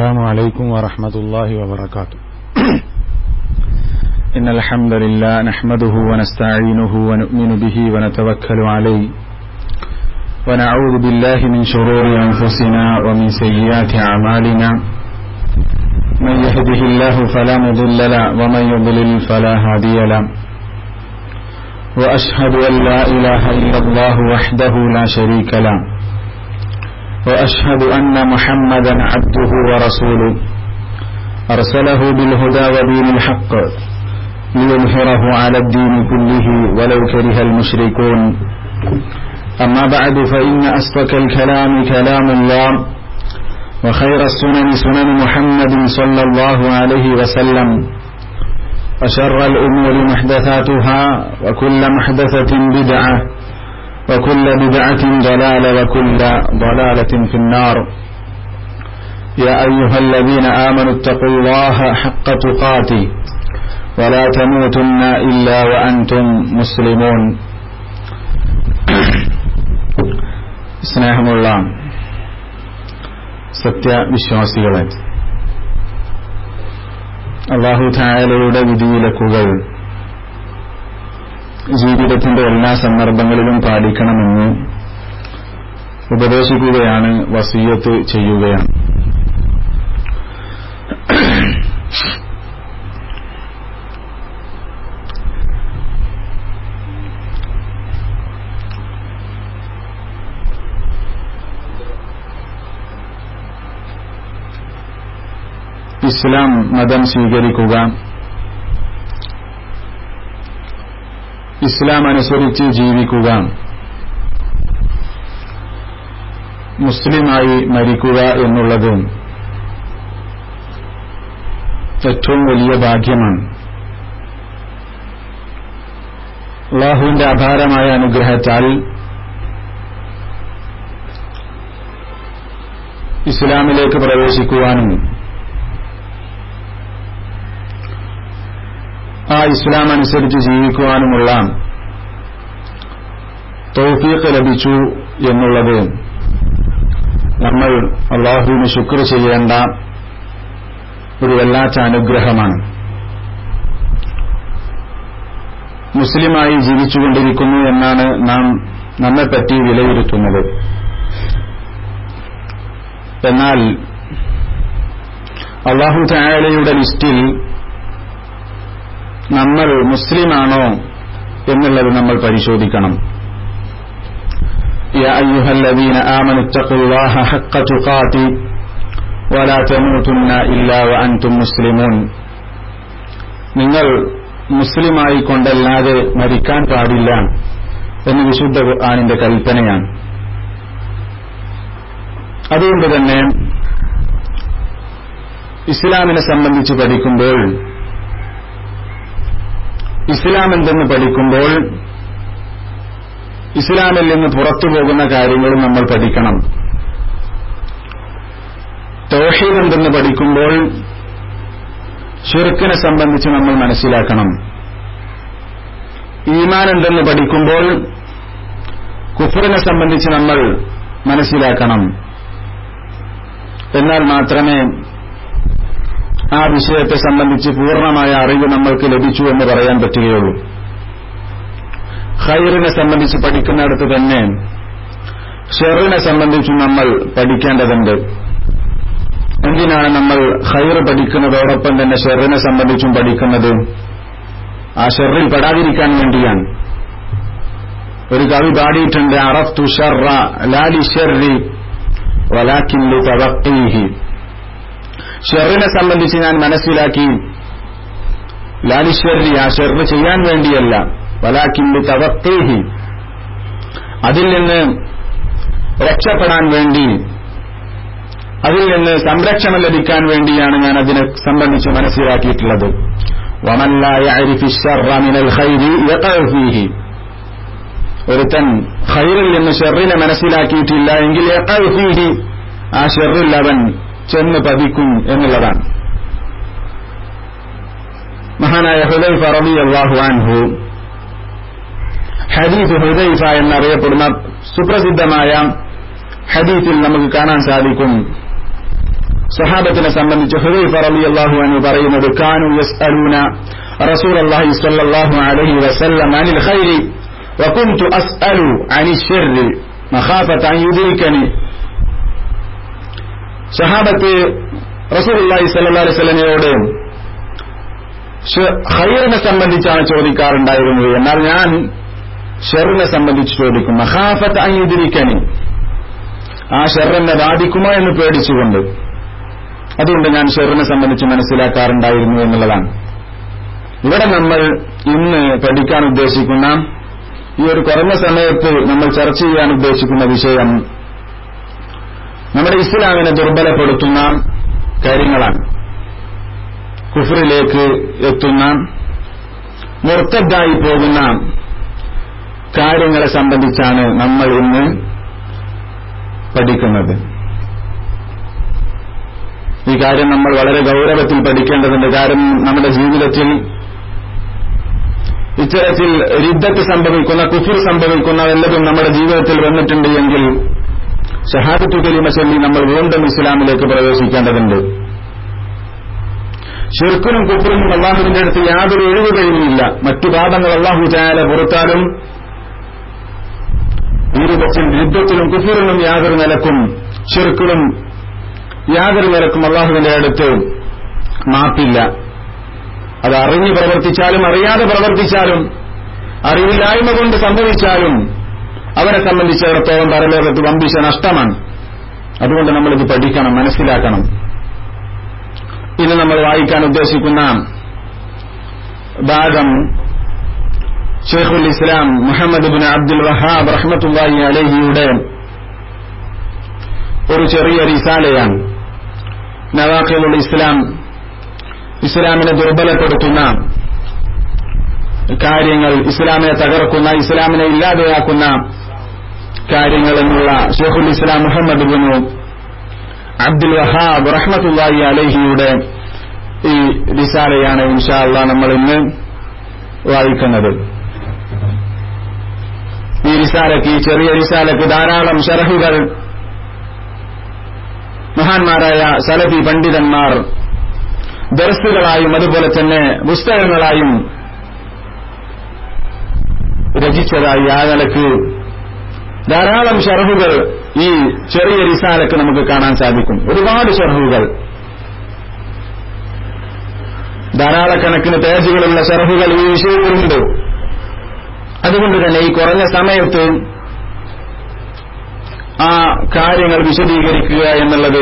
السلام عليكم ورحمة الله وبركاته إن الحمد لله نحمده ونستعينه ونؤمن به ونتوكل عليه ونعوذ بالله من شرور أنفسنا ومن سيئات أعمالنا من يهده الله فلا مضل له ومن يضلل فلا هادي له وأشهد أن لا إله إلا الله وحده لا شريك له وأشهد أن محمدا عبده ورسوله أرسله بالهدى ودين الحق ليظهره على الدين كله ولو كره المشركون أما بعد فإن أصدق الكلام كلام الله وخير السنن سنن محمد صلى الله عليه وسلم وشر الأمور محدثاتها وكل محدثة بدعة وكل بدعة ضلالة وكل ضلالة في النار يا أيها الذين آمنوا اتقوا الله حق تقاته ولا تموتن إلا وأنتم مسلمون സ്നേഹമുള്ള സത്യവിശ്വാസികളെ അള്ളാഹു തായാലയുടെ വിധിവിലക്കുകൾ ജീവിതത്തിന്റെ എല്ലാ സന്ദർഭങ്ങളിലും പാലിക്കണമെന്ന് ഉപദേശിക്കുകയാണ് വസീയത്ത് ചെയ്യുകയാണ് ഇസ്ലാം മതം സ്വീകരിക്കുക ഇസ്ലാം അനുസരിച്ച് ജീവിക്കുക മുസ്ലിമായി മരിക്കുക എന്നുള്ളത് ഏറ്റവും വലിയ ഭാഗ്യമാണ് അള്ളാഹുവിന്റെ അപാരമായ അനുഗ്രഹത്താൽ ഇസ്ലാമിലേക്ക് പ്രവേശിക്കുവാനും ആ ഇസ്ലാം അനുസരിച്ച് ജീവിക്കുവാനുമുള്ള തൗഫീഖ് ലഭിച്ചു എന്നുള്ളത് നമ്മൾ അള്ളാഹുവിന് ശുക്ർ ചെയ്യേണ്ട ഒരു വല്ലാത്ത അനുഗ്രഹമാണ് മുസ്ലിമായി ജീവിച്ചുകൊണ്ടിരിക്കുന്നു എന്നാണ് നാം നമ്മെപ്പറ്റി വിലയിരുത്തുന്നത് എന്നാൽ അള്ളാഹു ചായാലയുടെ ലിസ്റ്റിൽ നമ്മൾ മുസ്ലിമാണോ എന്നുള്ളത് നമ്മൾ പരിശോധിക്കണം يا أيها الذين آمنوا اتقوا الله حق تقاته ولا تموتن إلا وأنتم مسلمون നിങ്ങൾ മുസ്ലിമായി കൊണ്ടല്ലാതെ മരിക്കാൻ പാടില്ല എന്ന് വിശുദ്ധ ഖുർആാനിന്റെ കൽപ്പനയാണ് അതുകൊണ്ട് തന്നെ ഇസ്ലാമിനെ സംബന്ധിച്ച് പഠിക്കുമ്പോൾ ഇസ്ലാം എന്തെന്ന് പഠിക്കുമ്പോൾ ഇസ്ലാമിൽ നിന്ന് പുറത്തു പോകുന്ന കാര്യങ്ങളും നമ്മൾ പഠിക്കണം തോഷീദ് എന്തെന്ന് പഠിക്കുമ്പോൾ ഷിർക്കിനെ സംബന്ധിച്ച് നമ്മൾ മനസ്സിലാക്കണം ഈമാൻ എന്തെന്ന് പഠിക്കുമ്പോൾ കുഫറിനെ സംബന്ധിച്ച് നമ്മൾ മനസ്സിലാക്കണം എന്നാൽ മാത്രമേ ആ വിഷയത്തെ സംബന്ധിച്ച് പൂർണ്ണമായ അറിവ് നമ്മൾക്ക് ലഭിച്ചു എന്ന് പറയാൻ പറ്റുകയുള്ളൂ ഖൈറിനെ സംബന്ധിച്ച് പഠിക്കുന്നിടത്ത് തന്നെ ഷെറിനെ സംബന്ധിച്ചും നമ്മൾ പഠിക്കേണ്ടതുണ്ട് എന്തിനാണ് നമ്മൾ ഖൈർ പഠിക്കുന്നതോടൊപ്പം തന്നെ ഷെറിനെ സംബന്ധിച്ചും പഠിക്കുന്നത് ആ ഷെറിൽ പെടാതിരിക്കാൻ വേണ്ടിയാണ് ഒരു കവി പാടിയിട്ടുണ്ട് അറഫ്തു ഷർറ ലാലി ഷെറി വലാക്കില്ലി തവക്കീഹി ഷെറിനെ സംബന്ധിച്ച് ഞാൻ മനസ്സിലാക്കി ലാലിശ്വരി ആ ഷെറ് ചെയ്യാൻ വേണ്ടിയല്ല വലാക്കില്ലി തവക്കീഹി അതിൽ നിന്ന് രക്ഷപ്പെടാൻ വേണ്ടി അതിൽ നിന്ന് സംരക്ഷണം ലഭിക്കാൻ വേണ്ടിയാണ് ഞാൻ അതിനെ സംബന്ധിച്ച് മനസ്സിലാക്കിയിട്ടുള്ളത് ഒരുത്തൻ ഖൈറിൽ നിന്ന് ഷെറിനെ മനസ്സിലാക്കിയിട്ടില്ല എങ്കിൽ ആ ഷെറിൽ അവൻ ചെന്ന് പതിക്കും എന്നുള്ളതാണ് മഹാനായ ഹുദൈഫ റബി അള്ളാഹു അൻഹു ഹദീഫ് ഹുദൈഫ എന്നറിയപ്പെടുന്ന സുപ്രസിദ്ധമായ ഹദീഫിൽ നമുക്ക് കാണാൻ സാധിക്കും സഹാബത്തിനെ സംബന്ധിച്ച് ഹുദൈഫ റളിയല്ലാഹു അൻഹു പറയുന്നത് കാനു യസ്അലൂന റസൂലുള്ളാഹി സ്വല്ലല്ലാഹു അലൈഹി വസല്ലം അനിൽ ഖൈരി وكنت أسأل عن الشر مخافة أن يدركني സഹാബത്ത് റസൂലുള്ളാഹി സ്വല്ലല്ലാഹു അലൈഹി വസല്ലമയോട് ഖൈറിനെ സംബന്ധിച്ചാണ് ചോദിക്കാറുണ്ടായിരുന്നത് എന്നാൽ ഞാൻ ഷെറിനെ സംബന്ധിച്ച് ചോദിക്കും മഹാഫത്ത് അംഗീകരിക്കനി ആ ഷെറിനെ ബാധിക്കുമോ എന്ന് പേടിച്ചുകൊണ്ട് അതുകൊണ്ട് ഞാൻ ഷെറിനെ സംബന്ധിച്ച് മനസ്സിലാക്കാറുണ്ടായിരുന്നു എന്നുള്ളതാണ് ഇവിടെ നമ്മൾ ഇന്ന് പഠിക്കാൻ ഉദ്ദേശിക്കുന്ന ഈ ഒരു കുറഞ്ഞ സമയത്ത് നമ്മൾ ചർച്ച ചെയ്യാൻ ഉദ്ദേശിക്കുന്ന വിഷയം നമ്മുടെ ഇസ്ലാമിനെ ദുർബലപ്പെടുത്തുന്ന കാര്യങ്ങളാണ് കുഫറിലേക്ക് എത്തുന്ന മുർത്തദ്ദായി പോകുന്ന കാര്യങ്ങളെ സംബന്ധിച്ചാണ് നമ്മൾ ഇന്ന് പഠിക്കുന്നത് ഈ കാര്യം നമ്മൾ വളരെ ഗൗരവത്തിൽ പഠിക്കേണ്ടതുണ്ട് കാരണം നമ്മുടെ ജീവിതത്തിൽ ഇത്തരത്തിൽ രിദ്ധത്ത് സംഭവിക്കുന്ന കുഫിർ സംഭവിക്കുന്ന വല്ലതും നമ്മുടെ ജീവിതത്തിൽ വന്നിട്ടുണ്ട് എങ്കിൽ ഷഹാദത്തു കലിമ ചൊല്ലി നമ്മൾ വീണ്ടും ഇസ്ലാമിലേക്ക് പ്രവേശിക്കേണ്ടതുണ്ട് ഷിർക്കിനും കുഫറിനും അള്ളാഹുവിന്റെ അടുത്ത് യാതൊരു ഒഴിവ് കഴിയുന്നില്ല മറ്റു പാപങ്ങൾ അള്ളാഹു ചായാല പുറത്താലും ഈ രൂപത്തിൽ യുദ്ധത്തിലും കുഫറിനും യാതൊരു നിലക്കും ഷിർക്കിനും യാതൊരു നിലക്കും അള്ളാഹുവിന്റെ അടുത്ത് മാപ്പില്ല അത് അറിഞ്ഞ് പ്രവർത്തിച്ചാലും അറിയാതെ പ്രവർത്തിച്ചാലും അറിവില്ലായ്മ കൊണ്ട് സംഭവിച്ചാലും അവരെ സംബന്ധിച്ചിടത്തോളം പരലോകത്ത് വമ്പിച്ച നഷ്ടമാണ് അതുകൊണ്ട് നമ്മളിത് പഠിക്കണം മനസ്സിലാക്കണം ഇന്ന് നമ്മൾ വായിക്കാൻ ഉദ്ദേശിക്കുന്ന ഭാഗം ഷെയ്ഖുൽ ഇസ്ലാം മുഹമ്മദ് ബിൻ അബ്ദുൽ വഹാബ് റഹ്മത്തുല്ലാഹി അലഹിയുടെ ഒരു ചെറിയ റിസാലയാണ് നവാഖിലുൽ ഇസ്ലാം ഇസ്ലാമിനെ ദുർബലപ്പെടുത്തുന്ന കാര്യങ്ങൾ ഇസ്ലാമിനെ തകർക്കുന്ന ഇസ്ലാമിനെ ഇല്ലാതെയാക്കുന്ന കാര്യങ്ങൾ എന്നുള്ള ഷെയ്ഖുൽ ഇസ്ലാം മുഹമ്മദ് ബിൻ അബ്ദുൽ വഹാബ് റഹ്മത്തുല്ലാഹി അലഹിയുടെ ഈ റിസാലയാണ് ഇൻഷാല്ല നമ്മൾ ഇന്ന് വായിക്കുന്നത് ഈ റിസാലയ്ക്ക് ഈ ചെറിയ റിസാലയ്ക്ക് ധാരാളം ഷറഹുകൾ മഹാന്മാരായ സലഫി പണ്ഡിതന്മാർ ദർസുകളായും അതുപോലെ തന്നെ പുസ്തകങ്ങളായും രചിച്ചതായി ആ നിലക്ക് ധാരാളം ഷർഹുകൾ ഈ ചെറിയ റിസാലക്ക് നമുക്ക് കാണാൻ സാധിക്കും ഒരുപാട് ഷർഹുകൾ ധാരാളക്കണക്കിന് പേജുകളുള്ള ഷർഹുകൾ ഈ വിഷയത്തിലുണ്ട് അതുകൊണ്ട് തന്നെ ഈ കുറഞ്ഞ സമയത്ത് ആ കാര്യങ്ങൾ വിശദീകരിക്കുക എന്നുള്ളത്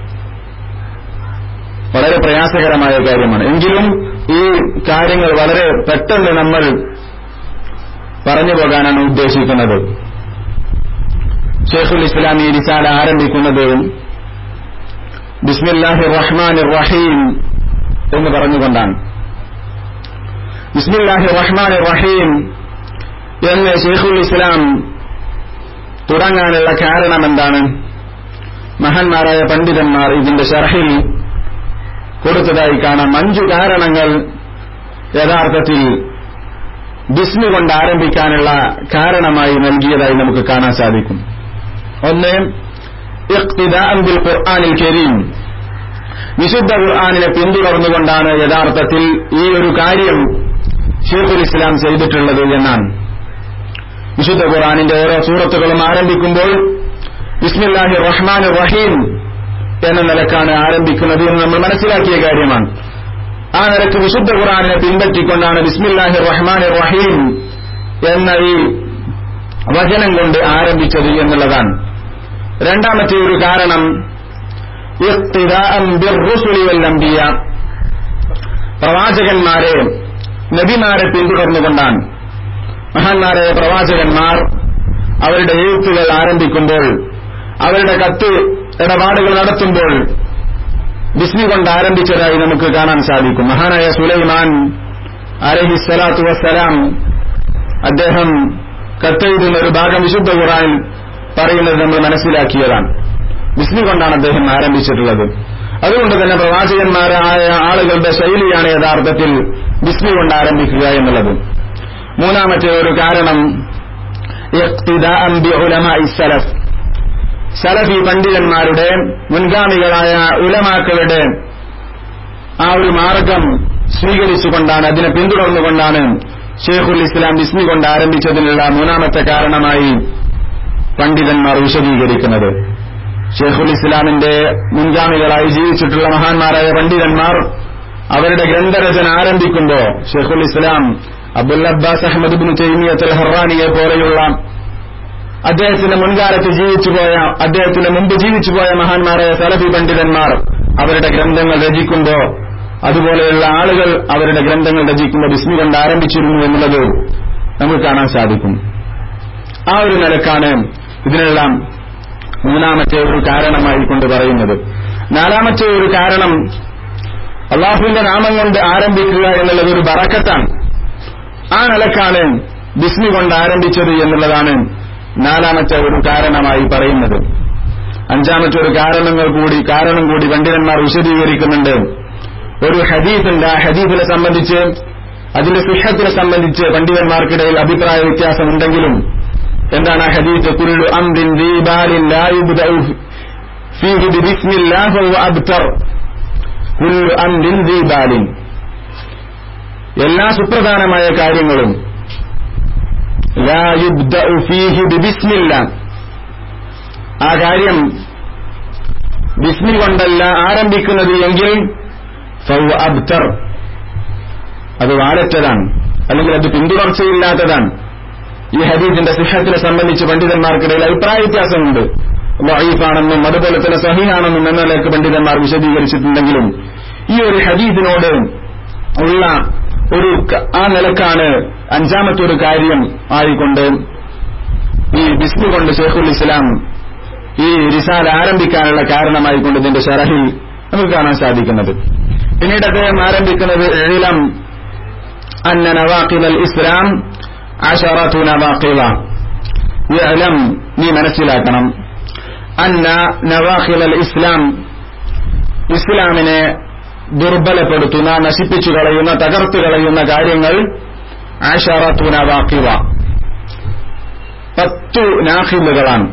വളരെ പ്രയാസകരമായ കാര്യമാണ് എങ്കിലും ഈ കാര്യങ്ങൾ വളരെ പെട്ടെന്ന് നമ്മൾ പറഞ്ഞു പോകാനാണ് ഉദ്ദേശിക്കുന്നത് ഷെയ്ഖുൽ ഇസ്ലാം ഈ റിസാല ആരംഭിക്കുന്നത് ബിസ്മില്ലാഹി റഹ്മാൻ റഹീം എന്ന് പറഞ്ഞുകൊണ്ടാണ് ബിസ്മില്ലാഹി റഹ്മാൻ റഹീം എന്ന് ഷെയ്ഖുൽ ഇസ്ലാം തുടങ്ങാനുള്ള കാരണം എന്താണ് മഹാന്മാരായ പണ്ഡിതന്മാർ ഇതിന്റെ ഷർഹിൽ കൊടുത്തതായി കാണാം അഞ്ചു കാരണങ്ങൾ യഥാർത്ഥത്തിൽ ബിസ്മി കൊണ്ട് ആരംഭിക്കാനുള്ള കാരണമായി നൽകിയതായി നമുക്ക് കാണാൻ സാധിക്കും ഒന്ന് ബിൽ ഖുർആാനിൽ കരീം വിശുദ്ധ ഖുർആാനിനെ പിന്തുടർന്നുകൊണ്ടാണ് യഥാർത്ഥത്തിൽ ഈ ഒരു കാര്യം ഷെയ്ഖുൽ ഇസ്ലാം ചെയ്തിട്ടുള്ളത് എന്നാണ് വിശുദ്ധ ഖുർആാനിന്റെ ഓരോ സൂറത്തുകളും ആരംഭിക്കുമ്പോൾ ബിസ്മില്ലാഹി റഹ്മാൻ റഹീം എന്ന നിലക്കാണ് ആരംഭിക്കുന്നത് എന്ന് നമ്മൾ മനസ്സിലാക്കിയ കാര്യമാണ് ആ നിലക്ക് വിശുദ്ധ ഖുർആാനിനെ പിൻപറ്റിക്കൊണ്ടാണ് ബിസ്മില്ലാഹി റഹ്മാൻ റഹീം എന്ന ഈ വചനം കൊണ്ട് ആരംഭിച്ചത് എന്നുള്ളതാണ് രണ്ടാമത്തെ ഒരു കാരണം വല്ലംബിയ പ്രവാചകന്മാരെ നബിമാരെ പിന്തുടർന്നുകൊണ്ടാണ് മഹാന്മാരായ പ്രവാചകന്മാർ അവരുടെ എഴുത്തുകൾ ആരംഭിക്കുമ്പോൾ അവരുടെ കത്ത് ഇടപാടുകൾ നടത്തുമ്പോൾ ബിസ്മി കൊണ്ട് ആരംഭിച്ചതായി നമുക്ക് കാണാൻ സാധിക്കും മഹാനായ സുലൈമാൻ അലഹിസ്സലാത്തു വസ്സലാം അദ്ദേഹം കത്തെഴുതുന്ന ഒരു ഭാഗം വിശുദ്ധ ഖുറാനിൽ പറയുന്നത് നമ്മൾ മനസ്സിലാക്കിയതാണ് ബിസ്മി കൊണ്ടാണ് അദ്ദേഹം ആരംഭിച്ചിട്ടുള്ളത് അതുകൊണ്ട് തന്നെ പ്രവാചകന്മാരായ ആളുകളുടെ ശൈലിയാണ് യഥാർത്ഥത്തിൽ ബിസ്മി കൊണ്ട് ആരംഭിക്കുക എന്നുള്ളത് മൂന്നാമത്തെ ഒരു കാരണം സലഫ് സലഫി പണ്ഡിതന്മാരുടെ മുൻഗാമികളായ ഉലമാക്കളുടെ ആ ഒരു മാർഗം സ്വീകരിച്ചുകൊണ്ടാണ് അതിനെ പിന്തുടർന്നുകൊണ്ടാണ് ഷെയ്ഖുൽ ഇസ്ലാം ബിസ്മി കൊണ്ട് ആരംഭിച്ചതിനുള്ള മൂന്നാമത്തെ കാരണമായി പണ്ഡിതന്മാർ വിശദീകരിക്കുന്നത് ഷെയ്ഖുൽ ഇസ്ലാമിന്റെ മുൻഗാമികളായി ജീവിച്ചിട്ടുള്ള മഹാന്മാരായ പണ്ഡിതന്മാർ അവരുടെ ഗ്രന്ഥരചന ആരംഭിക്കുമ്പോൾ ഷെയ്ഖുൽ ഇസ്ലാം Abdul Abbas Ahmad bin Taymiyyah ഹറാനിയെ പോലെയുള്ള അദ്ദേഹത്തിന്റെ മുൻകാലത്ത് ജീവിച്ചുപോയ അദ്ദേഹത്തിന്റെ മുമ്പ് ജീവിച്ചുപോയ മഹാന്മാരായ സലഫി പണ്ഡിതന്മാർ അവരുടെ ഗ്രന്ഥങ്ങൾ രചിക്കുമ്പോൾ അതുപോലെയുള്ള ആളുകൾ അവരുടെ ഗ്രന്ഥങ്ങൾ രചിക്കുമ്പോൾ ബിസ്മി കൊണ്ട് ആരംഭിച്ചിരുന്നു എന്നുള്ളത് നമുക്ക് കാണാൻ സാധിക്കും ആ ഒരു നിലക്കാണ് ഇതിനെല്ലാം മൂന്നാമത്തെ ഒരു കാരണമായി കൊണ്ട് പറയുന്നത് നാലാമത്തെ ഒരു കാരണം അള്ളാഹുവിന്റെ നാമം കൊണ്ട് ആരംഭിക്കുക എന്നുള്ളത് ഒരു ബറക്കത്താണ് ആ നിലക്കാണ് ബിസ്മി കൊണ്ട് ആരംഭിച്ചത് എന്നുള്ളതാണ് നാലാമത്തെ ഒരു കാരണമായി പറയുന്നത് അഞ്ചാമത്തെ ഒരു കാരണങ്ങൾ കൂടി കാരണം കൂടി പണ്ഡിതന്മാർ വിശദീകരിക്കുന്നുണ്ട് ഒരു ഹദീഫുണ്ട് ആ ഹദീഫിനെ സംബന്ധിച്ച് അതിന്റെ സുഹത്തിനെ സംബന്ധിച്ച് പണ്ഡിതന്മാർക്കിടയിൽ അഭിപ്രായ വ്യത്യാസമുണ്ടെങ്കിലും എന്താണ് ആ ഹദീഫ് കുല്ലു അംറിൻ ദീബാലിൻ ലാ യുബ്ദഉ ഫീഹി ബിസ്മില്ലാഹി ഫഹുവ അബ്തർ കുല്ലു അംറിൻ ദീബാലിൻ എല്ലാ സുപ്രധാനമായ കാര്യങ്ങളും ലാ യുബ്ദഉ ഫീഹി ബിസ്മില്ല ആ കാര്യം ബിസ്മി കൊണ്ടല്ല ആരംഭിക്കുന്നത് എങ്കിൽ ഫൗ അബ്തർ അത് വാലറ്റതാണ് അല്ലെങ്കിൽ അത് പിന്തുടർച്ചയില്ലാത്തതാണ് ഈ ഹദീദിന്റെ സിഹത്തിനെ സംബന്ധിച്ച് പണ്ഡിതന്മാർക്കിടയിൽ അഭിപ്രായ വ്യത്യാസമുണ്ട് വൈഫാണെന്നും അതുപോലെ തന്നെ സഹിയാണെന്നും എന്ന നിലയ്ക്ക് പണ്ഡിതന്മാർ വിശദീകരിച്ചിട്ടുണ്ടെങ്കിലും ഈ ഒരു ഹദീദിനോട് ഉള്ള ഒരു ആ നിലക്കാണ് അഞ്ചാമത്തെ ഒരു കാര്യം ആയിക്കൊണ്ട് ഈ ബിസ്മി കൊണ്ട് ഷെയ്ഖുൽ ഇസ്ലാം ഈ റിസാൽ ആരംഭിക്കാനുള്ള കാരണമായിക്കൊണ്ട് ഇതിന്റെ ഷറഹിൽ നമുക്ക് കാണാൻ സാധിക്കുന്നത് പിന്നീട് അദ്ദേഹം ആരംഭിക്കുന്നത് ഇളം അന്ന നവാഖിൽ ഇസ്ലാം അഷറത്തു നവാഖിവ ഇളം നീ മനസ്സിലാക്കണം അന്ന നവാഖിൽ ഇസ്ലാം ഇസ്ലാമിനെ ദുർബലപ്പെടുത്തുന്ന നശിപ്പിച്ചു കളയുന്ന തകർത്തു കളയുന്ന കാര്യങ്ങൾ ആഷറത്തു നവാഖിവ പത്തു നാഖിലുകളാണ്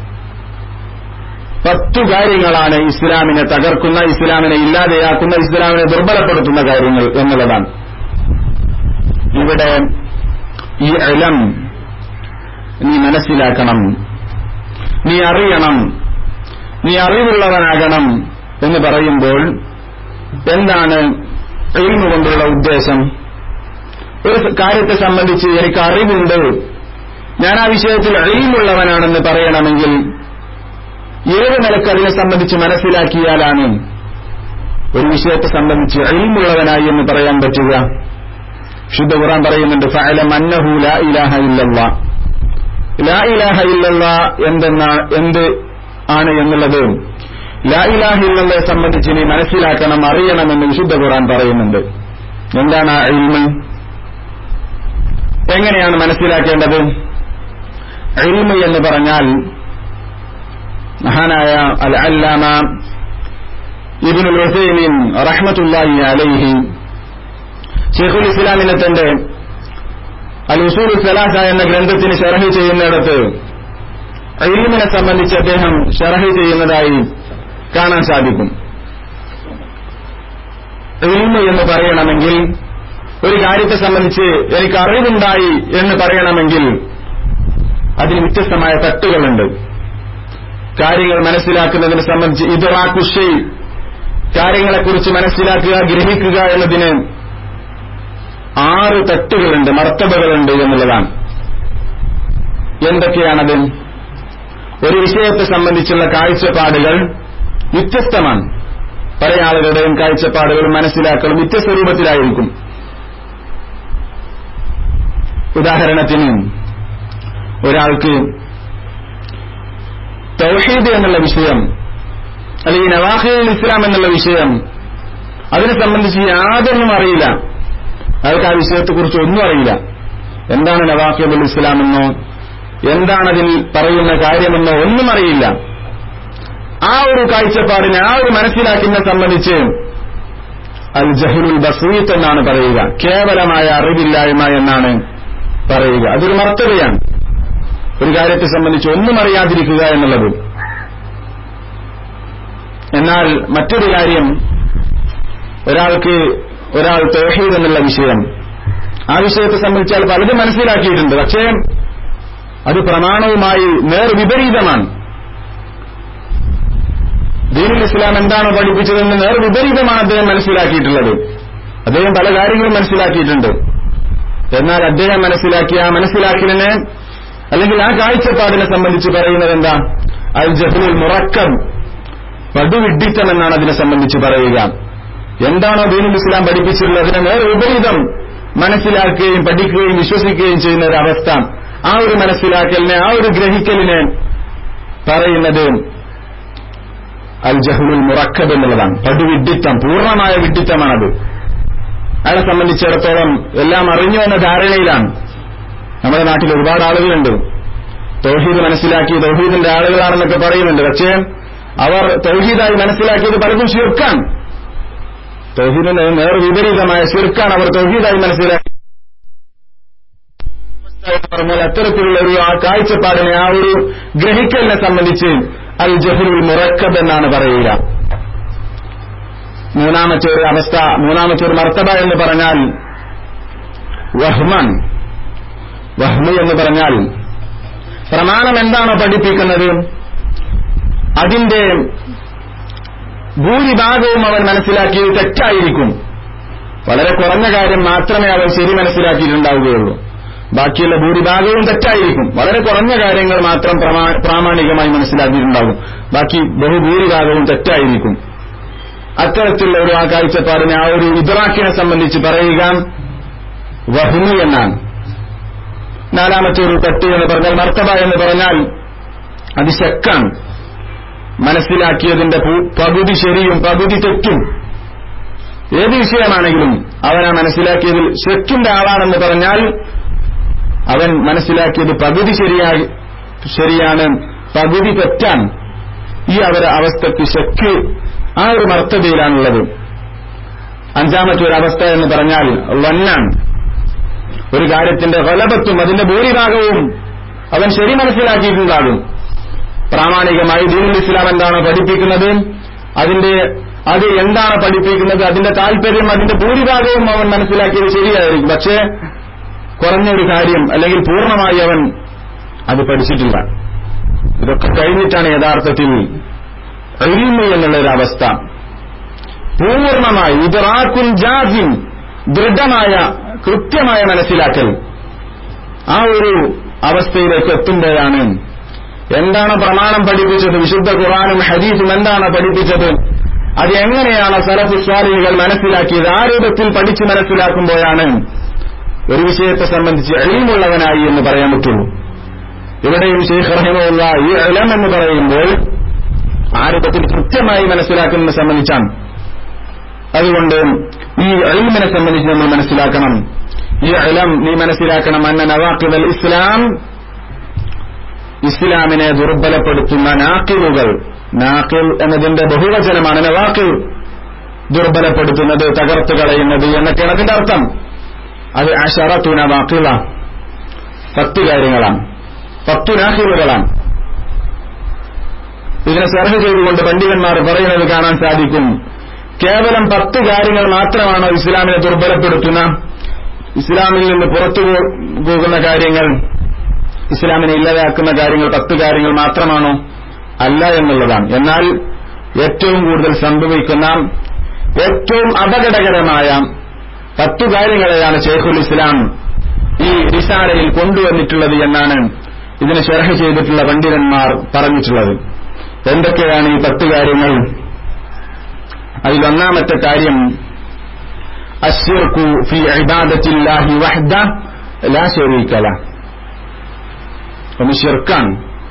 പത്തു കാര്യങ്ങളാണ് ഇസ്ലാമിനെ തകർക്കുന്ന ഇസ്ലാമിനെ ഇല്ലാതെയാക്കുന്ന ഇസ്ലാമിനെ ദുർബലപ്പെടുത്തുന്ന കാര്യങ്ങൾ എന്നുള്ളതാണ് ഇവിടെ ഈ ഇലം നീ മനസ്സിലാക്കണം നീ അറിയണം നീ അറിവുള്ളവനാകണം എന്ന് പറയുമ്പോൾ എന്താണ് എൽമു കൊണ്ടുള്ള ഉദ്ദേശം ഒരു കാര്യത്തെ സംബന്ധിച്ച് എനിക്ക് അറിവുണ്ട് ഞാൻ ആ വിഷയത്തിൽ എൽമുള്ളവനാണെന്ന് പറയണമെങ്കിൽ ഏത് നിലക്ക് അതിനെ സംബന്ധിച്ച് മനസ്സിലാക്കിയാലാണ് ഒരു വിഷയത്തെ സംബന്ധിച്ച് എൽമുള്ളവനായി എന്ന് പറയാൻ പറ്റുക ശുദ്ധ ഖുറാൻ പറയുന്നുണ്ട് ഫഅലം അന്നഹു ലാ ഇലാഹ ഇല്ലല്ലാ ലാ ഇലാഹ ഇല്ലല്ലാ എന്തെന്ന എന്ത് ആണ് എന്നുള്ളത് ലാ ഇലാഹ ഇല്ലല്ലയെ സംബന്ധിച്ച് നീ മനസ്സിലാക്കണം അറിയണമെന്ന് വിശുദ്ധ ഖുറാൻ പറയുന്നുണ്ട് എന്താണ് ആ ഇൽമ് എങ്ങനെയാണ് മനസ്സിലാക്കേണ്ടത് ഇൽമ് എന്ന് പറഞ്ഞാൽ മഹാനായ അൽ അല്ലാമ ഇബ്നുൽ ഹുസൈനിൻ റഹ്മത്തുള്ളാഹി അലൈഹി ഷെയ്ഖുൽ ഇസ്ലാമിനെ തന്റെ അൽ ഉസൂൽ സലാസ എന്ന ഗ്രന്ഥത്തിന് ഷറഹ് ചെയ്യുന്നിടത്ത് ഇൽമിനെ സംബന്ധിച്ച് അദ്ദേഹം ഷറഹ് ചെയ്യുന്നതായി കാണാൻ സാധിക്കും ഇൽമ എന്ന് പറയണമെങ്കിൽ ഒരു കാര്യത്തെ സംബന്ധിച്ച് എനിക്ക് അറിവുണ്ടായി എന്ന് പറയണമെങ്കിൽ അതിന് വ്യത്യസ്തമായ തട്ടുകളുണ്ട് കാര്യങ്ങൾ മനസ്സിലാക്കുന്നതിനെ സംബന്ധിച്ച് ഇതറാക്കുഷൈ കാര്യങ്ങളെക്കുറിച്ച് മനസ്സിലാക്കുക ഗ്രഹിക്കുക എന്നതിന് ആറ് തട്ടുകളുണ്ട് മർത്തബകളുണ്ട് എന്നുള്ളതാണ് എന്തൊക്കെയാണത് ഒരു വിഷയത്തെ സംബന്ധിച്ചുള്ള കാഴ്ചപ്പാടുകൾ വ്യത്യസ്തമാണ് പല ആളുകളുടെയും കാഴ്ചപ്പാടുകളും മനസ്സിലാക്കലും വ്യത്യസ്ത രൂപത്തിലായിരിക്കും ഉദാഹരണത്തിന് ഒരാൾക്ക് തൗഹീദ് എന്നുള്ള വിഷയം അല്ലെങ്കിൽ നവാഹിൽ ഇസ്ലാം എന്നുള്ള വിഷയം അതിനെ സംബന്ധിച്ച് യാതൊന്നും അറിയില്ല അയാൾക്ക് ആ വിഷയത്തെക്കുറിച്ച് ഒന്നും അറിയില്ല എന്താണ് നവാഖിബുൽ ഇസ്ലാം എന്നോ എന്താണ് അതിൽ പറയുന്ന കാര്യമെന്നോ ഒന്നും അറിയില്ല ആ ഒരു കാഴ്ചപ്പാടിനെ ആ ഒരു മനസ്സിലാക്കിനെ സംബന്ധിച്ച് അൽ ജഹുലുൽ ബസീത്ത് എന്നാണ് പറയുക കേവലമായ അറിവില്ലായ്മ എന്നാണ് പറയുക അതൊരു മർത്തവയാണ് ഒരു കാര്യത്തെ സംബന്ധിച്ച് ഒന്നും അറിയാതിരിക്കുക എന്നുള്ളത് എന്നാൽ മറ്റൊരു കാര്യം ഒരാൾക്ക് ഒരാൾ തൗഹീദ് എന്നുള്ള വിഷയം ആ വിഷയത്തെ സംബന്ധിച്ചാൽ പലതും മനസ്സിലാക്കിയിട്ടുണ്ട് പക്ഷേ അത് പ്രമാണവുമായി നേർവിപരീതമാണ് ദീനുൽ ഇസ്ലാം എന്താണോ പഠിപ്പിച്ചതെന്ന് നേർവിപരീതമാണ് അദ്ദേഹം മനസ്സിലാക്കിയിട്ടുള്ളത് അദ്ദേഹം പല കാര്യങ്ങളും മനസ്സിലാക്കിയിട്ടുണ്ട് എന്നാൽ അദ്ദേഹം മനസ്സിലാക്കിയ ആ മനസ്സിലാക്കലിനെ അല്ലെങ്കിൽ ആ കാഴ്ചപ്പാടിനെ സംബന്ധിച്ച് പറയുന്നത് എന്താ അൽ ജഹ്ലുൽ മുറക്കം പടുവിഡിത്തം എന്നാണ് അതിനെ സംബന്ധിച്ച് പറയുക എന്താണോ ദീനുൽ ഇസ്ലാം പഠിപ്പിച്ചിട്ടുള്ളത് അതിനെ നേരെ വിപരീതം മനസ്സിലാക്കുകയും പഠിക്കുകയും വിശ്വസിക്കുകയും ചെയ്യുന്ന ഒരു അവസ്ഥ ആ ഒരു മനസ്സിലാക്കലിനെ ആ ഒരു ഗ്രഹിക്കലിനെ പറയുന്നത് അൽ ജഹ്ലുൽ മുറക്കബ് എന്നുള്ളതാണ് പടുവിഡിത്തം പൂർണ്ണമായ വിഡിത്തമാണത് അയാളെ സംബന്ധിച്ചിടത്തോളം എല്ലാം അറിഞ്ഞു എന്ന ധാരണയിലാണ് നമ്മുടെ നാട്ടിൽ ഒരുപാട് ആളുകളുണ്ട് തൗഹീദ് മനസ്സിലാക്കി തൗഹീദിന്റെ ആളുകളാണെന്നൊക്കെ പറയുന്നുണ്ട് പക്ഷേ അവർ തൗഹീദായി മനസ്സിലാക്കിയത് പലതും ശിർക്കാണ് തൗഹീദിന് നേർ വിപരീതമായ ശിർക്കാണ് അവർ തൗഹീദായി മനസ്സിലാക്കി പറഞ്ഞാൽ അത്തരത്തിലുള്ള ഒരു ആ കാഴ്ചപ്പാടിനെ ആ ഒരു ഗ്രഹിക്കലിനെ സംബന്ധിച്ച് അൽ ജഹുൽ മുറക്കബ് എന്നാണ് പറയുക മൂന്നാമത്തെ ഒരു അവസ്ഥ മൂന്നാമത്തെ ഒരു മർത്തബ എന്ന് പറഞ്ഞാൽ വഹ്മൻ വഹ്മ എന്ന് പറഞ്ഞാൽ പ്രമാണം എന്താണോ പഠിപ്പിക്കുന്നത് അതിന്റെ ഭൂരിഭാഗവും അവൻ മനസ്സിലാക്കിയത് തെറ്റായിരിക്കും വളരെ കുറഞ്ഞ കാര്യം മാത്രമേ അവൻ ശരി മനസ്സിലാക്കിയിട്ടുണ്ടാവുകയുള്ളൂ ബാക്കിയുള്ള ഭൂരിഭാഗവും തെറ്റായിരിക്കും വളരെ കുറഞ്ഞ കാര്യങ്ങൾ മാത്രം പ്രാമാണികമായി മനസ്സിലാക്കിയിട്ടുണ്ടാകും ബാക്കി ബഹുഭൂരിഭാഗവും തെറ്റായിരിക്കും അത്തരത്തിലുള്ള ഒരു ആ കാഴ്ചപ്പാടിനെ ആ ഒരു ഇദ്രാക്കിനെ സംബന്ധിച്ച് പറയുക വഹുമി എന്നാണ് നാലാമത്തെ ഒരു തെറ്റ് എന്ന് പറഞ്ഞാൽ മർത്തബ എന്ന് പറഞ്ഞാൽ അത് ശക്കാണ് മനസ്സിലാക്കിയതിന്റെ പകുതി ശരിയും പകുതി തെറ്റും ഏത് വിഷയമാണെങ്കിലും അവൻ ആ മനസ്സിലാക്കിയതിൽ ശക്കിന്റെ ആളാണെന്ന് പറഞ്ഞാൽ അവൻ മനസ്സിലാക്കിയത് പകുതി ശരിയായി ശരിയാണ് പകുതി തെറ്റാണ് ഈ അവരെ അവസ്ഥയ്ക്ക് ശക്ക് ആ ഒരു മർത്തതയിലാണുള്ളത് അഞ്ചാമത്തെ ഒരു അവസ്ഥ എന്ന് പറഞ്ഞാൽ വന്നാണ് ഒരു കാര്യത്തിന്റെ വലപത്തും അതിന്റെ ഭൂരിഭാഗവും അവൻ ശരി മനസ്സിലാക്കിയിട്ടുണ്ടാകും പ്രാമാണികമായി ദീനുൽ ഇസ്ലാം എന്താണ് പഠിപ്പിക്കുന്നത് അതിന്റെ അത് എന്താണ് പഠിപ്പിക്കുന്നത് അതിന്റെ താല്പര്യം അതിന്റെ ഭൂരിഭാഗവും അവൻ മനസ്സിലാക്കിയത് ശരിയായിരിക്കും പക്ഷേ കുറഞ്ഞൊരു കാര്യം അല്ലെങ്കിൽ പൂർണ്ണമായി അവൻ അത് പഠിച്ചിട്ടില്ല ഇതൊക്കെ കഴിഞ്ഞിട്ടാണ് യഥാർത്ഥത്തിൽ എഴുമ എന്നുള്ളൊരു അവസ്ഥ പൂർണ്ണമായി ഇതറാക്കുൻ ജാസിം ദൃഢമായ കൃത്യമായ മനസ്സിലാക്കൽ ആ ഒരു അവസ്ഥയിലേക്ക് എത്തുമ്പോഴാണ് എന്താണ് പ്രമാണം പഠിപ്പിച്ചത് വിശുദ്ധ ഖുറാനും ഹദീസും എന്താണ് പഠിപ്പിച്ചത് അത് എങ്ങനെയാണ് സലഫു സ്വാലികൾ മനസ്സിലാക്കിയത് ആ രൂപത്തിൽ പഠിച്ചു മനസ്സിലാക്കുമ്പോഴാണ് ഒരു വിഷയത്തെ സംബന്ധിച്ച് എളിമുള്ളവനായി എന്ന് പറയാൻ പറ്റുള്ളൂ ഇവിടെയും ഷെയ്ഖ് റഹിമുള്ള ഈ എലം എന്ന് പറയുമ്പോൾ ആ രൂപത്തിൽ കൃത്യമായി മനസ്സിലാക്കുന്നതിനെ സംബന്ധിച്ചാണ് അതുകൊണ്ട് ഈ എളിമിനെ സംബന്ധിച്ച് നമ്മൾ മനസ്സിലാക്കണം ഈ എലം നീ മനസ്സിലാക്കണം അന്ന നവാക്കിബൽ ഇസ്ലാം ഇസ്ലാമിനെ ദുർബലപ്പെടുത്തുന്ന നാക്കിലുകൾ നാക്കിൽ എന്നതിന്റെ ബഹുവചനമാണ് നവാക്കിൽ ദുർബലപ്പെടുത്തുന്നത് തകർത്തു കളയുന്നത് എന്നൊക്കെയാണ് അതിന്റെ അർത്ഥം അത് അഷറത്തു നവാക്കിള പത്ത് കാര്യങ്ങളാണ് പത്തു നാക്കിലുകളാണ് ഇതിനെ സർഹ ചെയ്തുകൊണ്ട് പണ്ഡിതന്മാർ പറയുന്നത് കാണാൻ സാധിക്കും കേവലം പത്ത് കാര്യങ്ങൾ മാത്രമാണോ ഇസ്ലാമിനെ ദുർബലപ്പെടുത്തുന്ന ഇസ്ലാമിൽ നിന്ന് പുറത്തു പോകുന്ന കാര്യങ്ങൾ ഇസ്ലാമിനെ ഇല്ലാതാക്കുന്ന കാര്യങ്ങൾ പത്ത് കാര്യങ്ങൾ മാത്രമാണോ അല്ല എന്നുള്ളതാണ് എന്നാൽ ഏറ്റവും കൂടുതൽ സംഭവിക്കുന്ന ഏറ്റവും അപകടകരമായ പത്തു കാര്യങ്ങളെയാണ് ഷെയ്ഖുൽ ഇസ്ലാം ഈ റിസാലയിൽ കൊണ്ടുവന്നിട്ടുള്ളത് എന്നാണ് ഇതിനെ ഷെർഹ ചെയ്തിട്ടുള്ള പണ്ഡിതന്മാർ പറഞ്ഞിട്ടുള്ളത് എന്തൊക്കെയാണ് ഈ പത്ത് കാര്യങ്ങൾ അതിലൊന്നാമത്തെ കാര്യം അശ്വർക്കു ഫി ഇബാദത്തില്ലാഹി വഹ്ദ ലാ ശരീക്കല ഒന്ന് ഷിർക്കാണ്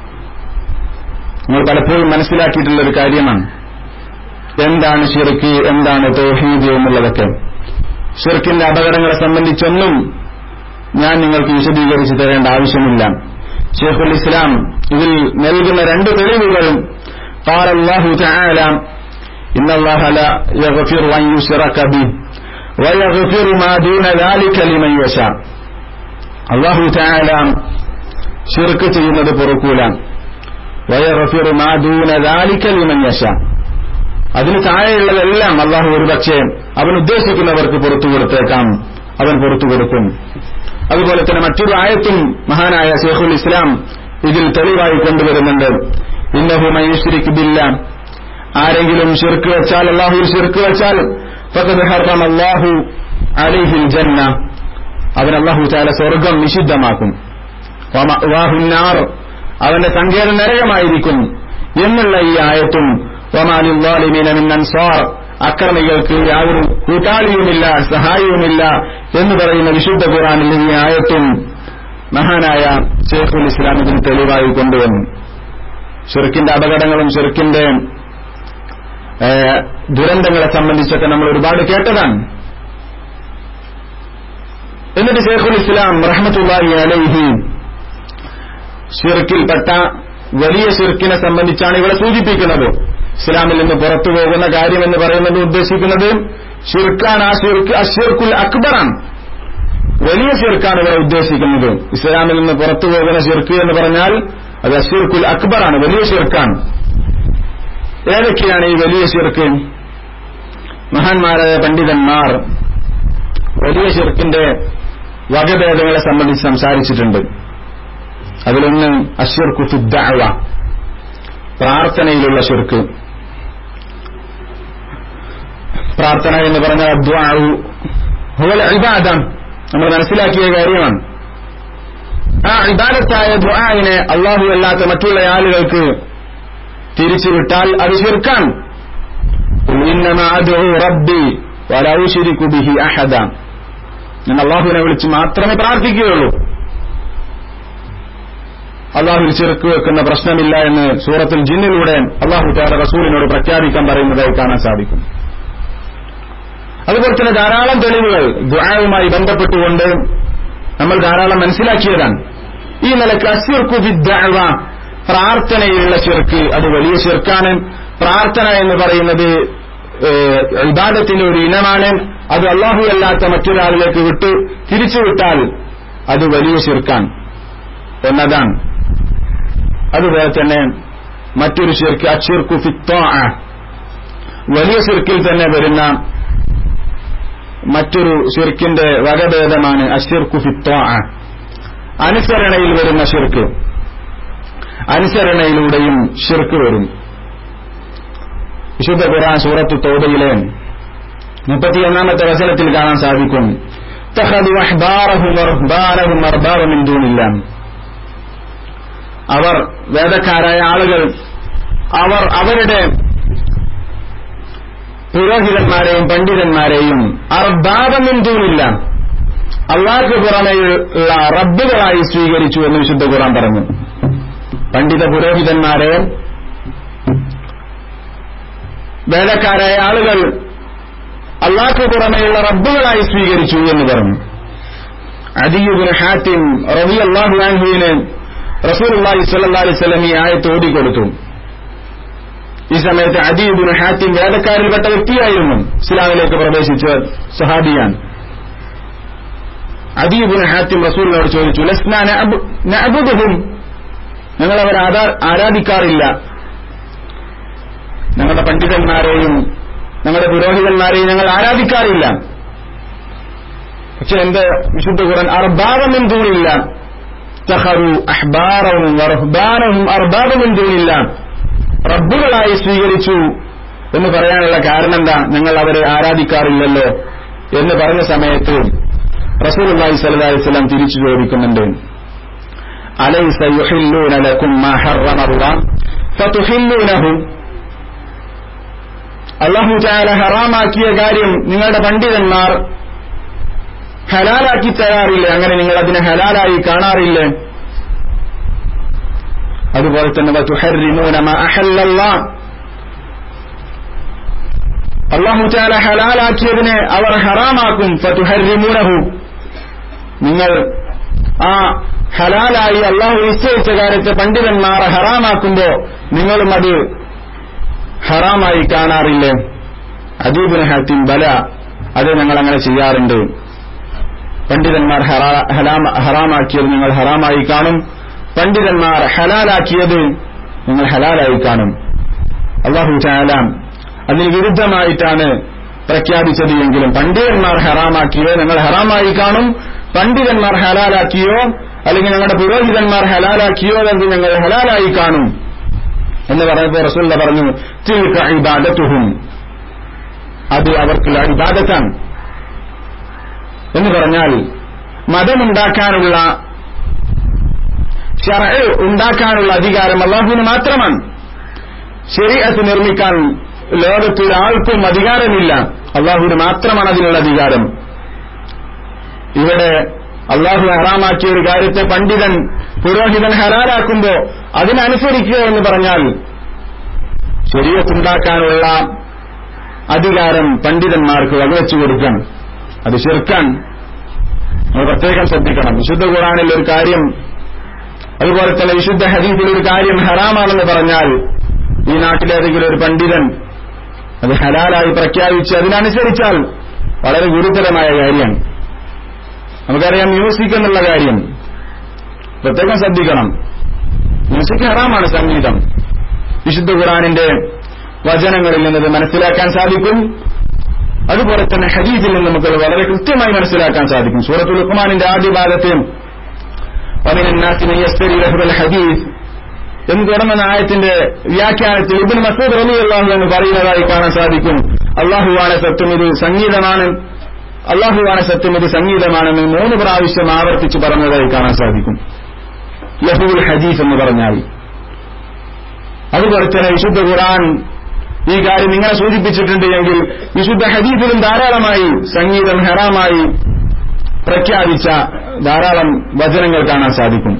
നമ്മൾ പലപ്പോഴും മനസ്സിലാക്കിയിട്ടുള്ള ഒരു കാര്യമാണ് എന്താണ് ഷിർക്ക് എന്താണ് തൗഹീദ് എന്നുള്ളതൊക്കെ ഷിർക്കിന്റെ അപകടങ്ങളെ സംബന്ധിച്ചൊന്നും ഞാൻ നിങ്ങൾക്ക് വിശദീകരിച്ചു തരേണ്ട ആവശ്യമില്ല ഷെയ്ഖുൽ ഇസ്ലാം ഇതിൽ നൽകുന്ന രണ്ട് തെളിവുകളും قال الله تعالى إن الله لا يغفر أن يشرك به ويغفر ما دون ذلك لمن يشاء അള്ളാഹു താല ഷിർക്ക് ചെയ്യുന്നത് പൊറുക്കൂല വയറഫിർ മാ ദൂന ദാലിക ലിമൻ യശ അതിന് താഴെയുള്ളതെല്ലാം അള്ളാഹു ഒരുപക്ഷെ അവൻ ഉദ്ദേശിക്കുന്നവർക്ക് പുറത്തു കൊടുത്തേക്കാം അവൻ പുറത്തു കൊടുക്കും അതുപോലെ തന്നെ മറ്റൊരു ആയത്തും മഹാനായ ഷെയ്ഖുൽ ഇസ്ലാം ഇതിൽ തെളിവായി കൊണ്ടുവരുന്നുണ്ട് ഇന്നഹു മയുശ്രിക്ക് ബില്ല ആരെങ്കിലും ഷിർക്ക് വെച്ചാൽ അള്ളാഹുവിൽ ഷിർക്ക് വെച്ചാൽ ഫഖദ് ഹറമ അല്ലാഹു അലൈഹിൽ ജന്ന അവൻ അള്ളാഹു താല സ്വർഗം നിഷിദ്ധമാക്കും വമഅ്വാഹുന്നാർ അവന്റെ സങ്കേതം നരകമായിരിക്കും എന്നുള്ള ഈ ആയത്തും വമാലിദ്ദാലിമീന മിൻ അൻസാർ അക്രമികൾക്ക് യാതൊരു കൂട്ടാളിയുമില്ല സഹായവുമില്ല എന്ന് പറയുന്ന വിശുദ്ധ ഖുറാനിൽ ഈ ആയത്തും മഹാനായ ഷെയ്ഖുൽ ഇസ്ലാം ഇതിന് തെളിവായി കൊണ്ടുവന്നു ഷിർക്കിന്റെ അപകടങ്ങളും ഷിർക്കിന്റെ ദുരന്തങ്ങളെ സംബന്ധിച്ചൊക്കെ നമ്മൾ ഒരുപാട് കേട്ടതാണ് എന്നിട്ട് ഷെയ്ഖുൽ ഇസ്ലാം റഹ്മത്തുല്ലാഹി അലൈഹി ഷിർക്കിൽപ്പെട്ട വലിയ ഷിർക്കിനെ സംബന്ധിച്ചാണ് ഇവിടെ സൂചിപ്പിക്കുന്നത് ഇസ്ലാമിൽ നിന്ന് പുറത്തു പോകുന്ന കാര്യം എന്ന് പറയുന്നത് ഉദ്ദേശിക്കുന്നത് ഷിർക്കാണ് ആ ഷിർക്ക് അഷിർക്കുൽ അക്ബറാണ് വലിയ ഷിർക്കാണ് ഇവിടെ ഉദ്ദേശിക്കുന്നത് ഇസ്ലാമിൽ നിന്ന് പുറത്തു പോകുന്ന ഷിർക്ക് എന്ന് പറഞ്ഞാൽ അത് അഷിർക്കുൽ അക്ബറാണ് വലിയ ഷിർക്കാണ് ഏതൊക്കെയാണ് ഈ വലിയ ഷിർക്ക് മഹാന്മാരായ പണ്ഡിതന്മാർ വലിയ ഷിർക്കിന്റെ വകഭേദങ്ങളെ സംബന്ധിച്ച് സംസാരിച്ചിട്ടുണ്ട് അതിലൊന്ന് അഷിർക്കു ഫിദ്ദഅവ പ്രാർത്ഥനയിലുള്ള ഷിർക്ക് പ്രാർത്ഥന എന്ന് പറഞ്ഞാൽ അദ്വാഉ ഹുവൽ ഇബാദ നമ്മൾ മനസ്സിലാക്കിയ കാര്യമാണ് ആ ഇബാദത്തായ ദുആഇനെ അള്ളാഹു അല്ലാത്ത മറ്റുള്ള ആളുകൾക്ക് തിരിച്ചുവിട്ടാൽ അത് ഷിർക്കാണ് ഇന്നമാ അദ്ഉ റബ്ബി വലാ ഉശ്രികു ബിഹി അഹദ ഞാൻ അള്ളാഹുവിനെ വിളിച്ച് മാത്രമേ പ്രാർത്ഥിക്കുകയുള്ളൂ അള്ളാഹുവിൽ ചെറുക്ക് വെക്കുന്ന പ്രശ്നമില്ല എന്ന് സൂറത്തിൽ ജിന്നിലൂടെ അള്ളാഹു താല റസൂലിനോട് പ്രഖ്യാപിക്കാൻ പറയുന്നതായി കാണാൻ സാധിക്കും അതുപോലെ തന്നെ ധാരാളം തെളിവുകൾ ദ്വായുമായി ബന്ധപ്പെട്ടുകൊണ്ട് നമ്മൾ ധാരാളം മനസ്സിലാക്കിയതാണ് ഈ നിലക്ക് അസിർക്കു വിദ്വാവ പ്രാർത്ഥനയിലുള്ള ചെറുക്ക് അത് വലിയ ചെറുക്കാണ് പ്രാർത്ഥന എന്ന് പറയുന്നത് ഇബാദത്തിന്റെ ഒരു ഇനമാണ് അത് അള്ളാഹു അല്ലാത്ത മറ്റൊരാളിലേക്ക് വിട്ട് തിരിച്ചുവിട്ടാൽ അത് വലിയ ചെറുക്കാണ് എന്നതാണ് അതുപോലെ തന്നെ മറ്റൊരു ശിർക്ക് അച്ചിർക്കു ഫിത്തോ വലിയ ശിർക്കിൽ തന്നെ വരുന്ന മറ്റൊരു ശിർക്കിന്റെ വകഭേദമാണ് അഷിർക്കു ഫിത്തോ അനുസരണയിൽ വരുന്ന ഷിർക്ക് അനുസരണയിലൂടെയും ഷിർക്ക് വരും വിശുദ്ധ ഖുറാൻ സൂറത്ത് തോബയിലെ മുപ്പത്തിയൊന്നാമത്തെ വസനത്തിൽ കാണാൻ സാധിക്കും തഹദു അഹ്ബാറഹും അർബാറഹും അർബാറും ദൂനില്ല അവർ വേദക്കാരായ ആളുകൾ അവർ അവരുടെ പുരോഹിതന്മാരെയും പണ്ഡിതന്മാരെയും അർബാബമെന്തൂനില്ല അള്ളാഹ്ക്ക് പുറമെയുള്ള റബ്ബുകളായി സ്വീകരിച്ചു എന്ന് വിശുദ്ധ ഖുറാൻ പറഞ്ഞു പണ്ഡിത പുരോഹിതന്മാരെ വേദക്കാരായ ആളുകൾ അള്ളാഹ്ക്ക് പുറമെയുള്ള റബ്ബുകളായി സ്വീകരിച്ചു എന്ന് പറഞ്ഞു അദിയുബിന് ഹാത്തിം റബി അള്ളാഹു ആൻഹുവിന് റസൂലുള്ളാഹി സ്വല്ലല്ലാഹി അലൈഹി വസല്ലം ഈ ആയത്ത് ഓതിക്കൊടുത്തു ഈ സമയത്ത് അദീബുന് ഹാത്തിം വേദക്കാരിൽപ്പെട്ട വ്യക്തിയായിരുന്നു ഇസ്ലാമിലേക്ക് പ്രവേശിച്ച സഹാബിയാൻ അദീബുന് ഹാത്തിം റസൂലിനോട് ചോദിച്ചു ലസ്ന നഅബുദുഹും ഞങ്ങൾ അവർ ആരാധിക്കാറില്ല ഞങ്ങളുടെ പണ്ഡിതന്മാരെയും ഞങ്ങളുടെ പുരോഹിതന്മാരെയും ഞങ്ങൾ ആരാധിക്കാറില്ല പക്ഷെ എന്റെ വിശുദ്ധ ഖുർആൻ അർബാബമെൻ ദൂരില്ല തഹറു അഹ്ബാറവും വറഹ്ബാനവും അർബാബമെൻ ദൂരില്ല റബ്ബുകളായി സ്വീകരിച്ചു എന്ന് പറയാനുള്ള കാരണം എന്താ ഞങ്ങൾ അവരെ ആരാധിക്കാറില്ലല്ലോ എന്ന് പറഞ്ഞ സമയത്ത് റസൂലുള്ളാഹി സ്വല്ലല്ലാഹി അലൈഹി വസല്ലം തിരിച്ചു ചോദിക്കുന്നുണ്ട് അലൈസ യുഹില്ലൂന ലക്കും മാ ഹറമ അല്ലാഹ് ഫതുഹില്ലൂനഹു അല്ലാഹു തആല ഹറാമാക്കിയ കാര്യം നിങ്ങളുടെ പണ്ഡിതന്മാർ ഹലാലാക്കി തരാറില്ലേ അങ്ങനെ നിങ്ങൾ അതിനെ ഹലാലായി കാണാറില്ലേ അതുപോലെ തന്നെ വതുഹർരിമൂന മാ അഹല്ലല്ലാഹ് അള്ളാഹു ചാല ഹലാലാക്കിയതിനെ അവർ ഹറാമാക്കും ഫതുഹരിമൂനഹു നിങ്ങൾ ആ ഹലാലായി അള്ളാഹു നിശ്ചയിച്ച കാര്യത്തെ പണ്ഡിതന്മാർ ഹറാമാക്കുമ്പോ നിങ്ങളും അത് ഹറാമായി കാണാറില്ലേ അദീബിന് ഹാത്തിം ബല അത് ഞങ്ങൾ അങ്ങനെ ചെയ്യാറുണ്ട് പണ്ഡിതന്മാർ ഹറാമാക്കിയത് നിങ്ങൾ ഹറാമായി കാണും പണ്ഡിതന്മാർ ഹലാലാക്കിയത് നിങ്ങൾ ഹലാലായി കാണും അള്ളാഹു ചാല അതിന് വിരുദ്ധമായിട്ടാണ് പ്രഖ്യാപിച്ചത് എങ്കിലും പണ്ഡിതന്മാർ ഹറാമാക്കിയോ ഞങ്ങൾ ഹറാമായി കാണും പണ്ഡിതന്മാർ ഹലാലാക്കിയോ അല്ലെങ്കിൽ ഞങ്ങളുടെ പുരോഹിതന്മാർ ഹലാലാക്കിയോ എന്ന് ഞങ്ങൾ ഹലാലായി കാണും എന്ന് പറയുമ്പോൾ റസൂല്ല പറഞ്ഞു തിൽക ഇബാദത്തുഹും അത് അവർക്കുള്ള ഇബാദത്താണ് എന്ന് പറഞ്ഞാൽ മതമുണ്ടാക്കാനുള്ള ഷറ ഉണ്ടാക്കാനുള്ള അധികാരം അള്ളാഹുവിന് മാത്രമാണ് ശരീരത്ത് നിർമ്മിക്കാൻ ലോകത്തിൽ ആൾക്കും അധികാരമില്ല അള്ളാഹുവിന് മാത്രമാണ് അതിനുള്ള അധികാരം ഇവിടെ അള്ളാഹു ഹറാമാക്കിയ ഒരു കാര്യത്തെ പണ്ഡിതൻ പുരോഹിതൻ ഹലാലാക്കുമ്പോ അതിനനുസരിക്കുക എന്ന് പറഞ്ഞാൽ ശരീരത്തുണ്ടാക്കാനുള്ള അധികാരം പണ്ഡിതന്മാർക്ക് വകവെച്ചു കൊടുക്കണം അത് ശിർക്കാൻ നമ്മൾ പ്രത്യേകം ശ്രദ്ധിക്കണം വിശുദ്ധ ഖുറാനിൽ ഒരു കാര്യം അതുപോലെ തന്നെ വിശുദ്ധ ഹദീസിൽ ഒരു കാര്യം ഹറാമാണെന്ന് പറഞ്ഞാൽ ഈ നാട്ടിലേതെങ്കിലും ഒരു പണ്ഡിതൻ അത് ഹലാലായി പ്രഖ്യാപിച്ച് അതിനനുസരിച്ചാൽ വളരെ ഗുരുതരമായ കാര്യമാണ് നമുക്കറിയാം മ്യൂസിക് എന്നുള്ള കാര്യം പ്രത്യേകം ശ്രദ്ധിക്കണം മ്യൂസിക് ഹറാമാണ് സംഗീതം വിശുദ്ധ ഖുറാനിന്റെ വചനങ്ങളിൽ നിന്നത് മനസ്സിലാക്കാൻ സാധിക്കും അതുപോലെ തന്നെ ഹദീസിൽ നിന്ന് നമുക്ക് വളരെ കൃത്യമായി മനസ്സിലാക്കാൻ സാധിക്കും സൂറത്തുൽ ഉഖ്മാനിന്റെ ആദ്യ ഭാഗത്തെ ഹദീസ് എന്ന് തുടങ്ങുന്ന ആയത്തിന്റെ വ്യാഖ്യാനത്തിൽ ഇബിൻ മസൂദ് റലി അള്ളാഹു എന്ന് പറയുന്നതായി കാണാൻ സാധിക്കും അള്ളാഹുവാണ് സത്യം ഇത് സംഗീതമാണ് അള്ളാഹുവാണ് സത്യം ഇത് സംഗീതമാണെന്ന് മൂന്ന് പ്രാവശ്യം ആവർത്തിച്ച് പറഞ്ഞതായി കാണാൻ സാധിക്കും ലഹുൽ ഹദീസ് എന്ന് പറഞ്ഞാൽ അതുപോലെ തന്നെ വിശുദ്ധ ഖുറാൻ ഈ കാര്യം ഇങ്ങനെ സൂചിപ്പിച്ചിട്ടുണ്ട് എങ്കിൽ വിശുദ്ധ ഹദീസിലും ധാരാളമായി സംഗീതം ഹെറാമായി പ്രഖ്യാപിച്ച ധാരാളം വചനങ്ങൾ കാണാൻ സാധിക്കും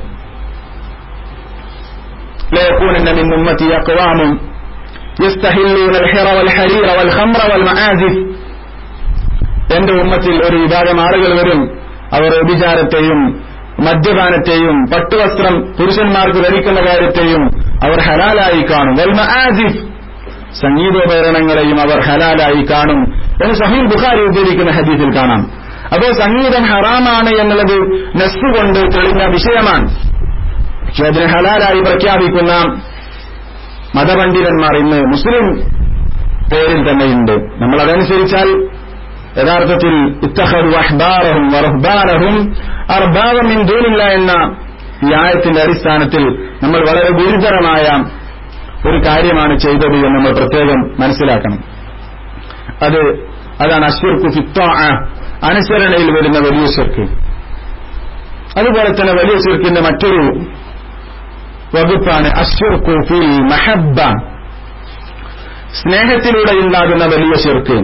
ليكونن من أمتي أقوام يستحلون الحر والحرير والخمر والمعازف എന്റെ ഉമ്മത്തിൽ ഒരു വിഭാഗം ആളുകൾ വരും അവർ വ്യഭിചാരത്തെയും മദ്യപാനത്തെയും പട്ടുവസ്ത്രം പുരുഷന്മാർക്ക് ധരിക്കുന്ന കാര്യത്തെയും അവർ ഹലാലായി കാണും വൽമ ആസിഫ് സംഗീതോപകരണങ്ങളെയും അവർ ഹലാലായി കാണും എന്ന് സഹീൽ ബുഖാരി ഉദ്ധരിക്കുന്ന ഹദീസിൽ കാണാം അപ്പോൾ സംഗീതം ഹറാമാണ് എന്നുള്ളത് നെസ്സുകൊണ്ട് തെളിഞ്ഞ വിഷയമാണ് പക്ഷെ അതിനെ ഹലാലായി പ്രഖ്യാപിക്കുന്ന മതപണ്ഡിതന്മാർ ഇന്ന് മുസ്ലിം പേരിൽ തന്നെയുണ്ട് നമ്മൾ അതനുസരിച്ചാൽ യഥാർത്ഥത്തിൽ ഇത്തഹദു അഹ്ബാറഹും വറഹ്ബാനഹും അർബാബം മിൻ ദൂനില്ല എന്ന ഈ ആയത്തിന്റെ അടിസ്ഥാനത്തിൽ നമ്മൾ വളരെ ഗുരുതരമായ ഒരു കാര്യമാണ് ചെയ്തത് എന്ന് നമ്മൾ പ്രത്യേകം മനസ്സിലാക്കണം അത് അതാണ് അശ്വർക്കു ഫിത്ത അനുസരണയിൽ വരുന്ന വലിയ ശിർക്ക് അതുപോലെ തന്നെ വലിയ ശിർക്കിന്റെ മറ്റൊരു വകുപ്പാണ് അശ്വർക്കു ഫിൽ മഹബ്ബ സ്നേഹത്തിലൂടെ ഉണ്ടാകുന്ന വലിയ ശിർക്ക്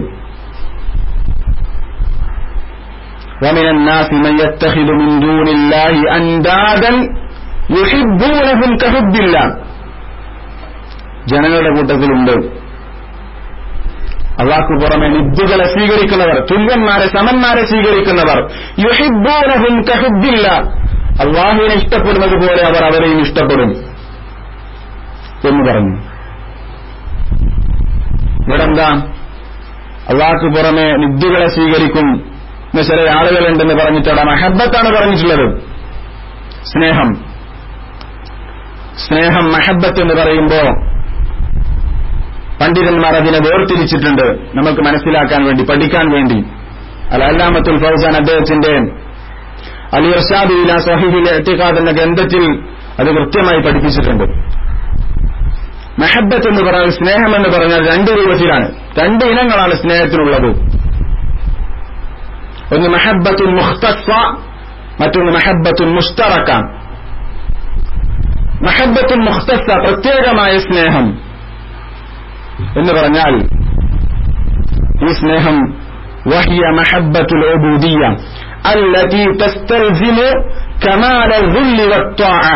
ومن الناس من يتخذ من دون الله أندادا يحبونهم كحب الله ജനങ്ങളുടെ കൂട്ടത്തിലുണ്ട് അള്ളാഹ്ക്ക് പുറമെ നിദ്ദുകളെ സ്വീകരിക്കുന്നവർ തുല്യന്മാരെ സമന്മാരെ സ്വീകരിക്കുന്നവർ യുഹിബൂനഹും കഹുബില്ല അള്ളാഹുവിനെ ഇഷ്ടപ്പെടുന്നത് പോലെ അവർ അവരെയും ഇഷ്ടപ്പെടും എന്ന് പറഞ്ഞു ഇവിടെ എന്താ അള്ളാഹ്ക്ക് പുറമെ നിദ്ദുകളെ സ്വീകരിക്കും എന്ന ചില ആളുകളുണ്ടെന്ന് പറഞ്ഞിട്ടവിടെ മഹബത്താണ് പറഞ്ഞിട്ടുള്ളത് സ്നേഹം സ്നേഹം മഹബത്ത് എന്ന് പറയുമ്പോ പണ്ഡിതന്മാർ അതിനെ വേർതിരിച്ചിട്ടുണ്ട് നമുക്ക് മനസ്സിലാക്കാൻ വേണ്ടി പഠിക്കാൻ വേണ്ടി അൽ അല്ലാമത്തുൽ ഫൗസാൻ അദ്ദേഹത്തിന്റെ അലി ഇർഷാദ് ഇല സഹിഹിൽ എത്തിക്കാദ് എന്ന ഗ്രന്ഥത്തിൽ അത് കൃത്യമായി പഠിപ്പിച്ചിട്ടുണ്ട് മെഹബത്ത് എന്ന് പറഞ്ഞാൽ സ്നേഹം എന്ന് പറഞ്ഞാൽ രണ്ട് രൂപത്തിലാണ് രണ്ട് ഇനങ്ങളാണ് സ്നേഹത്തിനുള്ളത് ഒന്ന് മെഹബത്തുൽ മുഖ്തസ്വ മറ്റൊന്ന് മെഹബത്തുൽ മുസ്തറക്ക മെഹബത്തുൽ മുഖ്തസ്വ പ്രത്യേകമായ സ്നേഹം എന്ന് പറഞ്ഞാൽ ഈ സ്നേഹം വഹിയ മഹബത്തുൽ ഉബൂദിയ التي تستلزم كمال الذل والطاعة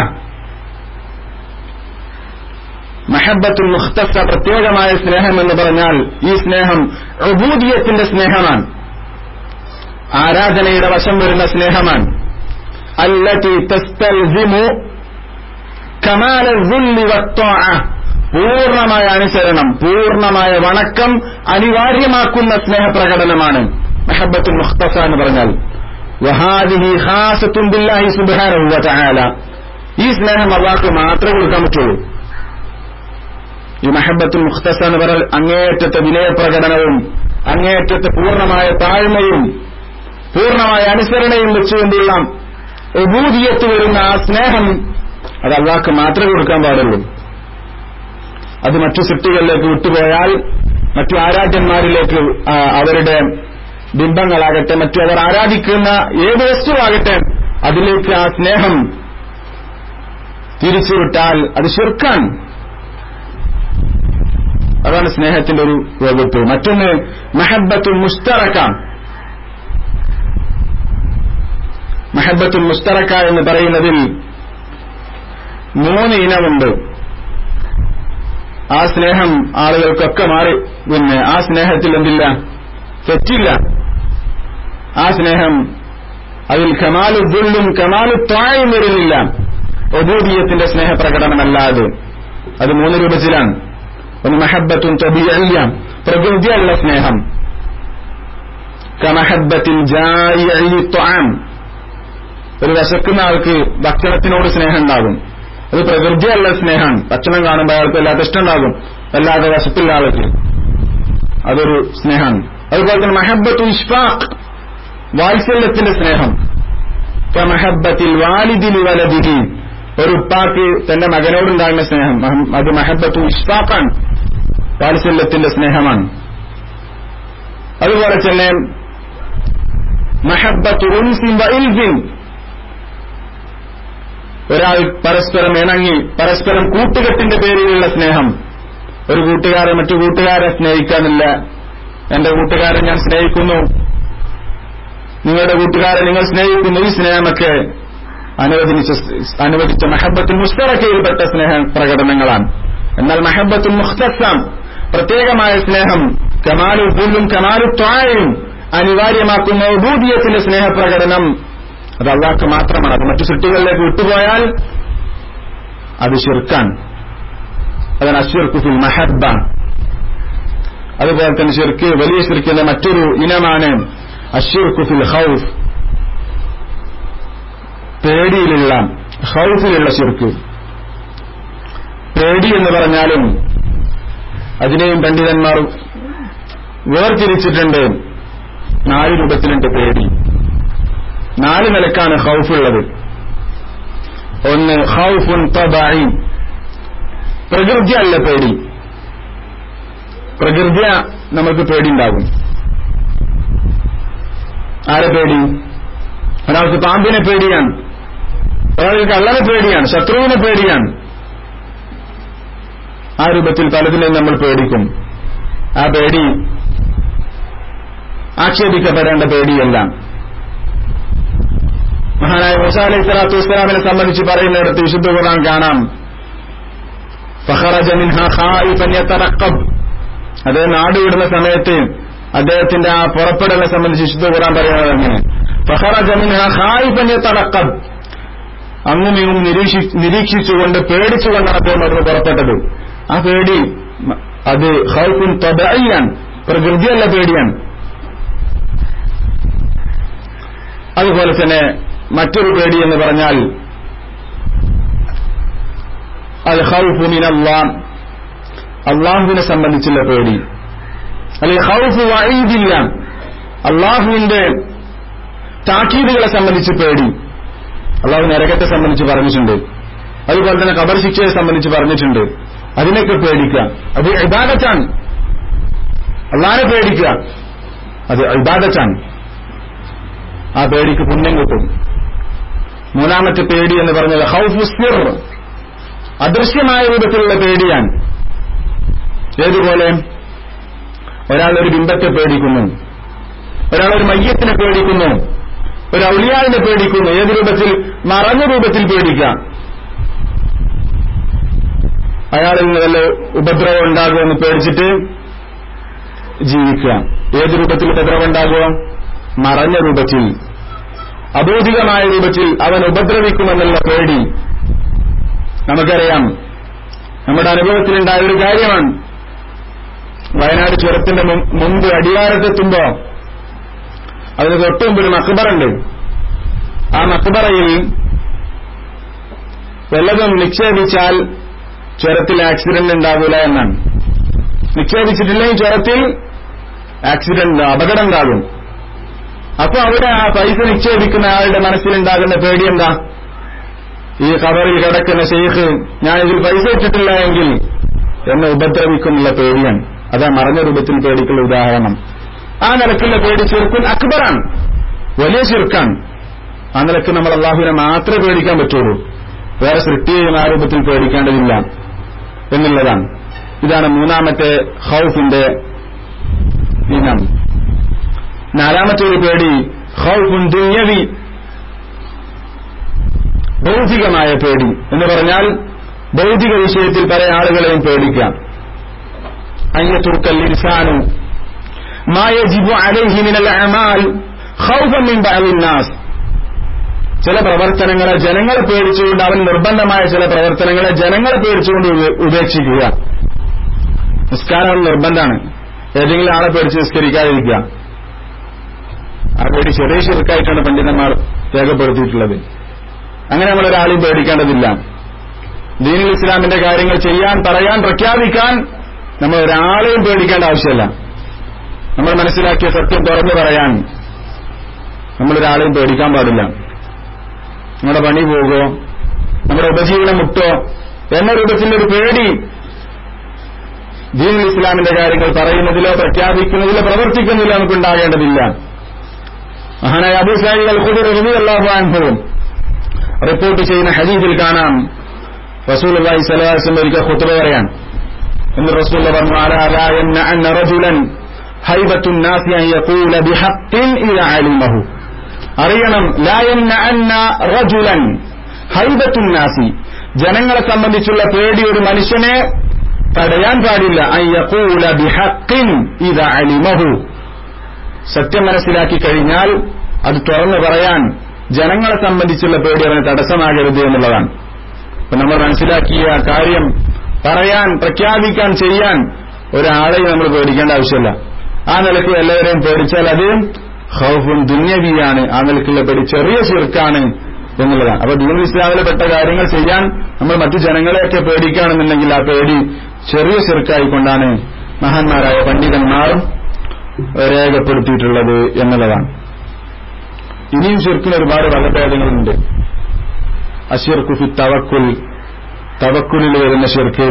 മഹബത്തുൽ മുഖ്തസ പ്രത്യേകമായ സ്നേഹം എന്ന് പറഞ്ഞാൽ ഈ സ്നേഹം ഉബൂദിയത്തിന്റെ സ്നേഹമാണ് ആരാധനയുടെ വശം വരുന്ന സ്നേഹമാണ് അല്ലത്തി തസ്തൽസിമു കമാല ദുല്ലി വത്വാഅ പൂർണ്ണമായ അനുസരണം പൂർണ്ണമായ വണക്കം അനിവാര്യമാക്കുന്ന സ്നേഹപ്രകടനമാണ് മെഹബത്തുൽ മുഖ്തസ എന്ന് പറഞ്ഞാൽ വഹാദിഹി ഖാസത്തും ബില്ലാഹി സുബ്ഹാനഹു വതആല ഈ സ്നേഹം അള്ളാഹ്ക്ക് മാത്രമേ കൊടുക്കാൻ പറ്റുള്ളൂ ഈ മഹബത്തുൽ മുഖ്തസ എന്ന് പറഞ്ഞാൽ അങ്ങേയറ്റത്തെ വിനയപ്രകടനവും അങ്ങേയറ്റത്തെ പൂർണ്ണമായ താഴ്മയും പൂർണ്ണമായ അനുസരണയും വെച്ചുകൊണ്ടുള്ള ഉബൂദിയത്ത് വരുന്ന ആ സ്നേഹം അത് അള്ളാഹ്ക്ക് മാത്രമേ കൊടുക്കാൻ പാടുള്ളൂ അത് മറ്റു സൃഷ്ടികളിലേക്ക് വിട്ടുപോയാൽ മറ്റു ആരാധ്യന്മാരിലേക്ക് ആ, അവരുടെ ബിംബങ്ങളാകട്ടെ മറ്റു അവർ ആരാധിക്കുന്ന ഏത് വസ്തുവാകട്ടെ അതിലേക്ക് ആ സ്നേഹം തിരിച്ചുവിട്ടാൽ അത് ശിർക്കാൻ അതാണ് സ്നേഹത്തിന്റെ ഒരു വകുപ്പ് മറ്റൊന്ന് മെഹബത്തുൽ മുസ്തറക്ക മെഹബത്തുൽ മുസ്തറക്ക എന്ന് പറയുന്നതിൽ മൂന്ന് ഇനമുണ്ട് ആ സ്നേഹം ആളുകൾക്കൊക്കെ മാറി പിന്നെ ആ സ്നേഹത്തിൽ എന്തില്ല തെറ്റില്ല ആ സ്നേഹം അതിൽ കമാലു ദുല്ലും കമാലു തായും വരുന്നില്ല ഒബൂദിയത്തിന്റെ സ്നേഹപ്രകടനമല്ല അത് അത് മൂന്ന് രൂപത്തിലാണ് ഒന്ന് മഹബത്തും തൊബിയല്ല പ്രകൃതിയുള്ള സ്നേഹം കമഹബത്തിൽ ത്വാം ഒരു വിശക്കുന്ന ആൾക്ക് ഭക്ഷണത്തിനോട് സ്നേഹം ഉണ്ടാകും അത് പ്രകൃതിയല്ല സ്നേഹമാണ് ഭക്ഷണം കാണുമ്പോൾ അയാൾക്ക് വല്ലാത്ത ഇഷ്ടമുണ്ടാകും വല്ലാതെ വിശപ്പില്ല ആൾക്ക് അതൊരു സ്നേഹമാണ് അതുപോലെ തന്നെ മഹബത്തു ഇഷ്ഫാഖ് വാത്സല്യത്തിന്റെ സ്നേഹം മഹബത്തിൽ വാലിദിൽ വലതിരി ഒരു ഉപ്പാക്ക് തന്റെ മകനോടുണ്ടാകുന്ന സ്നേഹം മഹം- അത് മഹബത്തു ഇഷ്ഫാഖാണ് വാത്സല്യത്തിന്റെ സ്നേഹമാണ് അതുപോലെ തന്നെ മഹബത്തു ഉൻസിൻ വ ഇൽഫിൻ ഒരാൾ പരസ്പരം ഇണങ്ങി പരസ്പരം കൂട്ടുകെട്ടിന്റെ പേരിലുള്ള സ്നേഹം ഒരു കൂട്ടുകാരൻ മറ്റു കൂട്ടുകാരെ സ്നേഹിക്കാനില്ല എന്റെ കൂട്ടുകാരെ ഞാൻ സ്നേഹിക്കുന്നു നിങ്ങളുടെ കൂട്ടുകാരെ നിങ്ങൾ സ്നേഹിക്കുന്നു ഈ സ്നേഹമൊക്കെ അനുവദിച്ച അനുവദിച്ച മഹബത്തുൽ മുസ്തറക്കയിൽപ്പെട്ട സ്നേഹ പ്രകടനങ്ങളാണ് എന്നാൽ മഹബത്തുൽ മുഖ്തസാം പ്രത്യേകമായ സ്നേഹം കമാലു പുല്ലും കമാലു ത്വായും അനിവാര്യമാക്കുന്ന ഉബൂദിയത്തിന്റെ സ്നേഹപ്രകടനം അത് അള്ളാഹ്ക്ക് മാത്രമാണ് അത് മറ്റു സൃഷ്ടികളിലേക്ക് വിട്ടുപോയാൽ അത് ഷിർക്കാൻ അതാണ് അഷിർക്കു ഫിൽ മഹബ അതുപോലെ തന്നെ ഷിർക്ക് വലിയ ഷിർക്കിന്റെ മറ്റൊരു ഇനമാണ് അഷിർക്കു ഫിൽ ഹൗഫ് പേടിയിലുള്ള ഹൗഫിലുള്ള ഷിർക്ക് പേടി എന്ന് പറഞ്ഞാലും അതിനെയും പണ്ഡിതന്മാർ വേർതിരിച്ചിട്ടുണ്ട് നാല് രൂപത്തിലുണ്ട് പേടി നാല് നിലക്കാണ് ഹൗഫുള്ളത് ഒന്ന് ഹൗഫുൻ തബായി പ്രകൃതി അല്ല പേടി പ്രകൃതിയ നമുക്ക് പേടിയുണ്ടാകും ആരെ പേടി ഒരാൾക്ക് പാമ്പിനെ പേടിയാണ് ഒരാൾക്ക് കള്ളനെ പേടിയാണ് ശത്രുവിനെ പേടിയാണ് ആ രൂപത്തിൽ പലതിനെയും നമ്മൾ പേടിക്കും ആ പേടി ആക്ഷേപിക്കപ്പെടേണ്ട പേടിയല്ല മഹാനായ മൂസ അലൈഹി സ്വലാത്തു വസ്സലാമിനെ സംബന്ധിച്ച് പറയുന്നിടത്ത് വിശുദ്ധ ഖുർആൻ കാണാം ഫഖറജ മിൻഹ ഖായിഫൻ യതറഖബ് അദ്ദേഹം നാട് വിടുന്ന സമയത്ത് അദ്ദേഹത്തിന്റെ ആ പുറപ്പെടലിനെ സംബന്ധിച്ച് വിശുദ്ധ ഖുർആൻ പറയുന്നത് അങ്ങനെ ഫഖറജ മിൻഹ ഖായിഫൻ യതറഖബ് അങ്ങും ഇങ്ങും നിരീക്ഷി നിരീക്ഷിച്ചുകൊണ്ട് പേടിച്ചുകൊണ്ടാണ് അദ്ദേഹം അവിടുന്ന് പുറപ്പെട്ടത് ആ പേടി മ- അത് ഹൗഫുൻ തൊബയ്യാണ് പ്രകൃതിയല്ല പേടിയാണ് അതുപോലെ തന്നെ മറ്റൊരു പേടി എന്ന് പറഞ്ഞാൽ അൽ ഹൗഫു മിനല്ലാഹ് അള്ളാഹുവിനെ സംബന്ധിച്ചുള്ള പേടി അല്ലെങ്കിൽ ഹൗഫ് വഴീദില്ല അള്ളാഹുവിന്റെ താക്കീതുകളെ സംബന്ധിച്ച് പേടി അള്ളാഹു നരകത്തെ സംബന്ധിച്ച് പറഞ്ഞിട്ടുണ്ട് അതുപോലെ തന്നെ കബർ ശിക്ഷയെ സംബന്ധിച്ച് പറഞ്ഞിട്ടുണ്ട് അതിനൊക്കെ പേടിക്കുക അത് ഇബാദത്താണ് അള്ളാഹിനെ പേടിക്കുക അത് ഇബാദത്താണ് ആ പേടിക്ക് പുണ്യം കിട്ടും മൂന്നാമത്തെ പേടി എന്ന് പറഞ്ഞത് ഹൗഫ് സിർ അദൃശ്യമായ രൂപത്തിലുള്ള പേടിയാണ് ഏതുപോലെ ഒരാൾ ഒരു ബിംബത്തെ പേടിക്കുന്നു ഒരാൾ ഒരു മയ്യത്തിനെ പേടിക്കുന്നു ഒരു ഔലിയാവിനെ പേടിക്കുന്നു ഏത് രൂപത്തിൽ മറഞ്ഞ രൂപത്തിൽ പേടിക്കാം അയാളിൽ നിന്ന് വല്ല ഉപദ്രവം ഉണ്ടാകുമെന്ന് പേടിച്ചിട്ട് ജീവിക്കുക ഏത് രൂപത്തിൽ ഉപദ്രവം ഉണ്ടാകുക മറഞ്ഞ രൂപത്തിൽ അബോധികമായ രൂപത്തിൽ അവൻ ഉപദ്രവിക്കുമെന്നുള്ള പേടി നമുക്കറിയാം നമ്മുടെ അനുഭവത്തിലുണ്ടായ ഒരു കാര്യമാണ് വയനാട് ചുരത്തിന്റെ മും- മുമ്പ് അടിവാരത്തെത്തുമ്പോ അതിന് തൊട്ട് മുമ്പ് ഒരു മക്ബറുണ്ട് ആ മക്ബറയിൽ വല്ലതും നിക്ഷേപിച്ചാൽ ചുരത്തിൽ ആക്സിഡന്റ് ഉണ്ടാകൂല എന്നാണ് നിക്ഷേപിച്ചിട്ടില്ലെങ്കിൽ ചുരത്തിൽ ആക്സിഡന്റ് അപകടം ഉണ്ടാകും അപ്പൊ അവിടെ ആ പൈസ നിക്ഷേപിക്കുന്ന ആളുടെ മനസ്സിലുണ്ടാകുന്ന പേടി എന്താ ഈ കബറിൽ കിടക്കുന്ന ഷെയ്ഖ് ഞാൻ ഇതിൽ പൈസ ഇട്ടിട്ടില്ല എങ്കിൽ എന്നെ ഉപദ്രവിക്കുന്നുള്ള പേടിയാണ് അതാ മറഞ്ഞ രൂപത്തിൽ പേടിക്കുള്ള ഉദാഹരണം ആ നിലക്കുള്ള പേടി ചെറുക്കുൻ അക്ബറാണ് വലിയ ചെറുക്കാണ് ആ നിലക്ക് നമ്മൾ അള്ളാഹുവിനെ മാത്രമേ പേടിക്കാൻ പറ്റുള്ളൂ വേറെ സൃഷ്ടിയെയും ആ രൂപത്തിൽ പേടിക്കേണ്ടതില്ല എന്നുള്ളതാണ് ഇതാണ് മൂന്നാമത്തെ ഹൗഫിന്റെ ഇനം നാലാമത്തെ ഒരു പേടി ഹൗഫുൻ ദുന്യവി ഭൗതികമായ പേടി എന്ന് പറഞ്ഞാൽ ഭൗതിക വിഷയത്തിൽ പല ആളുകളെയും പേടിക്കാം അയ്യത്തുർക്കൽ ഇൻസാനു ما يجب عليه من الأعمال خوفا من بعض الناس ചില പ്രവർത്തനങ്ങളെ ജനങ്ങളെ പേടിച്ചുകൊണ്ട് അവൻ നിർബന്ധമായ ചില പ്രവർത്തനങ്ങളെ ജനങ്ങളെ പേടിച്ചുകൊണ്ട് ഉപേക്ഷിക്കുക നിസ്കാരം നിർബന്ധമാണ് ഏതെങ്കിലും ആളെ പേടിച്ച് നിസ്കരിക്കാതിരിക്കുക ആ പേടി ചെറിയ ചെറുക്കായിട്ടാണ് പണ്ഡിതന്മാർ രേഖപ്പെടുത്തിയിട്ടുള്ളത് അങ്ങനെ നമ്മൾ ഒരാളെയും പേടിക്കേണ്ടതില്ല ദീനുൽ ഇസ്ലാമിന്റെ കാര്യങ്ങൾ ചെയ്യാൻ പറയാൻ പ്രഖ്യാപിക്കാൻ നമ്മൾ ഒരാളെയും പേടിക്കേണ്ട ആവശ്യമില്ല നമ്മൾ മനസ്സിലാക്കിയ സത്യം തുറന്നു പറയാൻ നമ്മളൊരാളെയും പേടിക്കാൻ പാടില്ല നമ്മുടെ പണി പോകുമോ നമ്മുടെ ഉപജീവനം മുട്ടോ എന്ന രൂപത്തിലൊരു പേടി ദീനുൽ ഇസ്ലാമിന്റെ കാര്യങ്ങൾ പറയുന്നതിലോ പ്രഖ്യാപിക്കുന്നതിലോ പ്രവർത്തിക്കുന്നതിലോ നമുക്ക് ഉണ്ടാകേണ്ടതില്ല മഹാനായ അബൂ സാഹിദ് അൽ ഖുദർ റളിയല്ലാഹു അൻഹു റിപ്പോർട്ട് ചെയ്യുന്ന ഹദീസിൽ കാണാം റസൂൽ അള്ളാഹി സ്വല്ലല്ലാഹു അലൈഹി വസല്ലം ഒരിക്കൽ ഖുത്ബ പറയാൻ എന്ന് റസൂൽ പറഞ്ഞു അലാ ലാ യംനഅന്ന റജുലൻ ഹൈബത്തു الناس അൻ യഖൂല ബിഹഖ്ഖിൻ ഇദാ അലിമഹു അറിയണം ലാ യംനഅന്ന റജുലൻ ഹൈബത്തു الناس ജനങ്ങളെ സംബന്ധിച്ചുള്ള പേടി ഒരു മനുഷ്യനെ തടയാൻ പാടില്ല അൻ യഖൂല ബിഹഖ്ഖിൻ ഇദാ അലിമഹു സത്യം മനസ്സിലാക്കി കഴിഞ്ഞാൽ അത് തുറന്നു പറയാൻ ജനങ്ങളെ സംബന്ധിച്ചുള്ള പേടി അവന് തടസ്സമാകരുത് എന്നുള്ളതാണ് അപ്പൊ നമ്മൾ മനസ്സിലാക്കിയ കാര്യം പറയാൻ പ്രഖ്യാപിക്കാൻ ചെയ്യാൻ ഒരാളെയും നമ്മൾ പേടിക്കേണ്ട ആവശ്യമില്ല ആ നിലയ്ക്ക് എല്ലാവരെയും പേടിച്ചാൽ അത് ഹൗഫും ദുന്യവിയാണ് ആ നിലയ്ക്കുള്ള പേടി ചെറിയ ചെറുക്കാണ് എന്നുള്ളതാണ് അപ്പൊ ദീൻ ഇസ്ലാമിലെ പെട്ട കാര്യങ്ങൾ ചെയ്യാൻ നമ്മൾ മറ്റു ജനങ്ങളെയൊക്കെ പേടിക്കുകയാണെന്നുണ്ടെങ്കിൽ ആ പേടി ചെറിയ ചെറുക്കായിക്കൊണ്ടാണ് മഹാന്മാരായ പണ്ഡിതന്മാർ രേഖപ്പെടുത്തിയിട്ടുള്ളത് എന്നുള്ളതാണ് ഇനിയും ചെറുക്കിന് ഒരുപാട് വകഭേദങ്ങളുണ്ട് അഷിർക്കുഫി തവക്കുൽ തവക്കുലിൽ വരുന്ന ഷിർക്ക്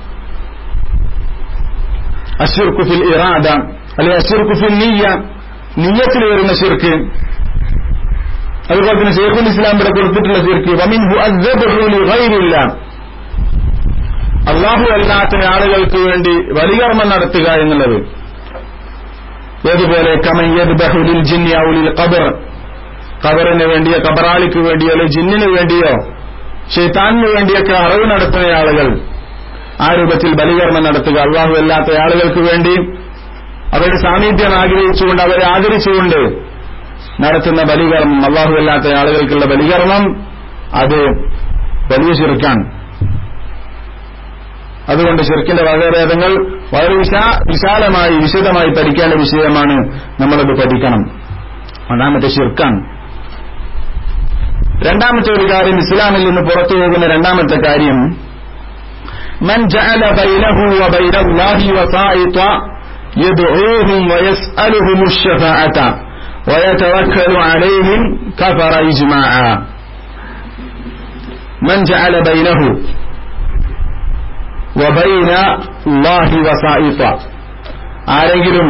അഷിർക്കുഫിൽ ഇറാദ അല്ലെ അഷിർക്കുഫിൽ നീയ നീയത്തിൽ വരുന്ന ഷിർക്ക് അതുപോലെ തന്നെ ഷെയ്ഖുൽ ഇസ്ലാം ഇവിടെ കൊടുത്തിട്ടുള്ള ഷിർക്ക് വമിൻഹു അസ്സബ്ഹു ലിഗൈരില്ല അള്ളാഹു അല്ലാത്ത ആളുകൾക്ക് വേണ്ടി ബലികർമ്മം നടത്തുക എന്നുള്ളത് ഏതുപോലെ കമയ്യത് ബഹുലിൽ ജിന്യാവുലിൽ ഖബർ ഖബറിന് വേണ്ടിയോ കബറാളിക്ക് വേണ്ടിയോ അല്ലെങ്കിൽ ജിന്നിന് വേണ്ടിയോ ഷെയ്ത്താനിന് വേണ്ടിയൊക്കെ അറിവ് നടത്തുന്ന ആളുകൾ ആ രൂപത്തിൽ ബലികർമ്മം നടത്തുക അള്ളാഹു അല്ലാത്ത ആളുകൾക്ക് വേണ്ടി അവരുടെ സാമീപ്യം ആഗ്രഹിച്ചുകൊണ്ട് അവരെ ആദരിച്ചുകൊണ്ട് നടത്തുന്ന ബലികർമ്മം അള്ളാഹു അല്ലാത്ത ആളുകൾക്കുള്ള ബലികർമ്മം അത് വലിയ ചെറുക്കാണ് അതുകൊണ്ട് ചെറുക്കിന്റെ വകഭേദങ്ങൾ വളരെ വിശാ വിശാലമായി വിശദമായി പഠിക്കേണ്ട വിഷയമാണ് നമ്മളത് പഠിക്കണം ഒന്നാമത്തെ ഷിർക്കാണ് രണ്ടാമത്തെ ഒരു കാര്യം ഇസ്ലാമിൽ നിന്ന് പുറത്തു പോകുന്ന രണ്ടാമത്തെ കാര്യം من جعل بينه وبين الله وسائطا يدعوهم ويسألهم الشفاعة ويتوكل عليهم كفر إجماعا من جعل بينه وبين الله وسائطا ആരെങ്കിലും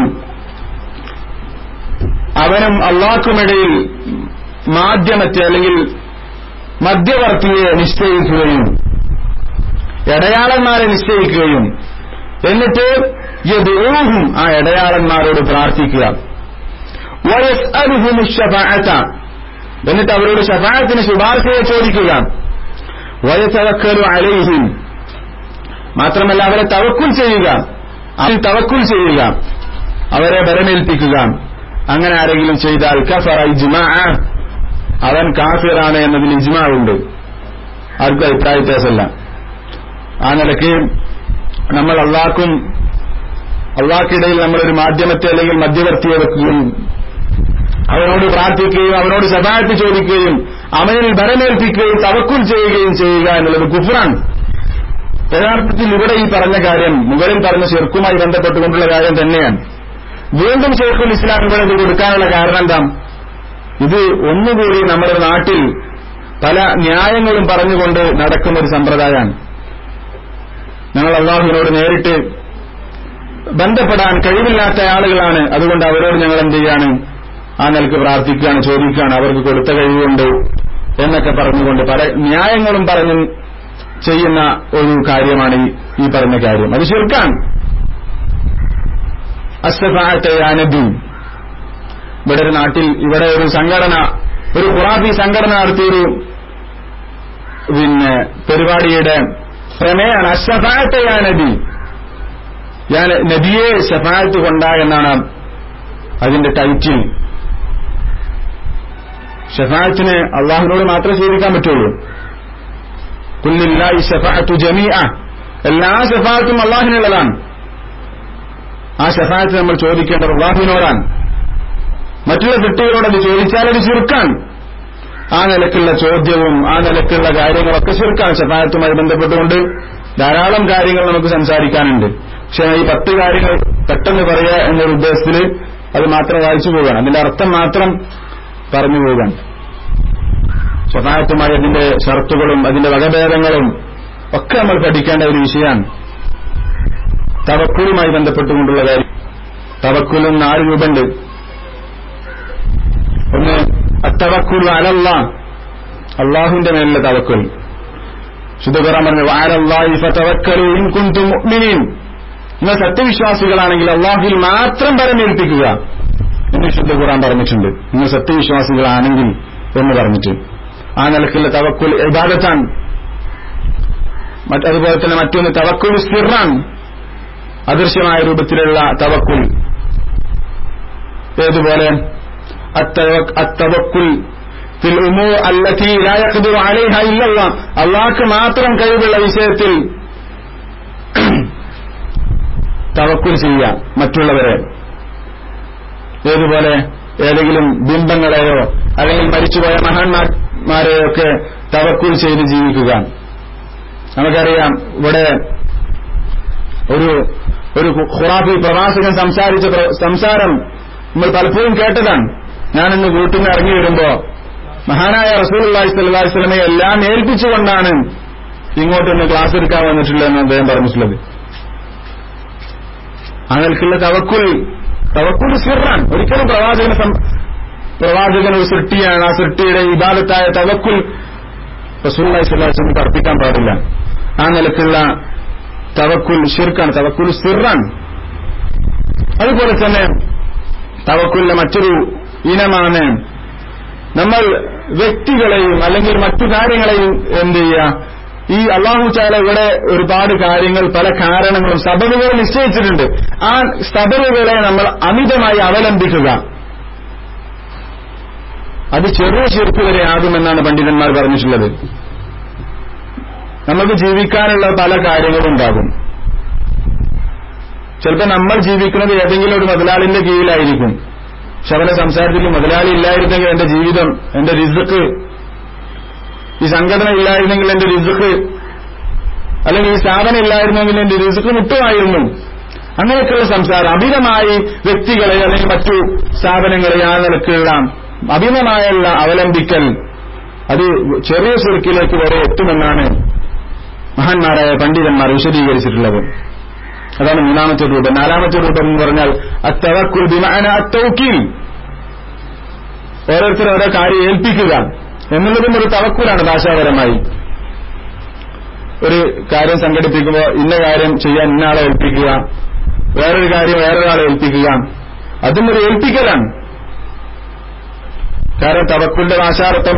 അവനും അള്ളാഹ്ക്കുമിടയിൽ മാധ്യമത്തെ അല്ലെങ്കിൽ മധ്യവർത്തിയെ നിശ്ചയിക്കുകയും ഇടയാളന്മാരെ നിശ്ചയിക്കുകയും എന്നിട്ട് യദൂഹും ആ ഇടയാളന്മാരോട് പ്രാർത്ഥിക്കുക വയസ്അലുഹും ഷഫാഅത്ത എന്നിട്ട് അവരോട് ഷഫാഅത്തിന് ശുപാർശയെ ചോദിക്കുക വയതവക്കലു അലൈഹിം മാത്രമല്ല അവരെ തവക്കുൽ ചെയ്യുക അതിൽ തവക്കുൽ ചെയ്യുക അവരെ ബരമേൽപ്പിക്കുക അങ്ങനെ ആരെങ്കിലും ചെയ്താൽ കഫറ ഇജ്മാ അവൻ കാഫിറാണ് എന്നതിൽ ഇജ്മാ ഉണ്ട് ആർക്കും അഭിപ്രായ വ്യത്യാസമല്ല ആ നിലയ്ക്ക് നമ്മൾ അള്ളാഹ്ക്കും അള്ളാഹ്ക്കിടയിൽ നമ്മളൊരു മാധ്യമത്തെ അല്ലെങ്കിൽ മധ്യവർത്തിയെ വെക്കുകയും അവനോട് പ്രാർത്ഥിക്കുകയും അവനോട് സഹായത്ത് ചോദിക്കുകയും അവനിൽ ഭരമേൽപ്പിക്കുകയും തവക്കുൽ ചെയ്യുകയും ചെയ്യുക എന്നുള്ളത് കുഫറാണ് യഥാർത്ഥത്തിൽ ഇവിടെ ഈ പറഞ്ഞ കാര്യം മുകളിൽ പറഞ്ഞ ചെറുക്കുമായി ബന്ധപ്പെട്ടുകൊണ്ടുള്ള കാര്യം തന്നെയാണ് വീണ്ടും ഷെയ്ഖുൽ ഇസ്ലാം ഇവിടെ ഇത് കൊടുക്കാനുള്ള കാരണം എന്താ ഇത് ഒന്നുകൂടി നമ്മുടെ നാട്ടിൽ പല ന്യായങ്ങളും പറഞ്ഞുകൊണ്ട് നടക്കുന്ന ഒരു സമ്പ്രദായമാണ് ഞങ്ങൾ അള്ളാഹുവിനോട് നേരിട്ട് ബന്ധപ്പെടാൻ കഴിവില്ലാത്ത ആളുകളാണ് അതുകൊണ്ട് അവരോട് ഞങ്ങൾ എന്ത് ചെയ്യാണ് ആ നിലക്ക് പ്രാർത്ഥിക്കുകയാണ് ചോദിക്കുകയാണ് അവർക്ക് കൊടുത്ത കഴിവുണ്ട് എന്നൊക്കെ പറഞ്ഞുകൊണ്ട് പല ന്യായങ്ങളും പറഞ്ഞു ചെയ്യുന്ന ഒരു കാര്യമാണ് ഈ- ഈ പറഞ്ഞ കാര്യം അത് ശിർക്കാൻ അസ്തഫാനബി ഇവിടെ ഒരു നാട്ടിൽ ഇവിടെ ഒരു സംഘടന ഒരു ഖുറാഫി സംഘടന നടത്തിയൊരു പിന്നെ പരിപാടിയുടെ പ്രമേയാണ് അഷഫായത്തയാ നബി ഞാൻ നബിയെ ഷഫായത്ത് കൊണ്ട എന്നാണ് അതിന്റെ ടൈറ്റിൽ ഷഫായത്തിന് അള്ളാഹുവിനോട് മാത്രമേ ചോദിക്കാൻ പറ്റുള്ളൂ കുല്ലില്ലായി ഷഫാഅത്തു ജമീഅ എല്ലാ ഷഫാഅത്തും അള്ളാഹിനുള്ളതാണ് ആ ഷഫാഅത്ത് നമ്മൾ ചോദിക്കേണ്ടത് അള്ളാഹുവിനോടാണ് മറ്റുള്ള കുട്ടികളോട് അത് ചോദിച്ചാൽ അത് ചുരുക്കാൻ ആ നിലക്കുള്ള ചോദ്യവും ആ നിലക്കുള്ള കാര്യങ്ങളൊക്കെ ചുരുക്കാൻ ഷഫായത്തുമായി ബന്ധപ്പെട്ടുകൊണ്ട് ധാരാളം കാര്യങ്ങൾ നമുക്ക് സംസാരിക്കാനുണ്ട് പക്ഷെ ഈ പത്ത് കാര്യങ്ങൾ പെട്ടെന്ന് പറയുക എന്നൊരു ഉദ്ദേശത്തിൽ അത് മാത്രം വായിച്ചു പോവുകയാണ് അതിന്റെ അർത്ഥം മാത്രം പറഞ്ഞു പോവുകയാണ് ഷഫായത്തുമായി അതിന്റെ ഷർത്തുകളും അതിന്റെ വകഭേദങ്ങളും ഒക്കെ നമ്മൾ പഠിക്കേണ്ട ഒരു വിഷയമാണ് തവക്കുലുമായി ബന്ധപ്പെട്ടുകൊണ്ടുള്ള കാര്യം തവക്കുലും നാല് രൂപണ്ട് ഒന്ന് അത്തവക്കുൽ അലല്ല അള്ളാഹുവിന്റെ മേലുള്ള തവക്കുൽ ശുദ്ധകുറാൻ പറഞ്ഞു വാരല്ലാഹി ഫതവക്കലു ഇൻ കുൻതും മുഅ്മിനീൻ നിങ്ങൾ സത്യവിശ്വാസികളാണെങ്കിൽ അള്ളാഹുവിൽ മാത്രം പരമേൽപ്പിക്കുക എന്ന് ശുദ്ധ ഖുറാൻ പറഞ്ഞിട്ടുണ്ട് നിങ്ങൾ സത്യവിശ്വാസികളാണെങ്കിൽ എന്ന് പറഞ്ഞിട്ട് ആ നിലക്കുള്ള തവക്കുൽ ഇബാദത്താണ് മറ്റ് അതുപോലെ തന്നെ മറ്റൊന്ന് തവക്കുൽ സിറാൻ അദൃശ്യമായ രൂപത്തിലുള്ള തവക്കുൽ ഏതുപോലെ التوك- التوكل في الأمور التي لا يقدر عليها إلا الله അള്ളാഹ്ക്ക് മാത്രം കഴിവുള്ള വിഷയത്തിൽ തവക്കുൽ ചെയ്യുക മറ്റുള്ളവരെ ഏതുപോലെ ഏതെങ്കിലും ബിംബങ്ങളെയോ അല്ലെങ്കിൽ മരിച്ചുപോയ മഹാന്മാരെയോ ഒക്കെ തവക്കുൽ ചെയ്ത് ജീവിക്കുക നമുക്കറിയാം ഇവിടെ ഒരു ഒരു ഖുറാഫി പ്രവാസകൻ സംസാരിച്ച പ്ര- സംസാരം നമ്മൾ പലപ്പോഴും കേട്ടതാണ് ഞാനിന്ന് വീട്ടിൽ നിന്ന് ഇറങ്ങി വരുമ്പോ മഹാനായ റസൂൽ അള്ളാഹി സ്വല്ലല്ലാഹി വസല്ലമയെ എല്ലാം ഏൽപ്പിച്ചുകൊണ്ടാണ് ഇങ്ങോട്ടൊന്ന് ക്ലാസ് എടുക്കാൻ വന്നിട്ടുള്ളതെന്ന് അദ്ദേഹം പറഞ്ഞിട്ടുള്ളത് അങ്ങൾക്കുള്ള തവക്കുൽ തവക്കുൽ സിറാൻ ഒരിക്കലും പ്രവാചകന് സം- പ്രവാചകൻ ഒരു സൃഷ്ടിയാണ് ആ സൃഷ്ടിയുടെ ഇബാദത്തായ തവക്കുൽ റസൂല്ലായി സ്വല്ലാസ്ലം അർപ്പിക്കാൻ പാടില്ല ആ നിലക്കുള്ള തവക്കുൽ ഷിർക്കാണ് തവക്കുൽ സിറാൻ അതുപോലെ തന്നെ തവക്കുലിന്റെ മറ്റൊരു ഇനമാണ് നമ്മൾ വ്യക്തികളെയും അല്ലെങ്കിൽ മറ്റു കാര്യങ്ങളെയും എന്ത് ചെയ്യുക ഈ അള്ളാഹു ചാല ഇവിടെ ഒരുപാട് കാര്യങ്ങൾ പല കാരണങ്ങളും സബബുകൾ നിശ്ചയിച്ചിട്ടുണ്ട് ആ സബബുകളെ നമ്മൾ അമിതമായി അവലംബിക്കുക അത് ചെറിയ ചെറുപ്പ് വരെ ആകുമെന്നാണ് പണ്ഡിതന്മാർ പറഞ്ഞിട്ടുള്ളത് നമുക്ക് ജീവിക്കാനുള്ള പല കാര്യങ്ങളും ഉണ്ടാകും ചിലപ്പോൾ നമ്മൾ ജീവിക്കുന്നത് ഏതെങ്കിലും ഒരു മുതലാളിന്റെ കീഴിലായിരിക്കും പക്ഷെ അവന്റെ സംസാരത്തിൽ മുതലാളി ഇല്ലായിരുന്നെങ്കിൽ എന്റെ ജീവിതം എന്റെ റിസുക്ക് ഈ സംഘടന ഇല്ലായിരുന്നെങ്കിൽ എന്റെ റിസുക്ക് അല്ലെങ്കിൽ ഈ സ്ഥാപനം ഇല്ലായിരുന്നെങ്കിൽ എന്റെ റിസുക്ക് മുട്ടുമായിരുന്നു അങ്ങനെയൊക്കെയുള്ള സംസാരം അമിതമായി വ്യക്തികളെ അല്ലെങ്കിൽ മറ്റു സ്ഥാപനങ്ങളെ ആ നിലക്കുള്ള അമിതമായുള്ള അവലംബിക്കൽ അത് ചെറിയ ചെറുക്കിലേക്ക് വരെ എത്തുമെന്നാണ് മഹാന്മാരായ പണ്ഡിതന്മാർ വിശദീകരിച്ചിട്ടുള്ളത് അതാണ് മൂന്നാമത്തെ രൂപം നാലാമത്തെ രൂപം എന്ന് പറഞ്ഞാൽ അത്തവക്കുൽ ബിമാന അത്തൗക്കീൽ ഓരോരുത്തരും ഓരോ കാര്യം ഏൽപ്പിക്കുക എന്നുള്ളതും ഒരു തവക്കുലാണ് ഭാഷാപരമായി ഒരു കാര്യം സംഘടിപ്പിക്കുമ്പോൾ ഇന്ന കാര്യം ചെയ്യാൻ ഇന്നയാളെ ഏൽപ്പിക്കുക വേറൊരു കാര്യം വേറൊരാളെ ഏൽപ്പിക്കുക അതും ഒരു ഏൽപ്പിക്കലാണ് കാരണം തവക്കുലിന്റെ ഭാഷാർത്ഥം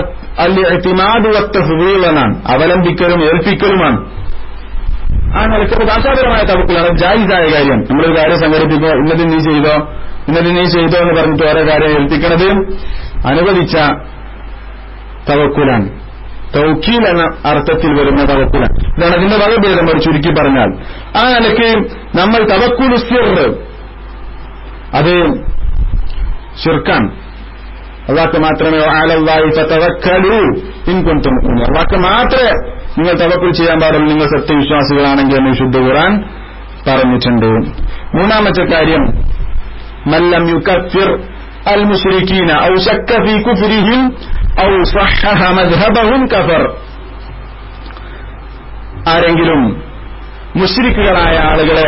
എന്നാണ് അവലംബിക്കലും ഏൽപ്പിക്കലുമാണ് ആ നിലയ്ക്ക് ഭാഷാപരമായ തവക്കുലാണ് ജായിസായ കാര്യം നമ്മളൊരു കാര്യം സംഘടിപ്പിക്കുമ്പോൾ ഇന്നത് നീ ചെയ്തോ ഇന്നത് നീ ചെയ്തോ എന്ന് പറഞ്ഞിട്ട് ഓരോ കാര്യം ഏൽപ്പിക്കണത് അനുവദിച്ച തവക്കുലാണ് തൗക്കീൽ എന്ന അർത്ഥത്തിൽ വരുന്ന തവക്കുലാണ് ഇതാണ് അതിന്റെ വകഭേദം ഒരു ചുരുക്കി പറഞ്ഞാൽ ആ നിലയ്ക്ക് നമ്മൾ തവക്കുൽ സിർ അത് ഷിർക്കാൻ അള്ളാഹ്ക്ക് മാത്രമേ ആലല്ലാഹി ഫതവക്കലു ഇൻ കുൻതും മുഅ്മിനീൻ അള്ളാഹ്ക്ക് മാത്രമേ നിങ്ങൾ തവക്കുൽ ചെയ്യാൻ പാടുള്ളൂ നിങ്ങൾ സത്യവിശ്വാസികളാണെങ്കിൽ എന്ന് വിശുദ്ധ ഖുർആൻ പറഞ്ഞിട്ടുണ്ട് മൂന്നാമത്തെ കാര്യം മല്ലം യുക്കഫിർ അൽ മുശ്രിക്കീന ഔ ശക്ക ഫീ കുഫ്രിഹിം ഔ സഹഹ മദ്ഹബഹും കഫർ ആരെങ്കിലും മുശ്രിക്കുകളായ ആളുകളെ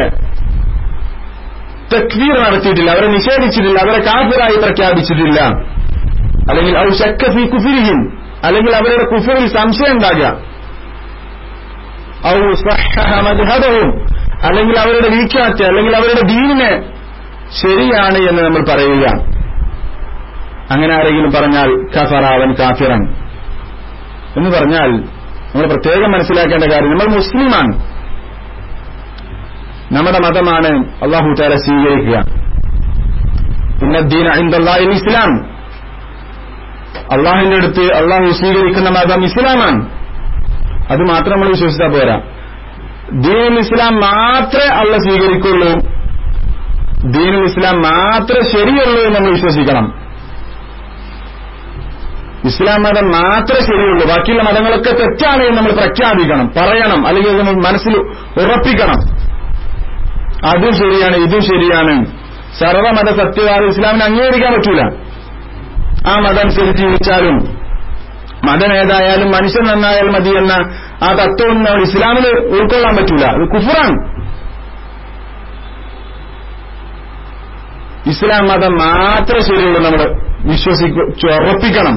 തക്വീർ നടത്തിയിട്ടില്ല അവരെ നിഷേധിച്ചിട്ടില്ല അവരെ കാഫിറായി പ്രഖ്യാപിച്ചിട്ടില്ല അല്ലെങ്കിൽ ഔ ശക്ക ഫീ കുഫിരിഹിം അല്ലെങ്കിൽ അവരുടെ കുഫറിൽ സംശയം ഉണ്ടാകുക ഔ സഹഹ മദ്ഹബഹും അല്ലെങ്കിൽ അവരുടെ വീക്കാറ്റ് അല്ലെങ്കിൽ അവരുടെ ദീനിനെ ശരിയാണ് എന്ന് നമ്മൾ പറയുക അങ്ങനെ ആരെങ്കിലും പറഞ്ഞാൽ കഫറ അവൻ കാഫിറൻ എന്ന് പറഞ്ഞാൽ നമ്മൾ പ്രത്യേകം മനസ്സിലാക്കേണ്ട കാര്യം നമ്മൾ മുസ്ലിമാണ് നമ്മുടെ മതമാണ് അള്ളാഹു താല സ്വീകരിക്കുക ഇന്നദ്ദീൻ അഹിന്ദാഹിൽ ഇസ്ലാം അള്ളാഹിന്റെ അടുത്ത് അള്ളാഹു സ്വീകരിക്കുന്ന മതം ഇസ്ലാമാണ് അത് മാത്രം നമ്മൾ വിശ്വസിച്ചാൽ പോരാ ദീനുൽ ഇസ്ലാം മാത്രമേ അള്ള സ്വീകരിക്കുള്ളൂ ദീനുൽ ഇസ്ലാം മാത്രമേ ശരിയുള്ളൂ എന്ന് നമ്മൾ വിശ്വസിക്കണം ഇസ്ലാം മതം മാത്രമേ ശരിയുള്ളൂ ബാക്കിയുള്ള മതങ്ങളൊക്കെ തെറ്റാണ് എന്ന് നമ്മൾ പ്രഖ്യാപിക്കണം പറയണം അല്ലെങ്കിൽ നമ്മൾ മനസ്സിൽ ഉറപ്പിക്കണം അതും ശരിയാണ് ഇതും ശരിയാണ് സർവമത സത്യവാദ ഇസ്ലാമിനെ അംഗീകരിക്കാൻ പറ്റൂല ആ മതം അനുസരിച്ച് ജീവിച്ചാലും മതം ഏതായാലും മനുഷ്യൻ നന്നായാൽ മതി എന്ന ആ തത്വം നമ്മൾ ഇസ്ലാമിൽ ഉൾക്കൊള്ളാൻ പറ്റൂല അത് കുഫറാണ് ഇസ്ലാം മതം മാത്രമേ ശരിയുള്ളൂ നമ്മൾ വിശ്വസിച്ച് ഉറപ്പിക്കണം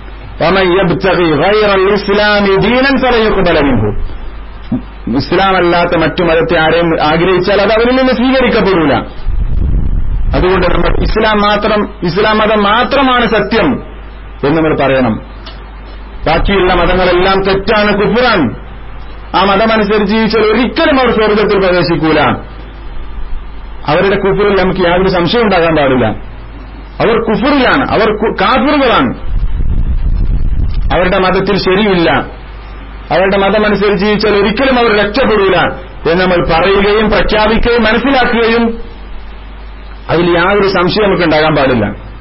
ഇസ്ലാമല്ലാത്ത മറ്റു മതത്തെ ആരെയും ആഗ്രഹിച്ചാൽ അത് അവരിൽ നിന്ന് സ്വീകരിക്കപ്പെടൂല അതുകൊണ്ട് നമ്മൾ ഇസ്ലാം മാത്രം ഇസ്ലാം മതം മാത്രമാണ് സത്യം എന്ന് നമ്മൾ പറയണം ബാക്കിയുള്ള മതങ്ങളെല്ലാം തെറ്റാണ് കുഫുറാൻ ആ മതമനുസരിച്ച് ജീവിച്ചാൽ ഒരിക്കലും അവർ സ്വർഗത്തിൽ പ്രവേശിക്കൂല അവരുടെ കുഫറിൽ നമുക്ക് യാതൊരു സംശയം ഉണ്ടാകാൻ പാടില്ല അവർ കുഫറിലാണ് അവർ കാഫിറുകളാണ് അവരുടെ മതത്തിൽ ശരിയില്ല അവരുടെ മതമനുസരിച്ച് ജീവിച്ചാൽ ഒരിക്കലും അവർ രക്ഷപ്പെടൂല എന്ന് നമ്മൾ പറയുകയും പ്രഖ്യാപിക്കുകയും മനസ്സിലാക്കുകയും അതിൽ യാതൊരു സംശയം നമുക്ക് ഉണ്ടാകാൻ പാടില്ല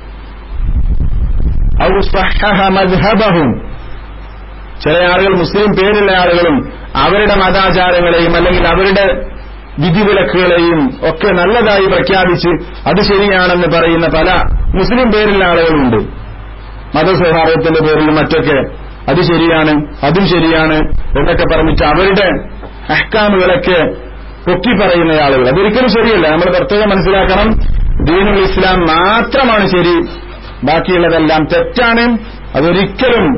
മദ്ഹബഹും ചില ആളുകൾ മുസ്ലിം പേരുള്ള ആളുകളും അവരുടെ മതാചാരങ്ങളെയും അല്ലെങ്കിൽ അവരുടെ വിധിവിലക്കുകളെയും ഒക്കെ നല്ലതായി പ്രഖ്യാപിച്ച് അത് ശരിയാണെന്ന് പറയുന്ന പല മുസ്ലിം പേരുള്ള ആളുകളുണ്ട് മതസൗഹാർദ്ദത്തിന്റെ പേരിൽ മറ്റൊക്കെ അത് ശരിയാണ് അതും ശരിയാണ് എന്നൊക്കെ പറഞ്ഞിട്ട് അവരുടെ അഹ്കാമുകളൊക്കെ പൊക്കി പറയുന്ന ആളുകൾ അതൊരിക്കലും ശരിയല്ല നമ്മൾ പ്രത്യേകം മനസ്സിലാക്കണം ദീനുൽ ഇസ്ലാം മാത്രമാണ് ശരി ബാക്കിയുള്ളതെല്ലാം തെറ്റാണ് അതൊരിക്കലും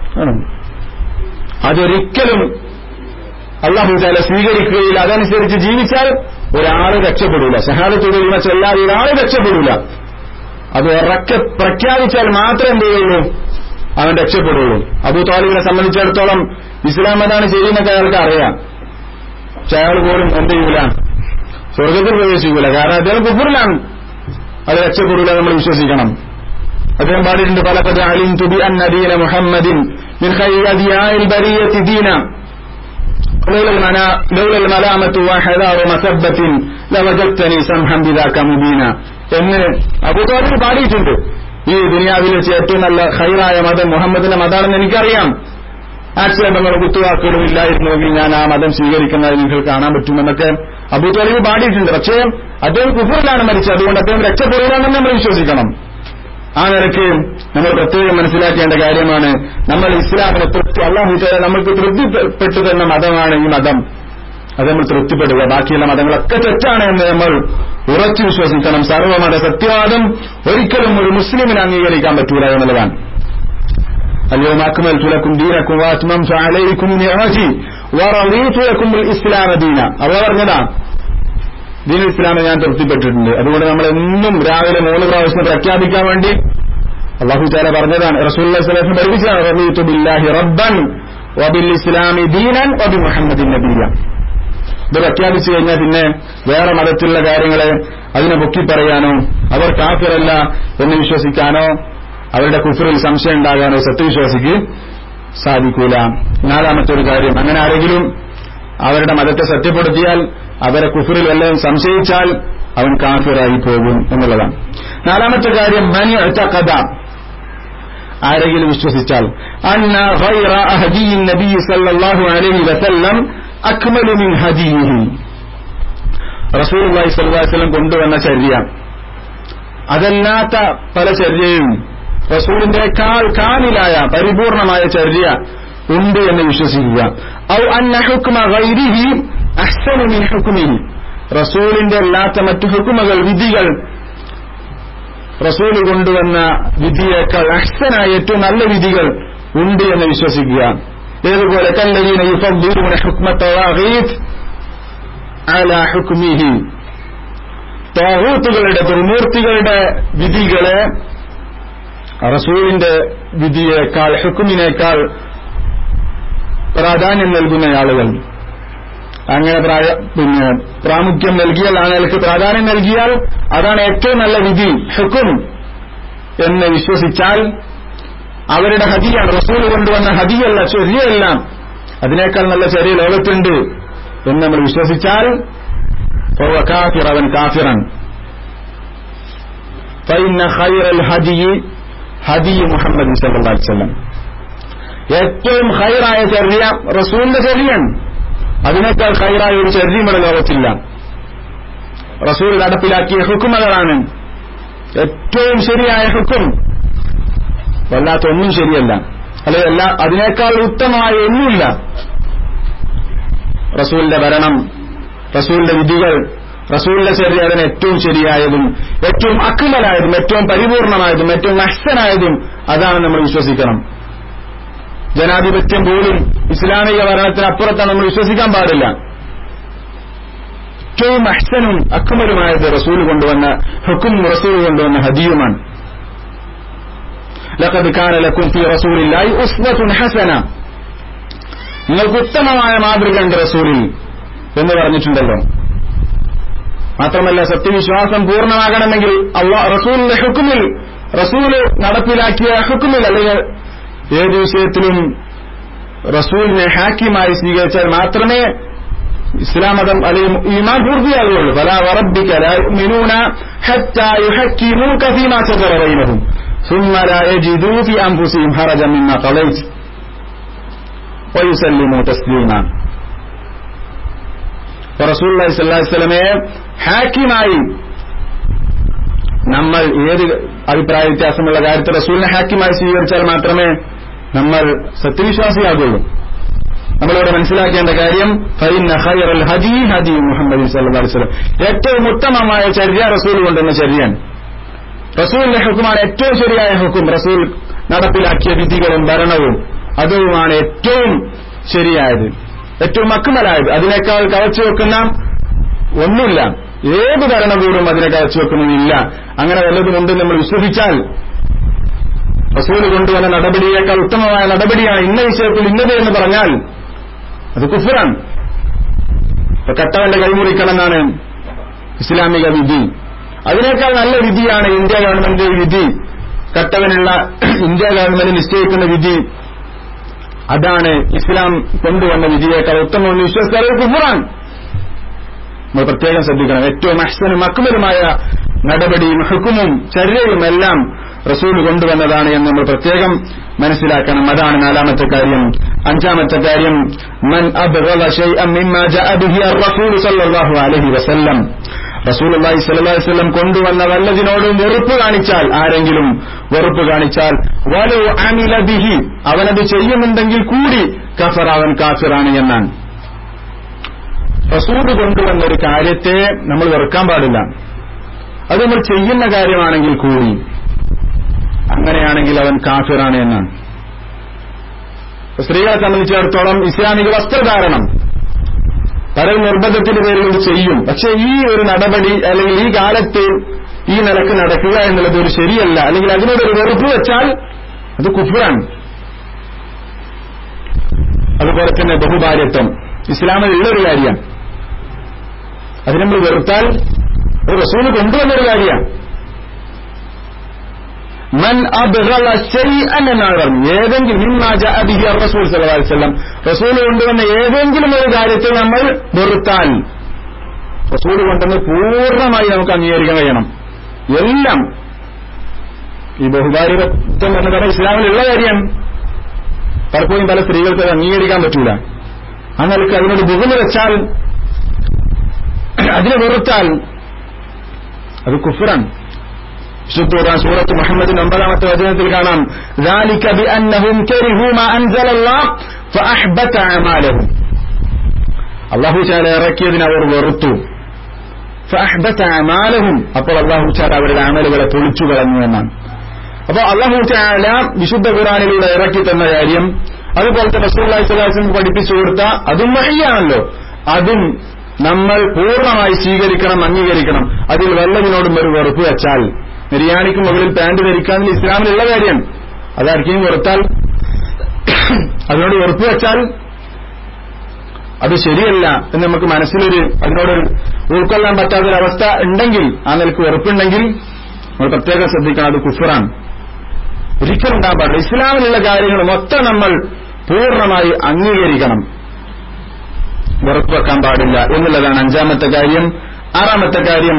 അതൊരിക്കലും അള്ളാഹു താല സ്വീകരിക്കുകയില്ല അതനുസരിച്ച് ജീവിച്ചാൽ ഒരാൾ രക്ഷപ്പെടൂല ഷഹാദത്തുകളിൽ ചെല്ലാതെ ഒരാൾ രക്ഷപ്പെടൂല അത് ഉറക്കെ പ്രഖ്യാപിച്ചാൽ മാത്രമേ എന്ത് ചെയ്യുള്ളൂ അവൻ രക്ഷപ്പെടുള്ളൂ അബൂ താലിബിനെ സംബന്ധിച്ചിടത്തോളം ഇസ്ലാം മതാണ് ശരിയെന്നൊക്കെ അയാൾക്ക് അറിയാം പക്ഷെ അയാൾ പോലും എന്ത് ചെയ്യൂല സ്വർഗത്തിൽ പ്രവേശിക്കൂല കാരണം അദ്ദേഹം കുഫറിലാണ് അത് രക്ഷപ്പെടൂല നമ്മൾ വിശ്വസിക്കണം അദ്ദേഹം പാടിയിട്ടുണ്ട് പലപ്പത് അലിം തുബി അന്നദീന മുഹമ്മദിൻ من خير أدياء البرية دينا لولا المنا لولا الملامة وحذار مسبة لوجدتني سمحا بذاك مبينا എന്ന് അബൂതാലിബ് പാടിയിട്ടുണ്ട് ഈ ദുനിയാവിൽ വെച്ച് ഏറ്റവും നല്ല ഹൈറായ മതം മുഹമ്മദിന്റെ മതാണെന്ന് എനിക്കറിയാം ആക്ഷേപങ്ങളും കുത്തുവാക്കുകളും ഇല്ലായിരുന്നുവെങ്കിൽ ഞാൻ ആ മതം സ്വീകരിക്കുന്നത് നിങ്ങൾക്ക് കാണാൻ പറ്റുമെന്നൊക്കെ അബൂതാലിബ് പാടിയിട്ടുണ്ട് പക്ഷേ അദ്ദേഹം കുഫറിലാണ് മരിച്ചത് അതുകൊണ്ട് അദ്ദേഹം രക്ഷപ്പെടില്ലെന്ന് നമ്മൾ വിശ്വസിക്കണം ആ നിലയ്ക്ക് നമ്മൾ പ്രത്യേകം മനസ്സിലാക്കേണ്ട കാര്യമാണ് നമ്മൾ ഇസ്ലാമിനെ തൃപ്തി അള്ളാഹു നമ്മൾക്ക് തൃപ്തിപ്പെട്ടു തന്ന മതമാണ് ഈ മതം അത് നമ്മൾ തൃപ്തിപ്പെടുക ബാക്കിയുള്ള മതങ്ങളൊക്കെ തെറ്റാണ് എന്ന് നമ്മൾ ഉറച്ചു വിശ്വസിക്കണം സർവമത സത്യവാദം ഒരിക്കലും ഒരു മുസ്ലിമിന് അംഗീകരിക്കാൻ പറ്റൂല എന്നുള്ളതാണ് اليوم أكملت لكم دينكم وأتممت عليكم نعمتي ورضيت لكم الإسلام دينا الله പറഞ്ഞതാ ദീൻ ഇസ്ലാമെ ഞാൻ തൃപ്തിപ്പെട്ടിട്ടുണ്ട് അതുകൊണ്ട് നമ്മൾ എന്നും രാവിലെ മൂന്ന് പ്രാവശ്യം പ്രഖ്യാപിക്കാൻ വേണ്ടി അള്ളാഹു താല പറഞ്ഞതാണ് റസൂൽ സ്വലം പഠിപ്പിച്ചതാണ് റബീത്തു ബില്ലാഹി റബ്ബൻ വബിൽ ഇസ്ലാമി ദീനൻ വബി മുഹമ്മദിൻ നബിയ ഇത് പ്രഖ്യാപിച്ചു കഴിഞ്ഞാൽ പിന്നെ വേറെ മതത്തിലുള്ള കാര്യങ്ങളെ അതിനെ പൊക്കി പറയാനോ അവർ കാഫിറല്ല എന്ന് വിശ്വസിക്കാനോ അവരുടെ കുഫറിൽ സംശയം ഉണ്ടാകാനോ സത്യവിശ്വാസിക്ക് സാധിക്കൂല നാലാമത്തെ ഒരു കാര്യം അങ്ങനെ ആരെങ്കിലും അവരുടെ മതത്തെ സത്യപ്പെടുത്തിയാൽ അവരെ കുഫറിൽ വല്ലതും സംശയിച്ചാൽ അവൻ കാഫിറായി പോകും എന്നുള്ളതാണ് നാലാമത്തെ കാര്യം മനി കഥ ആരെങ്കിലും വിശ്വസിച്ചാൽ അന്ന ഖൈറ ഹദീ നബി സല്ലല്ലാഹു അലൈഹി വസല്ലം അക്മലു മിൻ ഹദീഹി റസൂലുള്ളാഹി സ്വല്ലല്ലാഹു അലൈഹി വസല്ലം കൊണ്ടുവന്ന ചര്യ അതല്ലാത്ത പല ചര്യയും റസൂലിന്റെക്കാൾ കാമിലായ പരിപൂർണമായ ചര്യ ഉണ്ട് എന്ന് വിശ്വസിക്കുക ഔ അന്ന ഹുക്മ ഗൈരിഹി അഹ്സനു മിൻ ഹുക്മിഹി റസൂലിന്റെ അല്ലാത്ത മറ്റു ഹുക്കുമകൾ വിധികൾ റസൂൽ കൊണ്ടുവന്ന വിധിയേക്കാൾ അഹ്സനായ ഏറ്റവും നല്ല വിധികൾ ഉണ്ട് എന്ന് വിശ്വസിക്കുക ഏതുപോലെ കല്ലരീന യുഫദ്ദിലൂന ഹുക്മ തവാഗീത്ത് അല ഹുക്മിഹി താഹൂത്തുകളുടെ ദുർമൂർത്തികളുടെ വിധികളെ റസൂലിന്റെ വിധിയേക്കാൾ ഹുക്കുമിനേക്കാൾ പ്രാധാന്യം നൽകുന്ന ആളുകൾ അങ്ങനെ പിന്നെ പ്രാമുഖ്യം നൽകിയാൽ ആ നിലക്ക് പ്രാധാന്യം നൽകിയാൽ അതാണ് ഏറ്റവും നല്ല വിധി ഹുക്കും എന്ന് വിശ്വസിച്ചാൽ അവരുടെ ഹദിയാണ് റസൂൽ കൊണ്ടുവന്ന ഹദിയല്ല ചെറിയല്ല അതിനേക്കാൾ നല്ല ചെറിയ ലോകത്തുണ്ട് എന്ന് നമ്മൾ വിശ്വസിച്ചാൽ കാഫിർ അവൻ കാഫിറൻ ഫൈന ഖൈറൽ ഹദിയി ഹദി മുഹമ്മദ് സല്ലല്ലാഹു അലൈഹി വസല്ലം ഏറ്റവും ഹൈറായ ചെറിയ റസൂലിന്റെ ചെറിയാണ് അതിനേക്കാൾ ഹൈറായ ഒരു ചെറിയുടെ ലോകത്തില്ല റസൂൽ നടപ്പിലാക്കിയ ഹുക്കുമകളാണ് ഏറ്റവും ശരിയായ ഹുക്കും വല്ലാത്ത ഒന്നും ശരിയല്ല അല്ലെ എല്ലാ അതിനേക്കാൾ ഉത്തമമായ ഒന്നുമില്ല റസൂലിന്റെ ഭരണം റസൂലിന്റെ വിധികൾ റസൂലിന്റെ ചെറിയ അതിന് ഏറ്റവും ശരിയായതും ഏറ്റവും അക്മലായതും ഏറ്റവും പരിപൂർണമായതും ഏറ്റവും അഹ്സനായതും അതാണ് നമ്മൾ വിശ്വസിക്കണം ജനാധിപത്യം പോലും ഇസ്ലാമിക ഭരണത്തിനപ്പുറത്താണ് നമ്മൾ വിശ്വസിക്കാൻ പാടില്ല ഏറ്റവും അഹ്സനും അക്മലുമായത് റസൂൽ കൊണ്ടുവന്ന ഹുക്കും റസൂൽ കൊണ്ടുവന്ന ഹദിയുമാണ് لقد كان لكم في رسول الله أسوة حسنة നിങ്ങൾക്ക് ഉത്തമമായ മാതൃക ഉണ്ട് റസൂലിൽ എന്ന് പറഞ്ഞിട്ടുണ്ടല്ലോ മാത്രമല്ല സത്യവിശ്വാസം പൂർണ്ണമാകണമെങ്കിൽ അള്ളാഹ് റസൂലിന്റെ ഹുക്കുമിൽ റസൂല് നടപ്പിലാക്കിയ ഹുക്കുമിൽ അല്ലെങ്കിൽ ഏത് വിഷയത്തിലും റസൂലിനെ ഹാക്കിമായി സ്വീകരിച്ചാൽ മാത്രമേ ഇസ്ലാം മതം അല്ലെങ്കിൽ ഈമാൻ പൂർത്തിയാകുകയുള്ളൂ ഫലാ വറബ്ബിക ലാ യുഅ്മിനൂന ഹത്താ യുഹക്കിമൂക ഫീമാ ശജറ ബൈനഹും ثم لا يجدوا في أنفسهم حرجا مما قضيت ويسلموا تسليما റസൂൽ അലൈഹി സ്വലമയെ ഹാക്കിമായി നമ്മൾ ഏത് അഭിപ്രായ വ്യത്യാസമുള്ള കാര്യത്തിൽ റസൂലിനെ ഹാക്കിമായി സ്വീകരിച്ചാൽ മാത്രമേ നമ്മൾ സത്യവിശ്വാസിയാകുള്ളൂ നമ്മളിവിടെ മനസ്സിലാക്കേണ്ട കാര്യം ഫൈന ഖൈറൽ ഹദി ഹദി മുഹമ്മദ് സല്ലല്ലാഹു അലൈഹി വസല്ലം ഏറ്റവും ഉത്തമമായ ചര്യ റസൂൽ കൊണ്ടുവന്ന ചര്യാണ് റസൂലിന്റെ ഹുക്കുമാണ് ഏറ്റവും ശരിയായ ഹുക്കും റസൂൽ നടപ്പിലാക്കിയ വിധികളും ഭരണവും അതുമാണ് ഏറ്റവും ശരിയായത് ഏറ്റവും അക്കുമലായത് അതിനേക്കാൾ കവച്ചു വെക്കുന്ന ഒന്നുമില്ല ഏത് ഭരണകൂടും അതിനെ കവച്ചു വെക്കുന്നതില്ല അങ്ങനെ വല്ലതുമുണ്ട് നമ്മൾ വിശ്വസിച്ചാൽ റസൂൽ കൊണ്ടുവന്ന നടപടിയേക്കാൾ ഉത്തമമായ നടപടിയാണ് ഇന്ന വിഷയത്തിൽ ഇന്നത് എന്ന് പറഞ്ഞാൽ അത് കുഫറാണ് ഇപ്പൊ കട്ടവന്റെ കൈമുറിക്കണമെന്നാണ് ഇസ്ലാമിക വിധി അതിനേക്കാൾ നല്ല വിധിയാണ് ഇന്ത്യ ഗവൺമെന്റ് വിധി കട്ടവനുള്ള ഇന്ത്യ ഗവൺമെന്റ് നിശ്ചയിക്കുന്ന വിധി അതാണ് ഇസ്ലാം കൊണ്ടുവന്ന വിധിയേക്കാൾ ഉത്തമമെന്ന് വിശ്വസിച്ചാൽ കുഫറാണ് നമ്മൾ പ്രത്യേകം ശ്രദ്ധിക്കണം ഏറ്റവും അഹ്സനും അക്മലുമായ നടപടിയും ഹുക്കുമും ചര്യയും എല്ലാം റസൂൽ കൊണ്ടുവന്നതാണ് എന്ന് നമ്മൾ പ്രത്യേകം മനസ്സിലാക്കണം അതാണ് നാലാമത്തെ കാര്യം അഞ്ചാമത്തെ കാര്യം മൻ അബ്ഗള ശൈഅൻ മിമ്മാ ജഅ ബിഹി അർ-റസൂൽ സല്ലല്ലാഹു അലൈഹി വസല്ലം റസൂലുള്ളാഹി സ്വല്ലല്ലാഹു അലൈഹി വസല്ലം കൊണ്ടുവന്ന വല്ലതിനോടും വെറുപ്പ് കാണിച്ചാൽ ആരെങ്കിലും വെറുപ്പ് കാണിച്ചാൽ വലു അമില ബിഹി അവനത് ചെയ്യുന്നുണ്ടെങ്കിൽ കൂടി കഫർ അവൻ കാഫിറാണ് എന്നാണ് റസൂൽ കൊണ്ടുവന്ന ഒരു കാര്യത്തെ നമ്മൾ വെറുക്കാൻ പാടില്ല അത് നമ്മൾ ചെയ്യുന്ന കാര്യമാണെങ്കിൽ കൂടി അങ്ങനെയാണെങ്കിൽ അവൻ കാഫിറാണ് എന്നാണ് സ്ത്രീകളെ സംബന്ധിച്ചിടത്തോളം ഇസ്ലാമിക വസ്ത്രധാരണം പല നിർബന്ധത്തിന്റെ പേരിൽ ഇത് ചെയ്യും പക്ഷെ ഈ ഒരു നടപടി അല്ലെങ്കിൽ ഈ കാലത്ത് ഈ നിലക്ക് നടക്കുക എന്നുള്ളത് ഒരു ശരിയല്ല അല്ലെങ്കിൽ അതിനോടൊരു വെറുപ്പ് വെച്ചാൽ അത് കുഫറാണ് അതുപോലെ തന്നെ ബഹുഭാര്യത്വം ഇസ്ലാമിൽ ഉള്ളൊരു കാര്യമാണ് അത് നമ്മൾ വെറുത്താൽ ഒരു റസൂല് കൊണ്ടുവന്നൊരു കാര്യമാണ് മൻ അബ്ഗള ശൈഅൻ എന്നാണ് പറഞ്ഞു ഏതെങ്കിലും മിമ്മാ ജഅ ബിഹി റസൂൽ സല്ലല്ലാഹു അലൈഹി വസല്ലം റസൂൽ കൊണ്ടുവന്ന ഏതെങ്കിലും ഒരു കാര്യത്തെ നമ്മൾ വെറുത്താൽ റസൂൽ കൊണ്ടുവന്ന് പൂർണ്ണമായി നമുക്ക് അംഗീകരിക്കാൻ കഴിയണം എല്ലാം ഈ ബഹുഭാര്യത്വം എന്ന് പറഞ്ഞ ഇസ്ലാമിലുള്ള കാര്യമാണ് പലപ്പോഴും പല സ്ത്രീകൾക്ക് അത് അംഗീകരിക്കാൻ പറ്റൂല ആ നിലക്ക് അതിനോട് ബഹുമ വെച്ചാൽ അതിനെ വെറുത്താൽ അത് കുഫറാണ് വിശുദ്ധ ഖുർആൻ സൂറത്ത് മുഹമ്മദിന്റെ ഒമ്പതാമത്തെ വചനത്തിൽ കാണാം ذلك بأنهم كرهوا ما أنزل الله فأحبط أعمالهم അള്ളാഹു ചാല ഇറക്കിയതിന് അവർ വെറുത്തു فأحبط أعمالهم അപ്പോൾ അള്ളാഹു ചാല അവരുടെ അമലുകളെ പൊളിച്ചു കളഞ്ഞു എന്നാണ് അപ്പോൾ അള്ളാഹു ചാല വിശുദ്ധ ഖുറാനിലൂടെ ഇറക്കി തന്ന കാര്യം അതുപോലത്തെ റസൂല്ലാഹി സ്വലാസിന് പഠിപ്പിച്ചു കൊടുത്ത അതും വഹിയാണല്ലോ അതും നമ്മൾ പൂർണ്ണമായി സ്വീകരിക്കണം അംഗീകരിക്കണം അതിൽ വല്ലതിനോടും ഒരു വെറുപ്പ് വെച്ചാൽ ബിരിയാണിക്ക് മുകളിൽ പാന്റ് ധരിക്കാൻ ഇസ്ലാമിലുള്ള കാര്യം അതാർക്കെയും വെറുത്താൽ അതിനോട് വെറുപ്പ് വെച്ചാൽ അത് ശരിയല്ല എന്ന് നമുക്ക് മനസ്സിലൊരു അതിനോടൊരു ഉൾക്കൊള്ളാൻ പറ്റാത്തൊരവസ്ഥ ഉണ്ടെങ്കിൽ ആ നിലക്ക് വെറുപ്പുണ്ടെങ്കിൽ നമ്മൾ പ്രത്യേകം ശ്രദ്ധിക്കണം അത് കുഫറാണ് ഒരിക്കലും ഉണ്ടാകാൻ പാടില്ല ഇസ്ലാമിലുള്ള കാര്യങ്ങൾ മൊത്തം നമ്മൾ പൂർണ്ണമായി അംഗീകരിക്കണം വെറുപ്പ് വെക്കാൻ പാടില്ല എന്നുള്ളതാണ് അഞ്ചാമത്തെ കാര്യം ആറാമത്തെ കാര്യം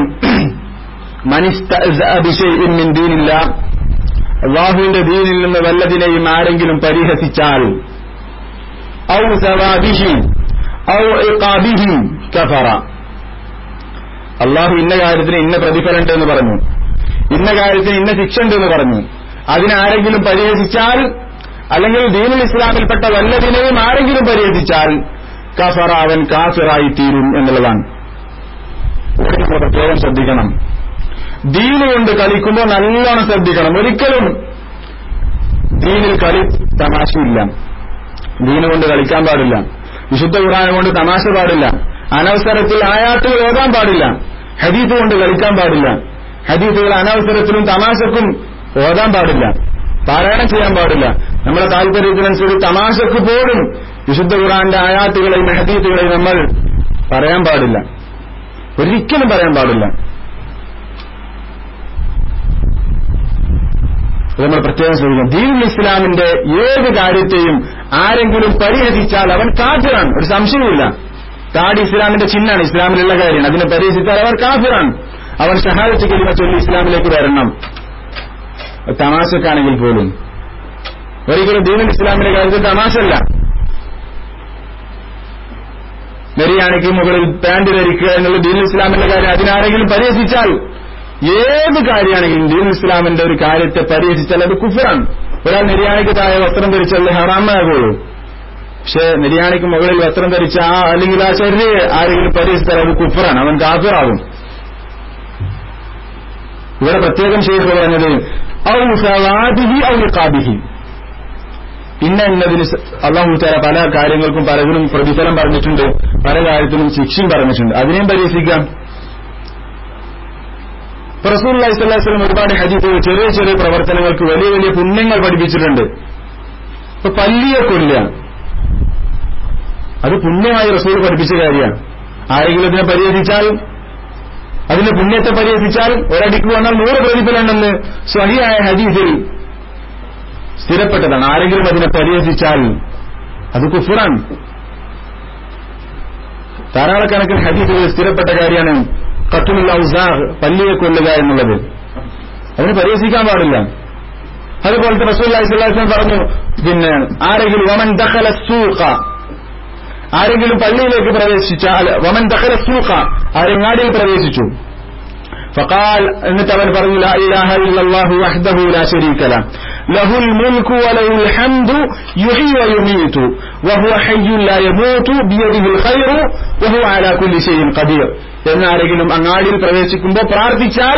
ദീനില്ല അള്ളാഹുവിന്റെ ദീനിൽ നിന്ന് വല്ലതിനെയും ആരെങ്കിലും പരിഹസിച്ചാൽ ഔ സവാബിഹി ഔ ഇഖാബിഹി കഫറ അള്ളാഹു ഇന്ന കാര്യത്തിന് ഇന്ന പ്രതിഫലമുണ്ട് എന്ന് പറഞ്ഞു ഇന്ന കാര്യത്തിന് ഇന്ന ശിക്ഷ ഉണ്ടെന്ന് പറഞ്ഞു അതിനാരെങ്കിലും പരിഹസിച്ചാൽ അല്ലെങ്കിൽ ദീനുൽ ഇസ്ലാമിൽപ്പെട്ട വല്ലതിനെയും ആരെങ്കിലും പരിഹസിച്ചാൽ കഫറ അവൻ കാഫിറായി തീരും എന്നുള്ളതാണ് ഇവിടെ നമ്മൾ പ്രത്യേകം ശ്രദ്ധിക്കണം ദീന് കൊണ്ട് കളിക്കുമ്പോൾ നല്ലോണം ശ്രദ്ധിക്കണം ഒരിക്കലും ദീനിൽ കളി തമാശയില്ല ദീന് കൊണ്ട് കളിക്കാൻ പാടില്ല വിശുദ്ധ ഖുറാൻ കൊണ്ട് തമാശ പാടില്ല അനവസരത്തിൽ ആയാത്തുകൾ ഓതാൻ പാടില്ല ഹദീത്ത് കൊണ്ട് കളിക്കാൻ പാടില്ല ഹദീത്തുകൾ അനവസരത്തിലും തമാശക്കും ഓതാൻ പാടില്ല പാരായണം ചെയ്യാൻ പാടില്ല നമ്മുടെ താല്പര്യത്തിനനുസരിച്ച് തമാശക്ക് പോലും വിശുദ്ധ ഖുറാന്റെ ആയാത്തുകളെയും ഹദീത്തുകളെയും നമ്മൾ പറയാൻ പാടില്ല ഒരിക്കലും പറയാൻ പാടില്ല ഇത് നമ്മൾ പ്രത്യേകം ശ്രദ്ധിക്കണം ദീനുൽ ഇസ്ലാമിന്റെ ഏത് കാര്യത്തെയും ആരെങ്കിലും പരിഹസിച്ചാൽ അവൻ കാഫിറാണ് ഒരു സംശയവുമില്ല താടി ഇസ്ലാമിന്റെ ചിഹ്നാണ് ഇസ്ലാമിലുള്ള കാര്യമാണ് അതിനെ പരിഹസിച്ചാൽ അവർ കാഫിറാണ് അവൻ ഷഹാദത്ത് കലിമ ചൊല്ലി ഇസ്ലാമിലേക്ക് വരണം തമാശക്കാണെങ്കിൽ പോലും ഒരിക്കലും ദീനുൽ ഇസ്ലാമിന്റെ കാര്യത്തിൽ തമാശല്ല നെരിയാണിക്ക് മുകളിൽ പാന്റ് ധരിക്കുക എന്നുള്ള ദീനുൽ ഇസ്ലാമിന്റെ കാര്യം അതിനാരെങ്കിലും പരിഹസിച്ചാൽ ഏത് കാര്യമാണെങ്കിലും ദീൻ ഇസ്ലാമിന്റെ ഒരു കാര്യത്തെ പരിഹസിച്ചാൽ അത് കുഫറാണ് ഒരാൾ നിര്യാണിക്ക് താഴെ വസ്ത്രം ധരിച്ചാൽ ഹറാമാകുള്ളൂ പക്ഷെ നിര്യാണിക്ക് മുകളിൽ വസ്ത്രം ധരിച്ച ആ അല്ലെങ്കിൽ ആ ശരീര ആരെങ്കിലും പരിഹസിച്ചാൽ അത് കുഫറാണ് അവൻ കാഫിറാകും ഇവിടെ പ്രത്യേകം ശേഖർ പറഞ്ഞത് ഔ സവാദിഹി ഔ കാബിഹി ഇന്ന എന്നതിന് അള്ളാഹു താര പല കാര്യങ്ങൾക്കും പലതിനും പ്രതിഫലം പറഞ്ഞിട്ടുണ്ട് പല കാര്യത്തിനും ശിക്ഷയും പറഞ്ഞിട്ടുണ്ട് അതിനെയും പരിഹസിക്കാം റസൂൽ അലൈഹിസ്വലം ഒരുപാട് ഹദീസുകൾ ചെറിയ ചെറിയ പ്രവർത്തനങ്ങൾക്ക് വലിയ വലിയ പുണ്യങ്ങൾ പഠിപ്പിച്ചിട്ടുണ്ട് ഇപ്പൊ പല്ലിയെ കൊല്ല അത് പുണ്യമായി റസൂൽ പഠിപ്പിച്ച കാര്യമാണ് ആരെങ്കിലും ഇതിനെ പരിഹസിച്ചാൽ അതിന്റെ പുണ്യത്തെ പരിഹസിച്ചാൽ ഒരടിക്ക് വന്നാൽ നൂറ് പ്രതിഫലമുണ്ടെന്ന് സ്വഹിയായ ഹദീസിൽ സ്ഥിരപ്പെട്ടതാണ് ആരെങ്കിലും അതിനെ പരിഹസിച്ചാൽ അത് കുഫുറാണ് ധാരാളക്കണക്കിന് ഹദീസുകളിൽ സ്ഥിരപ്പെട്ട കാര്യമാണ് കത്തുൽ ഔസാഹ് പല്ലിയെ കൊല്ലുക എന്നുള്ളത് അതിന് പരിഹസിക്കാൻ പാടില്ല അതുപോലത്തെ റസൂല്ലാഹി സ്വലാസ്ലം പറഞ്ഞു പിന്നെ ആരെങ്കിലും വമൻ ദഖല സൂഖ ആരെങ്കിലും പള്ളിയിലേക്ക് പ്രവേശിച്ചാൽ വമൻ ദഖല സൂഖ ആരെങ്ങാടിയിൽ പ്രവേശിച്ചു فقال എന്നിട്ട് അവൻ പറഞ്ഞു لا إله إلا الله وحده لا شريك له له الملك وله الحمد يحيي ويميت وهو حي لا يموت بيده الخير وهو على كل شيء قدير എന്നാരെങ്കിലും അങ്ങാടിയിൽ പ്രവേശിക്കുമ്പോൾ പ്രാർത്ഥിച്ചാൽ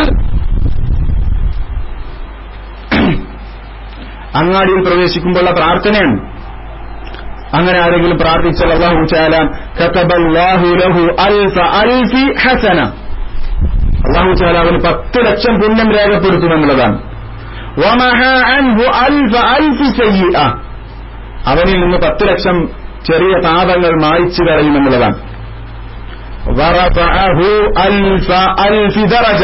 അങ്ങാടിയിൽ പ്രവേശിക്കുമ്പോഴുള്ള പ്രാർത്ഥനയാണ് അങ്ങനെ ആരെങ്കിലും പ്രാർത്ഥിച്ചാൽ അള്ളാഹു ചാലാം കതബല്ലാഹു ലഹു അൽഫ അൽഫി ഹസന അള്ളാഹു ചാല അവന് പത്ത് ലക്ഷം പുണ്യം രേഖപ്പെടുത്തുമെന്നുള്ളതാണ് വമഹ അൻഹു അൽഫ അൽഫി സയ്യിഅ അവനിൽ നിന്ന് പത്ത് ലക്ഷം ചെറിയ പാപങ്ങൾ മായ്ച്ചു കളയുമെന്നുള്ളതാണ് വറഫഅഹു അൽഫ അൽഫി ദറജ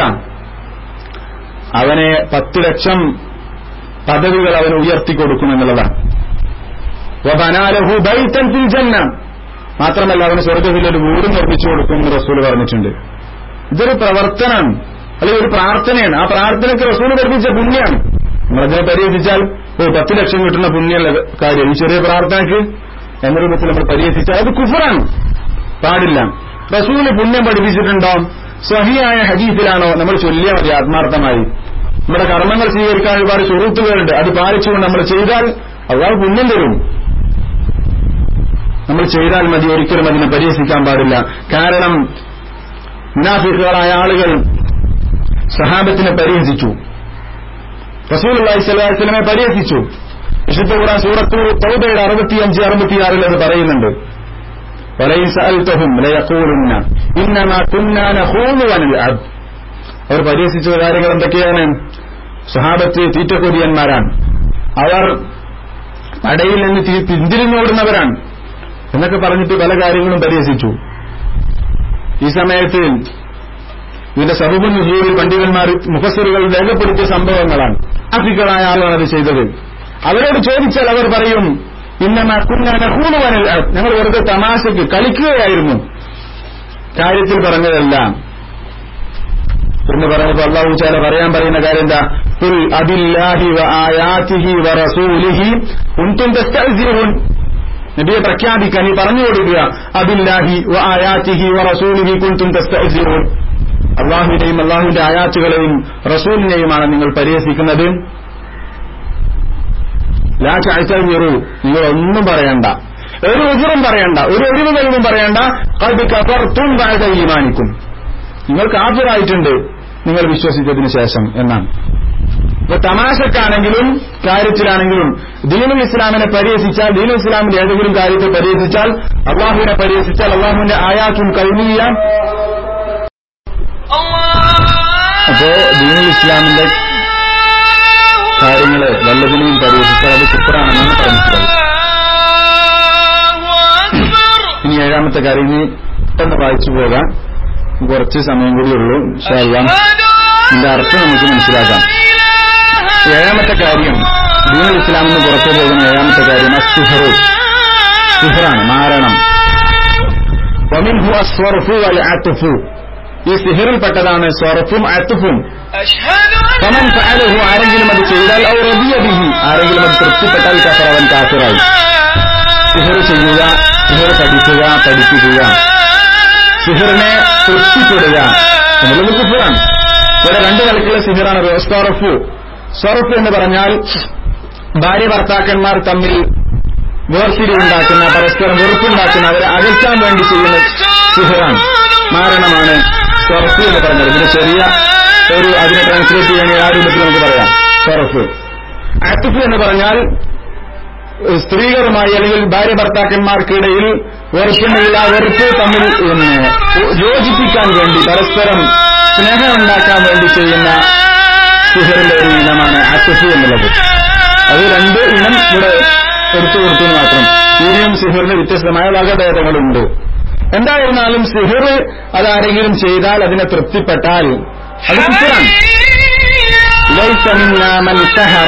അവനെ പത്ത് ലക്ഷം പദവികൾ അവന് ഉയർത്തിക്കൊടുക്കുമെന്നുള്ളതാണ് വബനാലഹു ബൈത്തൻ ഫിൽ ജന്ന മാത്രമല്ല അവന് സ്വർഗത്തിൽ ഒരു വീട് നിർമ്മിച്ചു കൊടുക്കുമെന്ന് റസൂൽ പറഞ്ഞിട്ടുണ്ട് ഇതൊരു പ്രവർത്തനമാണ് അല്ലെങ്കിൽ ഒരു പ്രാർത്ഥനയാണ് ആ പ്രാർത്ഥനയ്ക്ക് റസൂൽ പഠിപ്പിച്ച പുണ്യാണ് നമ്മളതിനെ പരിഹസിച്ചാൽ ഓ പത്ത് ലക്ഷം കിട്ടുന്ന പുണ്യമുള്ള കാര്യം ഈ ചെറിയ പ്രാർത്ഥനയ്ക്ക് എന്ന രൂപത്തിൽ നമ്മൾ പരിഹസിച്ചാൽ അത് കുഫറാണ് പാടില്ല റസൂല് പുണ്യം പഠിപ്പിച്ചിട്ടുണ്ടോ സ്വഹിയായ ഹദീസിലാണോ നമ്മൾ ചൊല്ലിയാൽ മതി ആത്മാർത്ഥമായി നമ്മുടെ കർമ്മങ്ങൾ സ്വീകരിക്കാൻ ഒരുപാട് സുഹൃത്തുക്കളുണ്ട് അത് പാലിച്ചുകൊണ്ട് നമ്മൾ ചെയ്താൽ അള്ളാഹ് പുണ്യം തരും നമ്മൾ ചെയ്താൽ മതി ഒരിക്കലും അതിനെ പരിഹസിക്കാൻ പാടില്ല കാരണം മുനാഫിക്കുകളായ ആളുകൾ സഹാബത്തിനെ പരിഹസിച്ചു റസൂൽ അള്ളാഹി സ്വലാസ്ലമെ പരിഹസിച്ചു വിശുദ്ധ ഖുറാൻ സൂറത്തു തൗബയുടെ അറുപത്തിയഞ്ച് അറുപത്തിയാറിൽ അത് പറയുന്നുണ്ട് ولئن سألتهم ليقولن إنما كنا نخوض ونلعب അവർ പരിഹസിച്ച കാര്യങ്ങൾ എന്തൊക്കെയാണ് സഹാബത്ത് തീറ്റക്കൊതിയന്മാരാണ് അവർ പടയിൽ നിന്ന് തി- പിന്തിരിഞ്ഞോടുന്നവരാണ് എന്നൊക്കെ പറഞ്ഞിട്ട് പല കാര്യങ്ങളും പരിഹസിച്ചു ഈ സമയത്ത് ഇതിന്റെ സബബുൻ ജീവിൽ പണ്ഡിതന്മാർ മുഖസറുകൾ രേഖപ്പെടുത്തിയ സംഭവങ്ങളാണ് ആഫിക്കളായ ആളാണ് അത് ചെയ്തത് അവരോട് ചോദിച്ചാൽ അവർ പറയും ഇന്നമ കുഞ്ഞൂനുവനിൽ ഞങ്ങൾ വെറുതെ തമാശയ്ക്ക് കളിക്കുകയായിരുന്നു കാര്യത്തിൽ പറഞ്ഞതല്ല എന്ന് പറഞ്ഞപ്പോ അള്ളാഹു ചാല പറയാൻ പറയുന്ന കാര്യം എന്താ കുൽ അബില്ലാഹി വ ആയാതിഹി വ റസൂലിഹി കുൻതും തസ്തഅ്സിറൂൻ നബിയെ പ്രഖ്യാപിക്കാൻ നീ പറഞ്ഞു കൊടുക്കുക അബില്ലാഹി വ ആയാതിഹി വ റസൂലിഹി കുൻതും തസ്തഅ്സിറൂൻ അള്ളാഹുവിനെയും അള്ളാഹുവിന്റെ ആയാത്തുകളെയും റസൂലിനെയുമാണ് നിങ്ങൾ പരിഹസിക്കുന്നത് ലാ ചാഴ്ചറു നിങ്ങൾ ഒന്നും പറയണ്ട ഒരു ഉജറും പറയണ്ട ഒരു ഒഴിവ് കഴിവും പറയണ്ട കത് കഫർത്തും ബാധ ഈമാനിക്കും നിങ്ങൾ കാഫിറായിട്ടുണ്ട് നിങ്ങൾ വിശ്വസിച്ചതിന് ശേഷം എന്നാണ് ഇപ്പൊ തമാശക്കാണെങ്കിലും കാര്യത്തിലാണെങ്കിലും ദീനുൽ ഇസ്ലാമിനെ പരിഹസിച്ചാൽ ദീനുൽ ഇസ്ലാമിന്റെ ഏതെങ്കിലും കാര്യത്തെ പരിഹസിച്ചാൽ അള്ളാഹുവിനെ പരിഹസിച്ചാൽ അള്ളാഹുവിന്റെ ആയാത്തും കൗമിയ അപ്പോ ദീനുൽ ഇസ്ലാമിന്റെ കാര്യങ്ങള് വല്ലതിനെയും പരിഹസിച്ചാൽ അത് കുപ്പറാണെന്നാണ് പറഞ്ഞിട്ടുള്ളത് ഇനി ഏഴാമത്തെ കാര്യം ഇനി പെട്ടെന്ന് വായിച്ചു പോകാം കുറച്ച് സമയം കൂടിയുള്ളൂ ഇൻഷാല്ലാം ഇതിന്റെ അർത്ഥം നമുക്ക് മനസ്സിലാക്കാം ഏഴാമത്തെ കാര്യം ദീനുൽ ഇസ്ലാമിന് പുറത്തു പോകുന്ന ഏഴാമത്തെ കാര്യം അസ്സുഹറു സിഹറാണ് മാരണം ومنه الصرف والعطف ഈ സിഹറിൽപ്പെട്ടതാണ് സ്വറഫും അത്തുഫും ഫമൻ ഫഅലഹു ആരെങ്കിലും അത് ചെയ്താൽ ഔ റബിയ ബിഹി ആരെങ്കിലും അത് തൃപ്തിപ്പെട്ടാൽ കഫർ അവൻ കാഫിറായി സിഹർ ചെയ്യുക സിഹർ പഠിക്കുക പഠിപ്പിക്കുക സിഹറിനെ തൃപ്തിപ്പെടുക എന്നുള്ളത് കുഫറാണ് ഇവിടെ രണ്ട് നിലക്കുള്ള സിഹറാണ് സൊറഫു സൊറഫ് എന്ന് പറഞ്ഞാൽ ഭാര്യ ഭർത്താക്കന്മാർ തമ്മിൽ വേർതിരിവുണ്ടാക്കുന്ന പരസ്പരം വെറുപ്പുണ്ടാക്കുന്ന അവരെ അകറ്റാൻ വേണ്ടി ചെയ്യുന്ന സിഹറാണ് മാരണമാണ് സൊറഫ് എന്ന് പറഞ്ഞത് ഇതിന് ചെറിയ ഒരു അതിനെ ട്രാൻസ്ലേറ്റ് ചെയ്യാൻ ആ രൂപത്തിൽ നമുക്ക് പറയാം സൊറഫ് അത്തുഫ് എന്ന് പറഞ്ഞാൽ സ്ത്രീകളുമായി അല്ലെങ്കിൽ ഭാര്യ ഭർത്താക്കന്മാർക്കിടയിൽ വെറുപ്പുണ്ടെങ്കിൽ ആ വെറുപ്പ് തമ്മിൽ പിന്നെ യോജിപ്പിക്കാൻ വേണ്ടി പരസ്പരം സ്നേഹം ഉണ്ടാക്കാൻ വേണ്ടി ചെയ്യുന്ന സിഹറിന്റെ ഒരു ഇനമാണ് അത്തുഫ് എന്നുള്ളത് അത് രണ്ട് ഇനം ഇവിടെ എടുത്തു കൊടുത്തു എന്ന് മാത്രം ഇതിനും സിഹറിന് വ്യത്യസ്തമായ വകഭേദങ്ങളുണ്ട് എന്തായിരുന്നാലും സിഹർ അതാരെങ്കിലും ചെയ്താൽ അതിനെ തൃപ്തിപ്പെട്ടാൽ അത് കുഫറാണ് ലൈസ മിന്നാ മൻ സഹറ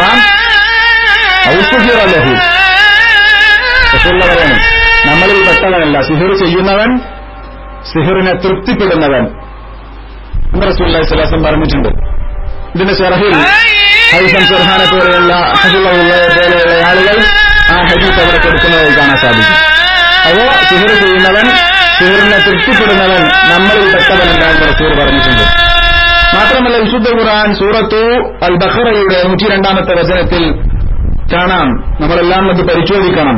ഔ സുഹിറ ലഹു റസൂലുള്ള പറയാണ് നമ്മളിൽ പെട്ടവനല്ല സിഹിർ ചെയ്യുന്നവൻ സിഹിറിനെ തൃപ്തിപ്പെടുന്നവൻ എന്ന് റസൂല്ലാ സ്വലാസം പറഞ്ഞിട്ടുണ്ട് ഇതിന്റെ ഷെറഹിൽ ഹൈസം സുർഹാനെ പോലെയുള്ള ഹസുള്ള പോലെയുള്ള ആളുകൾ ആ ഹദീസ് അവിടെ കൊടുക്കുന്നതായി കാണാൻ സാധിക്കും അതോ സിഹിർ ചെയ്യുന്നവൻ സിഹിറിനെ തൃപ്തിപ്പെടുന്നവൻ നമ്മളിൽ പെട്ടവനല്ല എന്ന് റസൂർ പറഞ്ഞിട്ടുണ്ട് മാത്രമല്ല വിശുദ്ധ ഖുർആൻ സൂറത്തു അൽ ബഖറയുടെ നൂറ്റി രണ്ടാമത്തെ വചനത്തിൽ കാണാം നമ്മളെല്ലാം അത് പരിശോധിക്കണം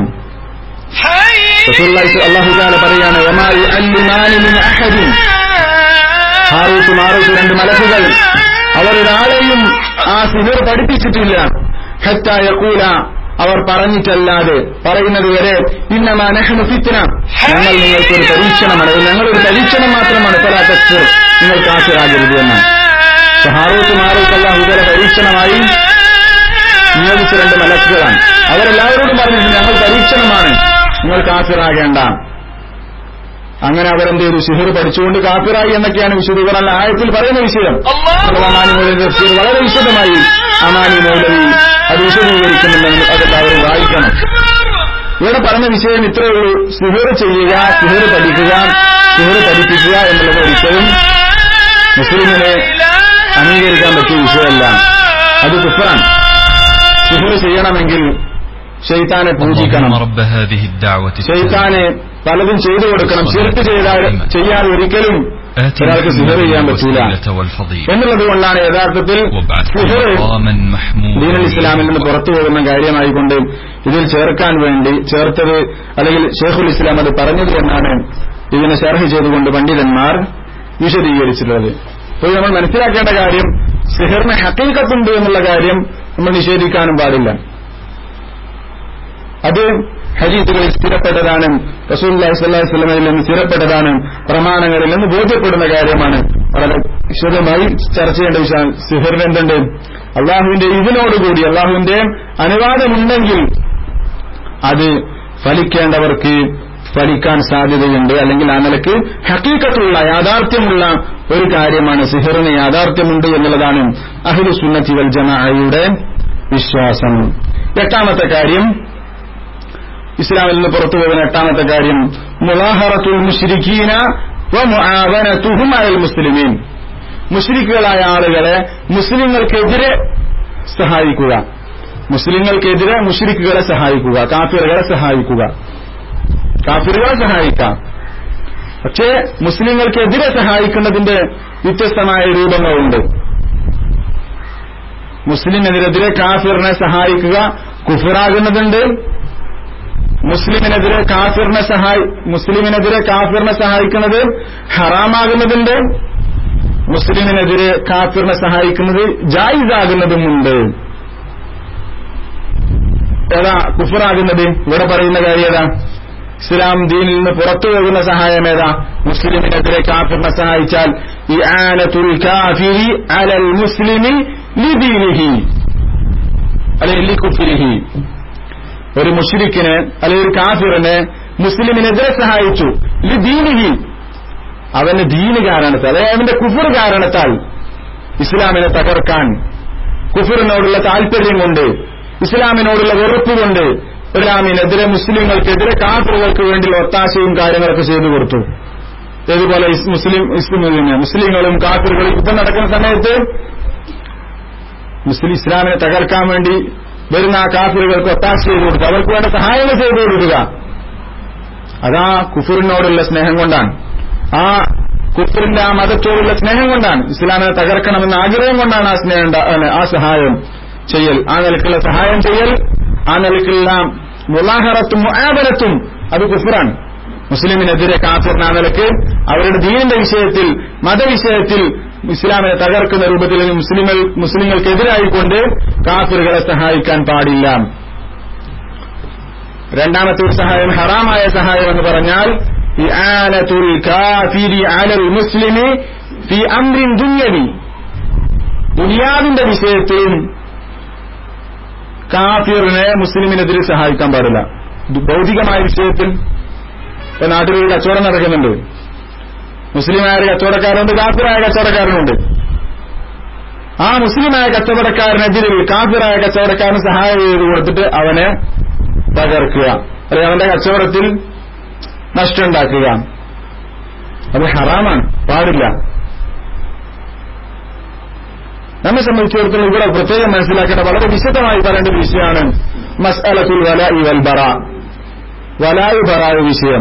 അള്ളാഹു താല പറയാണ് "വമാ യുഅല്ലിമാനി മിൻ അഹദിൻ." ഹാറൂത്ത് മാറൂത്ത് രണ്ട് മലക്കുകൾ അവർ ഒരാളെയും ആ സിഹിർ പഠിപ്പിച്ചിട്ടില്ല ഹത്ത യഖൂല അവർ പറഞ്ഞിട്ടല്ലാതെ പറയുന്നത് വരെ ഇന്നമാ നഹ്നു ഫിത്ന ഞങ്ങൾ നിങ്ങൾക്കൊരു പരീക്ഷണമാണ് ഇത് ഞങ്ങളൊരു പരീക്ഷണം മാത്രമാണ് പല തക്ഫിർ നിങ്ങൾ കാശിറാകരുത് എന്ന് ഹാറൂത്ത് മാറൂത്ത് അള്ളാഹു താല പരീക്ഷണമായി നിയോഗിച്ച രണ്ട് മലക്കുകളാണ് അവരെല്ലാവരോടും പറഞ്ഞിട്ടുണ്ട് ഞങ്ങൾ പരീക്ഷണമാണ് നിങ്ങൾ കാഫിറാകേണ്ട അങ്ങനെ അവരെന്ത് ചെയ്തു സിഹിർ പഠിച്ചുകൊണ്ട് കാഫിറായി എന്നൊക്കെയാണ് വിശുദ്ധ ഖുറാൻ ആയത്തിൽ പറയുന്ന വിഷയം അമാനി മൗലവി തഫ്സീർ വളരെ വിശദമായി അമാനി മൗലവി അത് വിശദീകരിക്കുന്നുണ്ടെങ്കിൽ അതെല്ലാവരും വായിക്കണം ഇവിടെ പറഞ്ഞ വിഷയം ഇത്രയേ ഉള്ളൂ സിഹിർ ചെയ്യുക സിഹിർ പഠിക്കുക സിഹിർ പഠിപ്പിക്കുക എന്നുള്ളത് ഒരിക്കലും മുസ്ലിമിനെ അംഗീകരിക്കാൻ പറ്റിയ വിഷയമല്ല അത് കുഫറാണ് സിഹർ ചെയ്യണമെങ്കിൽ ഷെയ്ത്താനെ പൂജിക്കണം اللهم رب هذه الدعوة التامة ഷെയ്ത്താനെ പലതും ചെയ്തു കൊടുക്കണം ചെറുത്ത് ചെയ്താൽ ചെയ്യാൻ ഒരിക്കലും آت ഒരാൾക്ക് സിഹർ ചെയ്യാൻ محمد പറ്റൂല الوسيلة والفضيلة എന്നുള്ളത് കൊണ്ടാണ് യഥാർത്ഥത്തിൽ وابعث സിഹർ مقاما محمودا ദീനുൽ ഇസ്ലാമിൽ നിന്ന് പുറത്തു പോകുന്ന കാര്യമായിക്കൊണ്ട് ഇതിൽ ചേർക്കാൻ വേണ്ടി ചേർത്തത് അല്ലെങ്കിൽ ഷെയ്ഖുൽ ഇസ്ലാം അത് പറഞ്ഞത് എന്നാണ് ഇതിനെ ഷർഹ് ചെയ്തുകൊണ്ട് പണ്ഡിതന്മാർ വിശദീകരിച്ചിട്ടുള്ളത് അപ്പോൾ നമ്മൾ മനസ്സിലാക്കേണ്ട കാര്യം സിഹറിന് ഹക്കീക്കത്തുണ്ട് എന്നുള്ള കാര്യം നമ്മൾ നിഷേധിക്കാനും പാടില്ല അത് ഹരീത്തുകളിൽ സ്ഥിരപ്പെട്ടതാണ് റസൂൽ സ്വല്ലമയിൽ നിന്ന് സ്ഥിരപ്പെട്ടതാണ് പ്രമാണങ്ങളിൽ നിന്ന് ബോധ്യപ്പെടുന്ന കാര്യമാണ് വളരെ വിശദമായി ചർച്ച ചെയ്യേണ്ട വിഷയം സിഹറിന് എന്തുണ്ട് അള്ളാഹുവിന്റെ ഇതിനോടുകൂടി അള്ളാഹുവിന്റെ അനുവാദമുണ്ടെങ്കിൽ അത് ഫലിക്കേണ്ടവർക്ക് ഫലിക്കാൻ സാധ്യതയുണ്ട് അല്ലെങ്കിൽ ആ നിലക്ക് ഹക്കീക്കത്തുള്ള യാഥാർത്ഥ്യമുള്ള ഒരു കാര്യമാണ് സിഹറിന് യാഥാർത്ഥ്യമുണ്ട് എന്നുള്ളതാണ് അഹിദു സുന്നത്തി വൽ ജമാഅയുടെ വിശ്വാസം എട്ടാമത്തെ കാര്യം ഇസ്ലാമിൽ നിന്ന് പുറത്തു പോകുന്ന എട്ടാമത്തെ കാര്യം മുലാഹറത്തുൽ മുഷ്രിഖീന വ മുആവനതുഹും അലൽ മുസ്ലിമീൻ മുഷ്രിക്കുകളായ ആളുകളെ മുസ്ലിങ്ങൾക്കെതിരെ സഹായിക്കുക മുസ്ലിങ്ങൾക്കെതിരെ മുഷ്രിക്കുകളെ സഹായിക്കുക കാഫിറുകളെ സഹായിക്കുക കാഫിറുകളെ സഹായിക്കാം പക്ഷേ മുസ്ലിങ്ങൾക്കെതിരെ സഹായിക്കുന്നതിന്റെ വ്യത്യസ്തമായ രൂപങ്ങളുണ്ട് മുസ്ലിമിനെതിരെതിരെ കാഫിറിനെ സഹായിക്കുക കുഫിറാകുന്നതുണ്ട് മുസ്ലിമിനെതിരെ കാഫിറിനെ സഹായി മുസ്ലിമിനെതിരെ കാഫിറിനെ സഹായിക്കുന്നത് ഹറാമാകുന്നതുണ്ട് മുസ്ലിമിനെതിരെ കാഫിറിനെ സഹായിക്കുന്നത് ജായിസാകുന്നതുമുണ്ട് ഏതാ കുഫറാകുന്നത് ഇവിടെ പറയുന്ന കാര്യം ഏതാ ഇസ്ലാം ദീനിൽ നിന്ന് പുറത്തു പോകുന്ന സഹായം ഏതാ മുസ്ലിമിനെതിരെ കാഫിറിനെ സഹായിച്ചാൽ ഈ ആനത്തുൽ കാഫിരി അലൽ മുസ്ലിമി ലിദീനിഹി അല്ലെങ്കിൽ ലിക്കുഫിരിഹി ഒരു മുഷ്രിക്കിന് അല്ലെങ്കിൽ ഒരു കാഫിറിനെ മുസ്ലിമിനെതിരെ സഹായിച്ചു ലിദീനിഹി അവന്റെ ദീന് കാരണത്താൽ അതായത് അവന്റെ കുഫർ കാരണത്താൽ ഇസ്ലാമിനെ തകർക്കാൻ കുഫറിനോടുള്ള താല്പര്യം കൊണ്ട് ഇസ്ലാമിനോടുള്ള വെറുപ്പ് കൊണ്ട് ഇസ്ലാമിനെതിരെ മുസ്ലിങ്ങൾക്കെതിരെ കാഫറുകൾക്ക് വേണ്ടി ഒത്താശയും കാര്യങ്ങളൊക്കെ ചെയ്തു കൊടുത്തു ഇതുപോലെ ഇസ് മുസ്ലിം ഇസ് പിന്നെ മുസ്ലിങ്ങളും കാഫറുകളും യുദ്ധം നടക്കുന്ന സമയത്ത് മുസ്ലിം ഇസ്ലാമിനെ തകർക്കാൻ വേണ്ടി വരുന്ന ആ കാഫിറുകൾക്ക് ഒത്താശ ചെയ്തു കൊടുക്കുക അവർക്ക് വേണ്ട സഹായങ്ങൾ ചെയ്തു കൊടുക്കുക അതാ കുഫറിനോടുള്ള സ്നേഹം കൊണ്ടാണ് ആ കുഫറിന്റെ ആ മതത്തോടുള്ള സ്നേഹം കൊണ്ടാണ് ഇസ്ലാമിനെ തകർക്കണമെന്ന ആഗ്രഹം കൊണ്ടാണ് ആ സ്നേഹം ഉണ്ടാ- അല്ല, ആ സഹായം ചെയ്യൽ ആ നിലക്കുള്ള സഹായം ചെയ്യൽ ആ നിലക്കുള്ള മുലാഹറത്തും മുആബലത്തും അത് കുഫറാണ് മുസ്ലിമിനെതിരെ കാഫിറിന് ആ നിലക്ക് അവരുടെ ദീനിന്റെ വിഷയത്തിൽ മതവിഷയത്തിൽ ഇസ്ലാമിനെ തകർക്കുന്ന രൂപത്തിൽ മുസ്ലിങ്ങൾ മുസ്ലിങ്ങൾക്കെതിരായിക്കൊണ്ട് കാഫിറുകളെ സഹായിക്കാൻ പാടില്ല രണ്ടാമത്തെ ഒരു സഹായം ഹറാമായ സഹായം എന്ന് പറഞ്ഞാൽ ഇആനത്തുൽ കാഫിരി അലൽ മുസ്ലിമി ഫി അംറിൻ ദുന്യവി ദുനിയാവിന്റെ വിഷയത്തിലും കാഫിറിനെ മുസ്ലിമിനെതിരെ സഹായിക്കാൻ പാടില്ല ദു- ഭൗതികമായ വിഷയത്തിൽ ഇപ്പൊ നാട്ടിൽ ഒരു കച്ചവടം നടക്കുന്നുണ്ട് മുസ്ലിമായ ഒരു കച്ചവടക്കാരുണ്ട് കാഫിറായ കച്ചവടക്കാരനുണ്ട് ആ മുസ്ലിമായ കച്ചവടക്കാരനെതിരിൽ കാഫിറായ കച്ചവടക്കാരന് സഹായം ചെയ്ത് കൊടുത്തിട്ട് അവനെ തകർക്കുക അല്ലെങ്കിൽ അവന്റെ കച്ചവടത്തിൽ നഷ്ടമുണ്ടാക്കുക അത് ഹറാമാണ് പാടില്ല നമ്മെ സംബന്ധിച്ചിടത്തോളം ഇവിടെ പ്രത്യേകം മനസ്സിലാക്കേണ്ട വളരെ വിശദമായി പറയേണ്ട ഒരു വിഷയമാണ് മസ്അലത്തുൽ വലായി വൽ ബറ വലായു ബറായ വിഷയം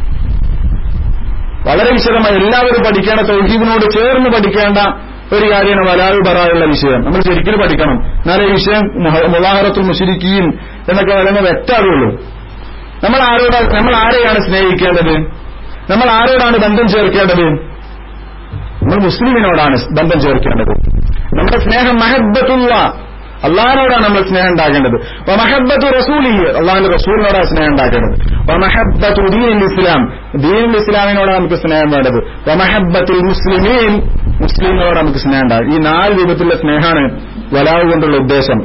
വളരെ വിശദമായി എല്ലാവരും പഠിക്കേണ്ട തൗഹീദിനോട് ചേർന്ന് പഠിക്കേണ്ട ഒരു കാര്യമാണ് വലായു ബറായുള്ള വിഷയം നമ്മൾ ശരിക്കും പഠിക്കണം എന്നാലേ ഈ വിഷയം മുലാഹറത്തുൽ മുഷരിക്കീൻ എന്നൊക്കെ വളരെ വ്യക്തമാകുള്ളൂ നമ്മൾ ആരോട് നമ്മൾ ആരെയാണ് സ്നേഹിക്കേണ്ടത് നമ്മൾ ആരോടാണ് ബന്ധം ചേർക്കേണ്ടത് നമ്മൾ മുസ്ലിമിനോടാണ് ബന്ധം ചേർക്കേണ്ടത് നമ്മുടെ സ്നേഹം മഹബത്തുള്ള അള്ളാഹിനോടാണ് നമ്മൾ സ്നേഹം ഉണ്ടാക്കേണ്ടത് മഹബത്തു റസൂലി അള്ളാഹിന്റെ റസൂലിനോടാണ് സ്നേഹം ഉണ്ടാക്കേണ്ടത് മഹബത്തു ദീൻ ഇസ്ലാം ദീൻ ഇസ്ലാമിനോടാണ് നമുക്ക് സ്നേഹം വേണ്ടത് മഹബത്തുൽ മുസ്ലിമീൻ മുസ്ലിമിനോട് നമുക്ക് സ്നേഹം ഉണ്ടാകും ഈ നാല് രൂപത്തിലുള്ള സ്നേഹമാണ് വലാവ് കൊണ്ടുള്ള ഉദ്ദേശം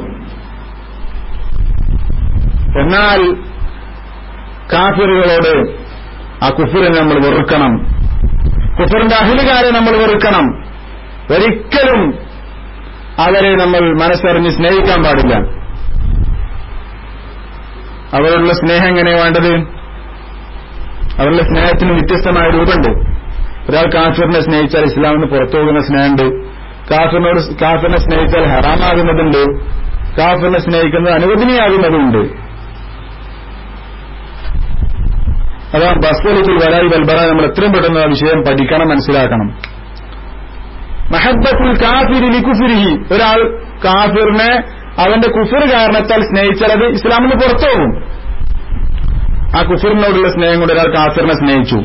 എന്നാൽ കാഫിറുകളോട് ആ കുഫറിനെ നമ്മൾ വെറുക്കണം കുഫറിന്റെ അഹിലുകാരെ നമ്മൾ വെറുക്കണം ഒരിക്കലും അവരെ നമ്മൾ മനസ്സറിഞ്ഞ് സ്നേഹിക്കാൻ പാടില്ല അവരോടുള്ള സ്നേഹം എങ്ങനെ വേണ്ടത് അവരുടെ സ്നേഹത്തിന് വ്യത്യസ്തമായ രൂപമുണ്ട് ഒരാൾ കാഫിറിനെ സ്നേഹിച്ചാൽ ഇസ്ലാമിന് പുറത്തു പോകുന്ന സ്നേഹമുണ്ട് കാഫിറിനോട് കാഫിറിനെ സ്നേഹിച്ചാൽ ഹറാമാകുന്നതുണ്ട് കാഫിറിനെ സ്നേഹിക്കുന്നത് അനുവദനീയാകുന്നതുണ്ട് അതാ ബസ്വലിക്കുൽ വലായി വൽബറ നമ്മൾ എത്രയും പെട്ടെന്ന് ആ വിഷയം പഠിക്കണം മനസ്സിലാക്കണം മഹബത്തുൽ കാഫിരി ലിക്കുഫിരിഹി ഒരാൾ കാഫിറിനെ അവന്റെ കുഫിർ കാരണത്താൽ സ്നേഹിച്ചാൽ അത് ഇസ്ലാമിന് പുറത്തു പോകും ആ കുഫിറിനോടുള്ള സ്നേഹം കൊണ്ട് ഒരാൾ കാഫിറിനെ സ്നേഹിച്ചു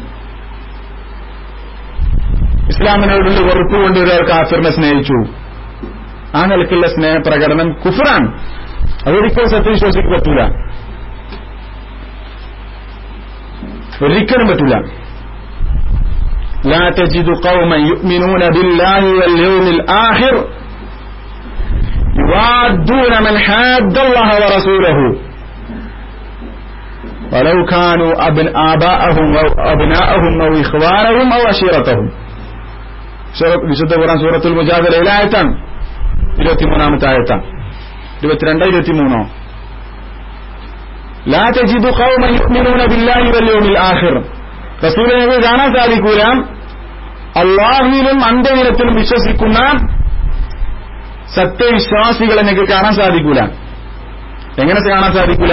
ഇസ്ലാമിനോടുള്ള വെറുപ്പ് കൊണ്ട് ഒരാൾ കാഫിറിനെ സ്നേഹിച്ചു ആ നിലക്കുള്ള സ്നേഹപ്രകടനം കുഫറാണ് അതൊരിക്കലും സത്യവിശ്വാസിക്ക് പറ്റൂല ഒരിക്കലും പറ്റൂല لا تجد قوما يؤمنون بالله واليوم الآخر يوادون من حاد الله ورسوله ولو كانوا أبن آباءهم أو أبناءهم أو إخوانهم أو عشيرتهم വിശുദ്ധ ഖുറാൻ സൂറത്തുൽ മുജാദലയിലെ ആയത്താണ് ഇരുപത്തിമൂന്നാമത്തെ ആയത്താണ് ഇരുപത്തിരണ്ടോ ഇരുപത്തിമൂന്നോ ലാ തജിദു ഖൗമൻ യുഅ്മിനൂന ബില്ലാഹി വൽ യൗമിൽ ആഖിർ റസൂലിനെ കാണാൻ സാധിക്കൂല അള്ളാഹുവിലും അന്ത്യദിനത്തിലും വിശ്വസിക്കുന്ന സത്യവിശ്വാസികളെ നിങ്ങൾക്ക് കാണാൻ സാധിക്കൂല എങ്ങനെ കാണാൻ സാധിക്കൂല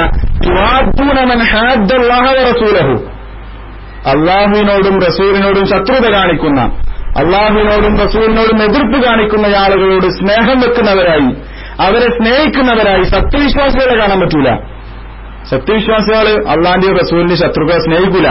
റസൂലഹു അള്ളാഹുവിനോടും റസൂലിനോടും ശത്രുത കാണിക്കുന്ന അള്ളാഹുവിനോടും റസൂലിനോടും എതിർപ്പ് കാണിക്കുന്ന ആളുകളോട് സ്നേഹം വെക്കുന്നവരായി അവരെ സ്നേഹിക്കുന്നവരായി സത്യവിശ്വാസികളെ കാണാൻ പറ്റൂല സത്യവിശ്വാസികൾ അള്ളാന്റെയും റസൂലിന്റെ ശത്രുക്കളെ സ്നേഹിക്കൂല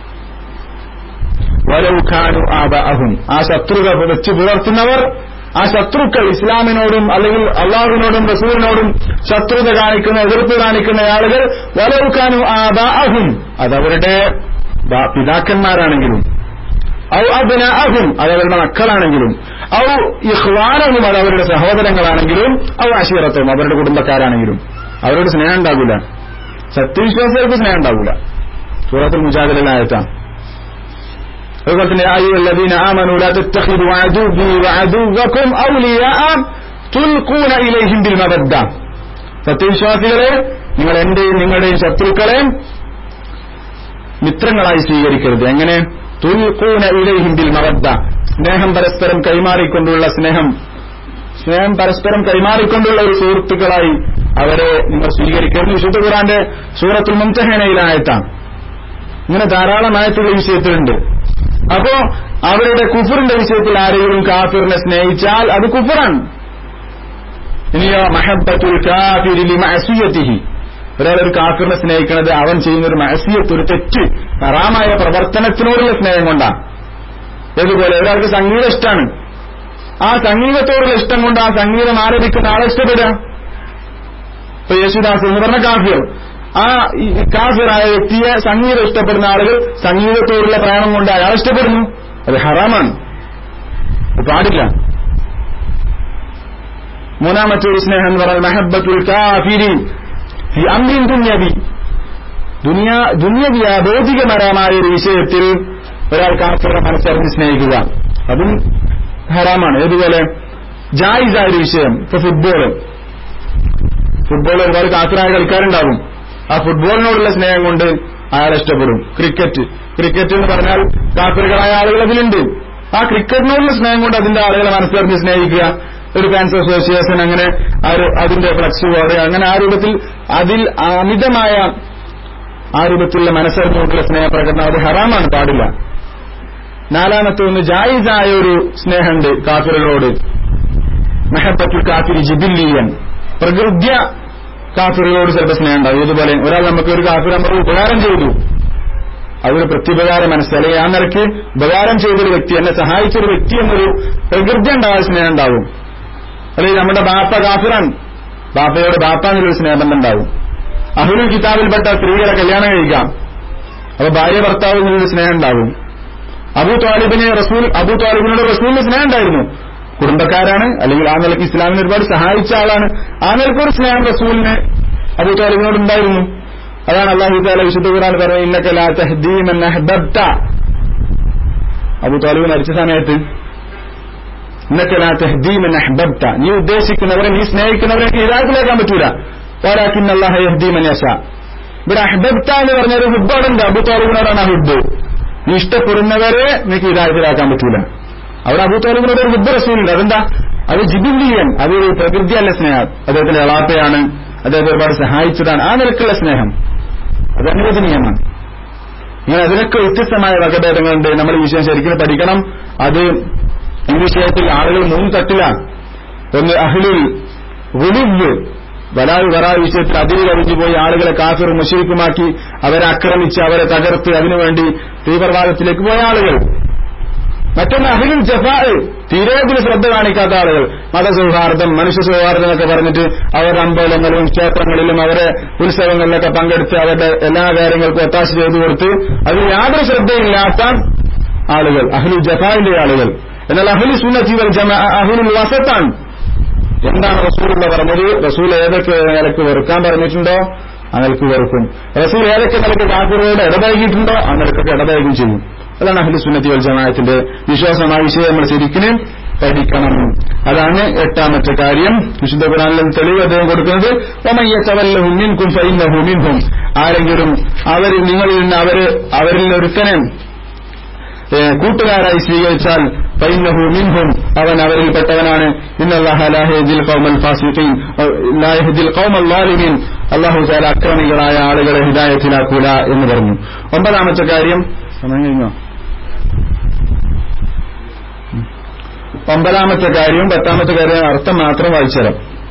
വലൗഖാനു ആബഅഹും ആ ശത്രുത വെച്ച് പുലർത്തുന്നവർ ആ ശത്രുക്കൾ ഇസ്ലാമിനോടും അല്ലെങ്കിൽ അള്ളാഹുവിനോടും റസൂലിനോടും ശത്രുത കാണിക്കുന്ന എതിർപ്പ് കാണിക്കുന്ന ആളുകൾ വലൗഖാനു ആബഅഹും അതവരുടെ പിതാക്കന്മാരാണെങ്കിലും ഔ അബ്നാഅഹും അതവരുടെ മക്കളാണെങ്കിലും ഔ ഇഖ്വാനഹും അത് അവരുടെ സഹോദരങ്ങളാണെങ്കിലും ഔ അശീറത്തും അവരുടെ കുടുംബക്കാരാണെങ്കിലും അവരോട് സ്നേഹം ഉണ്ടാകൂല സത്യവിശ്വാസികൾക്ക് സ്നേഹം ഉണ്ടാകൂല സൂറത്തുൽ മുജാദിലായത്താണ് അതുപോലെ തന്നെ അയ്യുല്ലദീന ആമനു ലാ തത്തഖിദു അദുവ്വി വഅദുവ്വകും ഔലിയാഅ തുൽഖൂന ഇലൈഹിം ബിൽ മവദ്ദ സത്യവിശ്വാസികളെ നിങ്ങൾ എന്റെയും നിങ്ങളുടെയും ശത്രുക്കളെ മിത്രങ്ങളായി സ്വീകരിക്കരുത് എങ്ങനെ തുൽഖൂന ഇലൈഹിം ബിൽ മവദ്ദ സ്നേഹം പരസ്പരം കൈമാറിക്കൊണ്ടുള്ള സ്നേഹം സ്നേഹം പരസ്പരം കൈമാറിക്കൊണ്ടുള്ള ഒരു സുഹൃത്തുക്കളായി അവരെ നിങ്ങൾ സ്വീകരിക്കരുത് വിശുദ്ധ ഖുറാന്റെ സൂറത്തുൽ മുംതഹനയിലായത്താണ് ഇങ്ങനെ ധാരാളം ആയത്തുള്ള വിഷയത്തിലുണ്ട് അപ്പോ അവരുടെ കുഫറിന്റെ വിഷയത്തിൽ ആരെങ്കിലും കാഫിറിനെ സ്നേഹിച്ചാൽ അത് കുഫറാണ് ഇനിയോ മഹബത്തുൽ കാഫിരി മഅസിയത്തിഹി ഒരാൾ ഒരു കാഫിറിനെ സ്നേഹിക്കുന്നത് അവൻ ചെയ്യുന്ന ഒരു മഅസിയത്ത് ഒരു തെറ്റ് ഹറാമായ പ്രവർത്തനത്തിനോടുള്ള സ്നേഹം കൊണ്ടാണ് ഏതുപോലെ ഒരാൾക്ക് സംഗീതം ഇഷ്ടമാണ് ആ സംഗീതത്തോടുള്ള ഇഷ്ടം കൊണ്ട് ആ സംഗീതം ആലപിക്കുന്ന ആളെ ഇഷ്ടപ്പെടുക ഇപ്പൊ യേശുദാസ് എന്ന് പറഞ്ഞ കാഫിർ ആ കാഫിറായ വ്യക്തിയെ സംഗീതം ഇഷ്ടപ്പെടുന്ന ആളുകൾ സംഗീതത്തോടുള്ള പ്രേമം കൊണ്ട് അയാൾ ഇഷ്ടപ്പെടുന്നു അത് ഹറാമാണ് പാടില്ല മൂന്നാമത്തെ ഒരു സ്നേഹം എന്ന് പറയുന്നത് മെഹബത്തുൽ കാഫിരി ഈ അമ്രിൻ ദുന്യവി ദുനിയാ ദുന്യവിയ ഭൗതികപരമായ ഒരു വിഷയത്തിൽ ഒരാൾ കാഫിറെ മനസ്സറിഞ്ഞ് സ്നേഹിക്കുക അതും ഹറാമാണ് ഏതുപോലെ ജായിസായ ഒരു വിഷയം ഇപ്പൊ ഫുട്ബോള് ഫുട്ബോൾ ഒരുപാട് കാഫിറായ കളിക്കാരുണ്ടാകും ആ ഫുട്ബോളിനോടുള്ള സ്നേഹം കൊണ്ട് അയാൾ ഇഷ്ടപ്പെടും ക്രിക്കറ്റ് ക്രിക്കറ്റ് എന്ന് പറഞ്ഞാൽ കാഫിറുകളായ ആളുകൾ അതിലുണ്ട് ആ ക്രിക്കറ്റിനോടുള്ള സ്നേഹം കൊണ്ട് അതിന്റെ ആളുകളെ മനസ്സിലറിഞ്ഞ് സ്നേഹിക്കുക ഒരു ഫാൻസ് അസോസിയേഷൻ അങ്ങനെ അതിന്റെ ഫ്ലക്സ് ബോർഡ് അങ്ങനെ ആ രൂപത്തിൽ അതിൽ അമിതമായ ആ രൂപത്തിലുള്ള മനസ്സറിഞ്ഞുകൊണ്ടുള്ള സ്നേഹപ്രകടനം അത് ഹറാമാണ് പാടില്ല നാലാമത്തെ ഒന്ന് ജായിസായ ഒരു സ്നേഹമുണ്ട് കാഫിറുകളോട് മെഹബത്തുൽ കാഫിരി ജിബില്ലിയൻ പ്രകൃത്യ കാഫിറുകളോട് ചിലപ്പോൾ സ്നേഹം ഉണ്ടാവും ഇതുപോലെ ഒരാൾ നമുക്ക് ഒരു കാഫിർ നമ്മൾ ഉപകാരം ചെയ്തു അതൊരു പ്രത്യുപകാര മനസ്സ് അല്ലെങ്കിൽ ആ നിലയ്ക്ക് ഉപകാരം ചെയ്തൊരു വ്യക്തി എന്നെ സഹായിച്ചൊരു വ്യക്തി എന്നൊരു പ്രകൃതി ഉണ്ടാവാൻ സ്നേഹം ഉണ്ടാവും അല്ലെങ്കിൽ നമ്മുടെ ബാപ്പ കാഫിറാണ് ബാപ്പയോട് ബാപ്പ എന്നൊരു സ്നേഹബന്ധം ഉണ്ടാവും അഹുൽ കിതാബിൽപ്പെട്ട സ്ത്രീകളെ കല്യാണം കഴിക്കാം അപ്പൊ ഭാര്യ ഭർത്താവ് എന്നൊരു സ്നേഹം ഉണ്ടാവും അബു താലിബിന് റസൂൽ അബു താലിബിനോട് റസൂലിന് സ്നേഹം ഉണ്ടായിരുന്നു കുടുംബക്കാരാണ് അല്ലെങ്കിൽ ആ നിലയ്ക്ക് ഇസ്ലാമിനെ ഒരുപാട് സഹായിച്ച ആളാണ് ആ നിലയ്ക്ക് ഒരു സ്നേഹം റസൂലിന് അബു താലിബിനോട് ഉണ്ടായിരുന്നു അതാണ് അള്ളാഹു താല വിശുദ്ധ ഖുർആൻ പറയുന്നത് ഇന്നക ലാ തഹ്ദീമൻ അഹ്ബബ്ത അബു താലിബ് മരിച്ച സമയത്ത് ഇന്നക ലാ തഹ്ദീമൻ അഹ്ബബ്ത നീ ഉദ്ദേശിക്കുന്നവരെ നീ സ്നേഹിക്കുന്നവരെ ഹിദായത്തിലേക്കാൻ പറ്റൂല വലാക്കിൻ അല്ലാഹ യഹ്ദീമൻ യശാ ഇവിടെ അഹ്ബബ്ത എന്ന് പറഞ്ഞ ഒരു ഹുബ്ബുണ്ട് അബു താലിബിനോടാണ് ആ ഹുബ്ബ് നീ ഇഷ്ടപ്പെടുന്നവരെ നിനക്ക് ഹിദായത്തിലാക്കാൻ പറ്റൂല അവിടെ അബൂത്തോലിബിനോട് ഒരു ബുദ്ധ റസൂലുണ്ട് അതെന്താ അത് ജിബിലിയൻ അതൊരു പ്രകൃതിയല്ല സ്നേഹം അദ്ദേഹത്തിന്റെ എളാപ്പയാണ് അദ്ദേഹത്തെ ഒരുപാട് സഹായിച്ചതാണ് ആ നിലക്കുള്ള സ്നേഹം അത് അനുവദനീയമാണ് ഇങ്ങനെ അതിനൊക്കെ വ്യത്യസ്തമായ വകഭേദങ്ങളുണ്ട് നമ്മൾ ഈ വിഷയം ശരിക്കും പഠിക്കണം അത് ഈ വിഷയത്തിൽ ആളുകൾ മൂന്ന് തട്ടിലാണ് ഒന്ന് അഹ്ലുൽ ഗുലുവ് വലായു വറാ വിഷയത്തിൽ അതിര് കവിഞ്ഞു പോയി ആളുകളെ കാഫിർ മുഷരിക്കുമാക്കി അവരെ ആക്രമിച്ച് അവരെ തകർത്ത് അതിനുവേണ്ടി തീവ്രവാദത്തിലേക്ക് പോയ ആളുകൾ മറ്റൊന്ന് അഹിലുൽ ജഫാ തീരെ ഇതിൽ ശ്രദ്ധ കാണിക്കാത്ത ആളുകൾ മതസൗഹാർദ്ദം മനുഷ്യ സൗഹാർദ്ദം എന്നൊക്കെ പറഞ്ഞിട്ട് അവരുടെ അമ്പലങ്ങളിലും ക്ഷേത്രങ്ങളിലും അവരെ ഉത്സവങ്ങളിലൊക്കെ പങ്കെടുത്ത് അവരുടെ എല്ലാ കാര്യങ്ങൾക്കും ഒത്താശ ചെയ്തു കൊടുത്ത് അതിൽ യാതൊരു ശ്രദ്ധയില്ലാത്ത ആളുകൾ അഹ്ലുൽ ജഫാന്റെ ആളുകൾ എന്നാൽ അഹ്ലു സുന്നത്തി വൽ ജമാ അഹ്ലുൽ വസത്താണ് എന്താണ് റസൂലുള്ള പറഞ്ഞത് റസൂൽ ഏതൊക്കെ നിലക്ക് വെറുക്കാൻ പറഞ്ഞിട്ടുണ്ടോ ആ നിലക്ക് വെറുക്കും റസൂൽ ഏതൊക്കെ നിലക്ക് കാക്കുറോട് ഇടപഴകിയിട്ടുണ്ടോ ആ നിലക്കൊക്കെ ഇടപഴകും ചെയ്യും അതാണ് അഹ്ലു സുന്നത്തി വൽ ജമാഅത്തിന്റെ വിശ്വാസം ആ വിഷയം നമ്മൾ ശരിക്കും പഠിക്കണം അതാണ് എട്ടാമത്തെ കാര്യം വിശുദ്ധ ഖുറാനിലും തെളിവ് അദ്ദേഹം കൊടുക്കുന്നത് ഒമയ്യത്തവല്ലഹും മിൻകും ഫഇന്നഹു മിൻഹും ആരെങ്കിലും അവരിൽ നിങ്ങളിൽ നിന്ന് അവര് അവരിൽ ഒരുത്തനെ കൂട്ടുകാരായി സ്വീകരിച്ചാൽ ഫൈനഹു മിൻഹും അവൻ അവരിൽപ്പെട്ടവനാണ് ഇന്നല്ലാഹുൽ ഖൗമൽ ഫാസിഖീൻ ലായഹദിൽ ഖൗമൽ ലാലിമീൻ അല്ലാഹു തആല അക്രമികളായ ആളുകളെ ഹിദായത്തിലാക്കൂല എന്ന് പറഞ്ഞു ഒമ്പതാമത്തെ കാര്യം സമയം കഴിഞ്ഞോ ഒമ്പതാമത്തെ കാര്യവും പത്താമത്തെ കാര്യം അർത്ഥം മാത്രം വായിച്ചുതരാം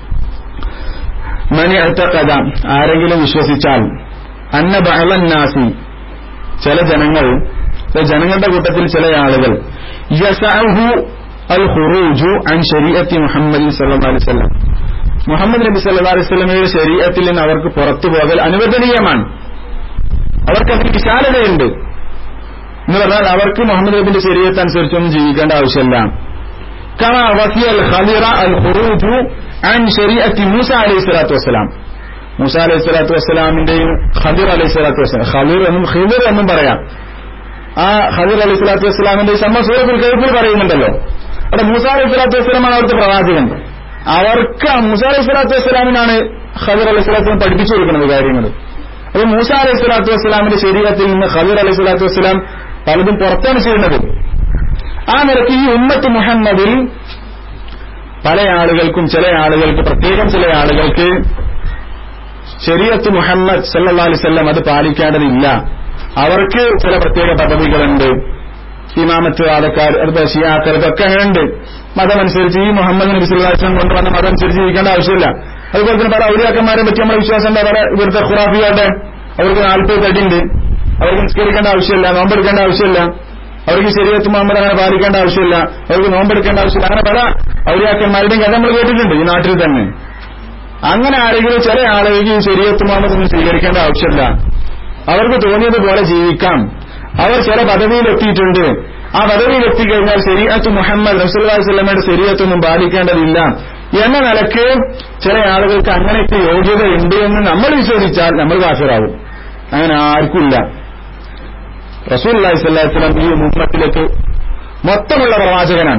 മനി കഥ ആരെങ്കിലും വിശ്വസിച്ചാൽ അന്ന ബഹളന്നാസി ചില ജനങ്ങൾ ജനങ്ങളുടെ കൂട്ടത്തിൽ ചില ആളുകൾ യസഅഹു അൽ ഖുറൂജു അൻ ശരീഅത്തി മുഹമ്മദ് സല്ലല്ലാഹു അലൈഹി വസല്ലം മുഹമ്മദ് നബി സല്ലല്ലാഹു അലൈഹി വസല്ലമയുടെ ശരീഅത്തിൽ നിന്ന് അവർക്ക് പുറത്തു പോകൽ അനുവദനീയമാണ് അവർക്ക് അതിന് വിശാലതയുണ്ട് എന്ന് പറഞ്ഞാൽ അവർക്ക് മുഹമ്മദ് നബിന്റെ ശരീരത്തെ അനുസരിച്ചൊന്നും ജീവിക്കേണ്ട ആവശ്യമില്ല കമ വസിയൽ ഖദിറ അൽ ഖുറൂജു അൻ ശരീഅത്തി മൂസ അലൈഹി സ്വലാത്തു വസ്സലാം മൂസ അലൈഹി സ്വലാത്തു വസ്സലാമിന്റെയും ഖദിർ അലൈഹി സ്വലാത്തു വസ്സലാം ഖദിർ എന്നും ഖിദിർ എന്നും പറയാം ആ ഹദീർ അലി സ്വലാത്തു വസ്സലാമിന്റെ സമ്മ സൂറത്തിൽ കേൾപ്പിൽ പറയുന്നുണ്ടല്ലോ അവിടെ മൂസ അലൈഹി സ്വലാത്തു വസ്സലാമാണ് അവിടുത്തെ പ്രവാചകൻ അവർക്ക് മൂസ അലൈഹി സ്വലാത്തു വസ്സലാമിനാണ് ഖദീർ അലൈഹി സ്വലാത്തു പഠിപ്പിച്ചു കൊടുക്കുന്നത് കാര്യങ്ങൾ അപ്പൊ മൂസ അലൈഹി സ്വലാത്തു വസ്സലാമിന്റെ ശരീരത്തിൽ നിന്ന് ഖദീർ അലൈഹി സ്വലാത്തു വസ്സലാം പലതും പുറത്താണ് ചെയ്യുന്നത് ആ നിരക്ക് ഈ ഉമ്മത്ത് മുഹമ്മദിൽ പല ആളുകൾക്കും ചില ആളുകൾക്ക് പ്രത്യേകം ചില ആളുകൾക്ക് ശരീരത്ത് മുഹമ്മദ് സല്ലാ അലിസ്ല്ലാം അത് പാലിക്കേണ്ടതില്ല അവർക്ക് ചില പ്രത്യേക പദവികളുണ്ട് ഇമാമത്ത് വാദക്കാർ അതുപോലെ ഷിയാക്കർ ഇതൊക്കെ അങ്ങനെയുണ്ട് മതമനുസരിച്ച് ഈ മുഹമ്മദ് നബി സുല്ലാസ്ലം കൊണ്ടുവന്ന മതം അനുസരിച്ച് ജീവിക്കേണ്ട ആവശ്യമില്ല അതുപോലെ തന്നെ പല ഔലിയാക്കന്മാരെ പറ്റി നമ്മുടെ വിശ്വാസം എന്താ പറയുക ഇവിടുത്തെ ഖുറാഫികളുടെ അവർക്ക് നാൽപ്പത് തടിയുണ്ട് അവർക്ക് നിസ്കരിക്കേണ്ട ആവശ്യമില്ല നോമ്പെടുക്കേണ്ട ആവശ്യമില്ല അവർക്ക് ശരീരത്ത് മുഹമ്മദ് അങ്ങനെ പാലിക്കേണ്ട ആവശ്യമില്ല അവർക്ക് നോമ്പെടുക്കേണ്ട ആവശ്യമില്ല അങ്ങനെ പല ഔലിയാക്കന്മാരുടെയും കഥ നമ്മൾ കേട്ടിട്ടുണ്ട് ഈ നാട്ടിൽ തന്നെ അങ്ങനെ ആരെങ്കിലും ചില ആളുകൾക്ക് ഈ ശരീരത്ത് മുഹമ്മദ് ഒന്നും സ്വീകരിക്കേണ്ട ആവശ്യമില്ല അവർക്ക് തോന്നിയതുപോലെ ജീവിക്കാം അവർ ചില പദവിയിൽ എത്തിയിട്ടുണ്ട് ആ പദവിയിൽ എത്തിക്കഴിഞ്ഞാൽ ശരീഅത്ത് മുഹമ്മദ് റസൂല്ലി സ്വലമയുടെ ശരീരത്തൊന്നും ബാധിക്കേണ്ടതില്ല എന്ന നിലക്ക് ചില ആളുകൾക്ക് അങ്ങനെയൊക്കെ യോഗ്യത ഉണ്ട് എന്ന് നമ്മൾ വിശ്വസിച്ചാൽ നമ്മൾ കാഫിറാവും അങ്ങനെ ആർക്കുമില്ല റസൂൽ അള്ളഹി സ്വല്ലാസ്ലം ഈ മുഹമ്മത്തിലേക്ക് മൊത്തമുള്ള പ്രവാചകനാണ്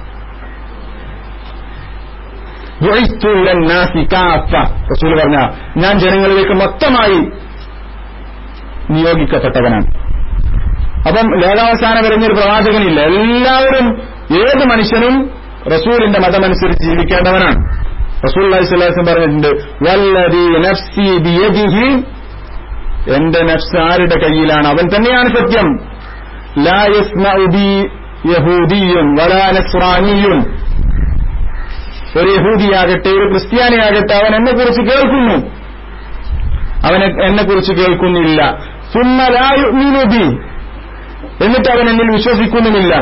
റസൂൽ പറഞ്ഞ ഞാൻ ജനങ്ങളിലേക്ക് മൊത്തമായി നിയോഗിക്കപ്പെട്ടവനാണ് അപ്പം ലോകാവസാനം വരുന്നൊരു പ്രവാചകനില്ല എല്ലാവരും ഏത് മനുഷ്യനും റസൂലിന്റെ മതമനുസരിച്ച് ജീവിക്കേണ്ടവനാണ് റസൂൽ അലൈഹി സ്വലാസം പറഞ്ഞിട്ടുണ്ട് വല്ലതി നഫ്സി ബിയദിഹി എന്റെ നഫ്സ് ആരുടെ കയ്യിലാണ് അവൻ തന്നെയാണ് സത്യം ലാ യസ്മഉ ബി യഹൂദിയും വലാ നസ്രാനിയും ഒരു യഹൂദിയാകട്ടെ ഒരു ക്രിസ്ത്യാനിയാകട്ടെ അവൻ എന്നെ കുറിച്ച് കേൾക്കുന്നു അവനെ എന്നെ കുറിച്ച് കേൾക്കുന്നില്ല സുമ്മലായുബി എന്നിട്ട് അവൻ എന്നിൽ വിശ്വസിക്കുന്നുമില്ല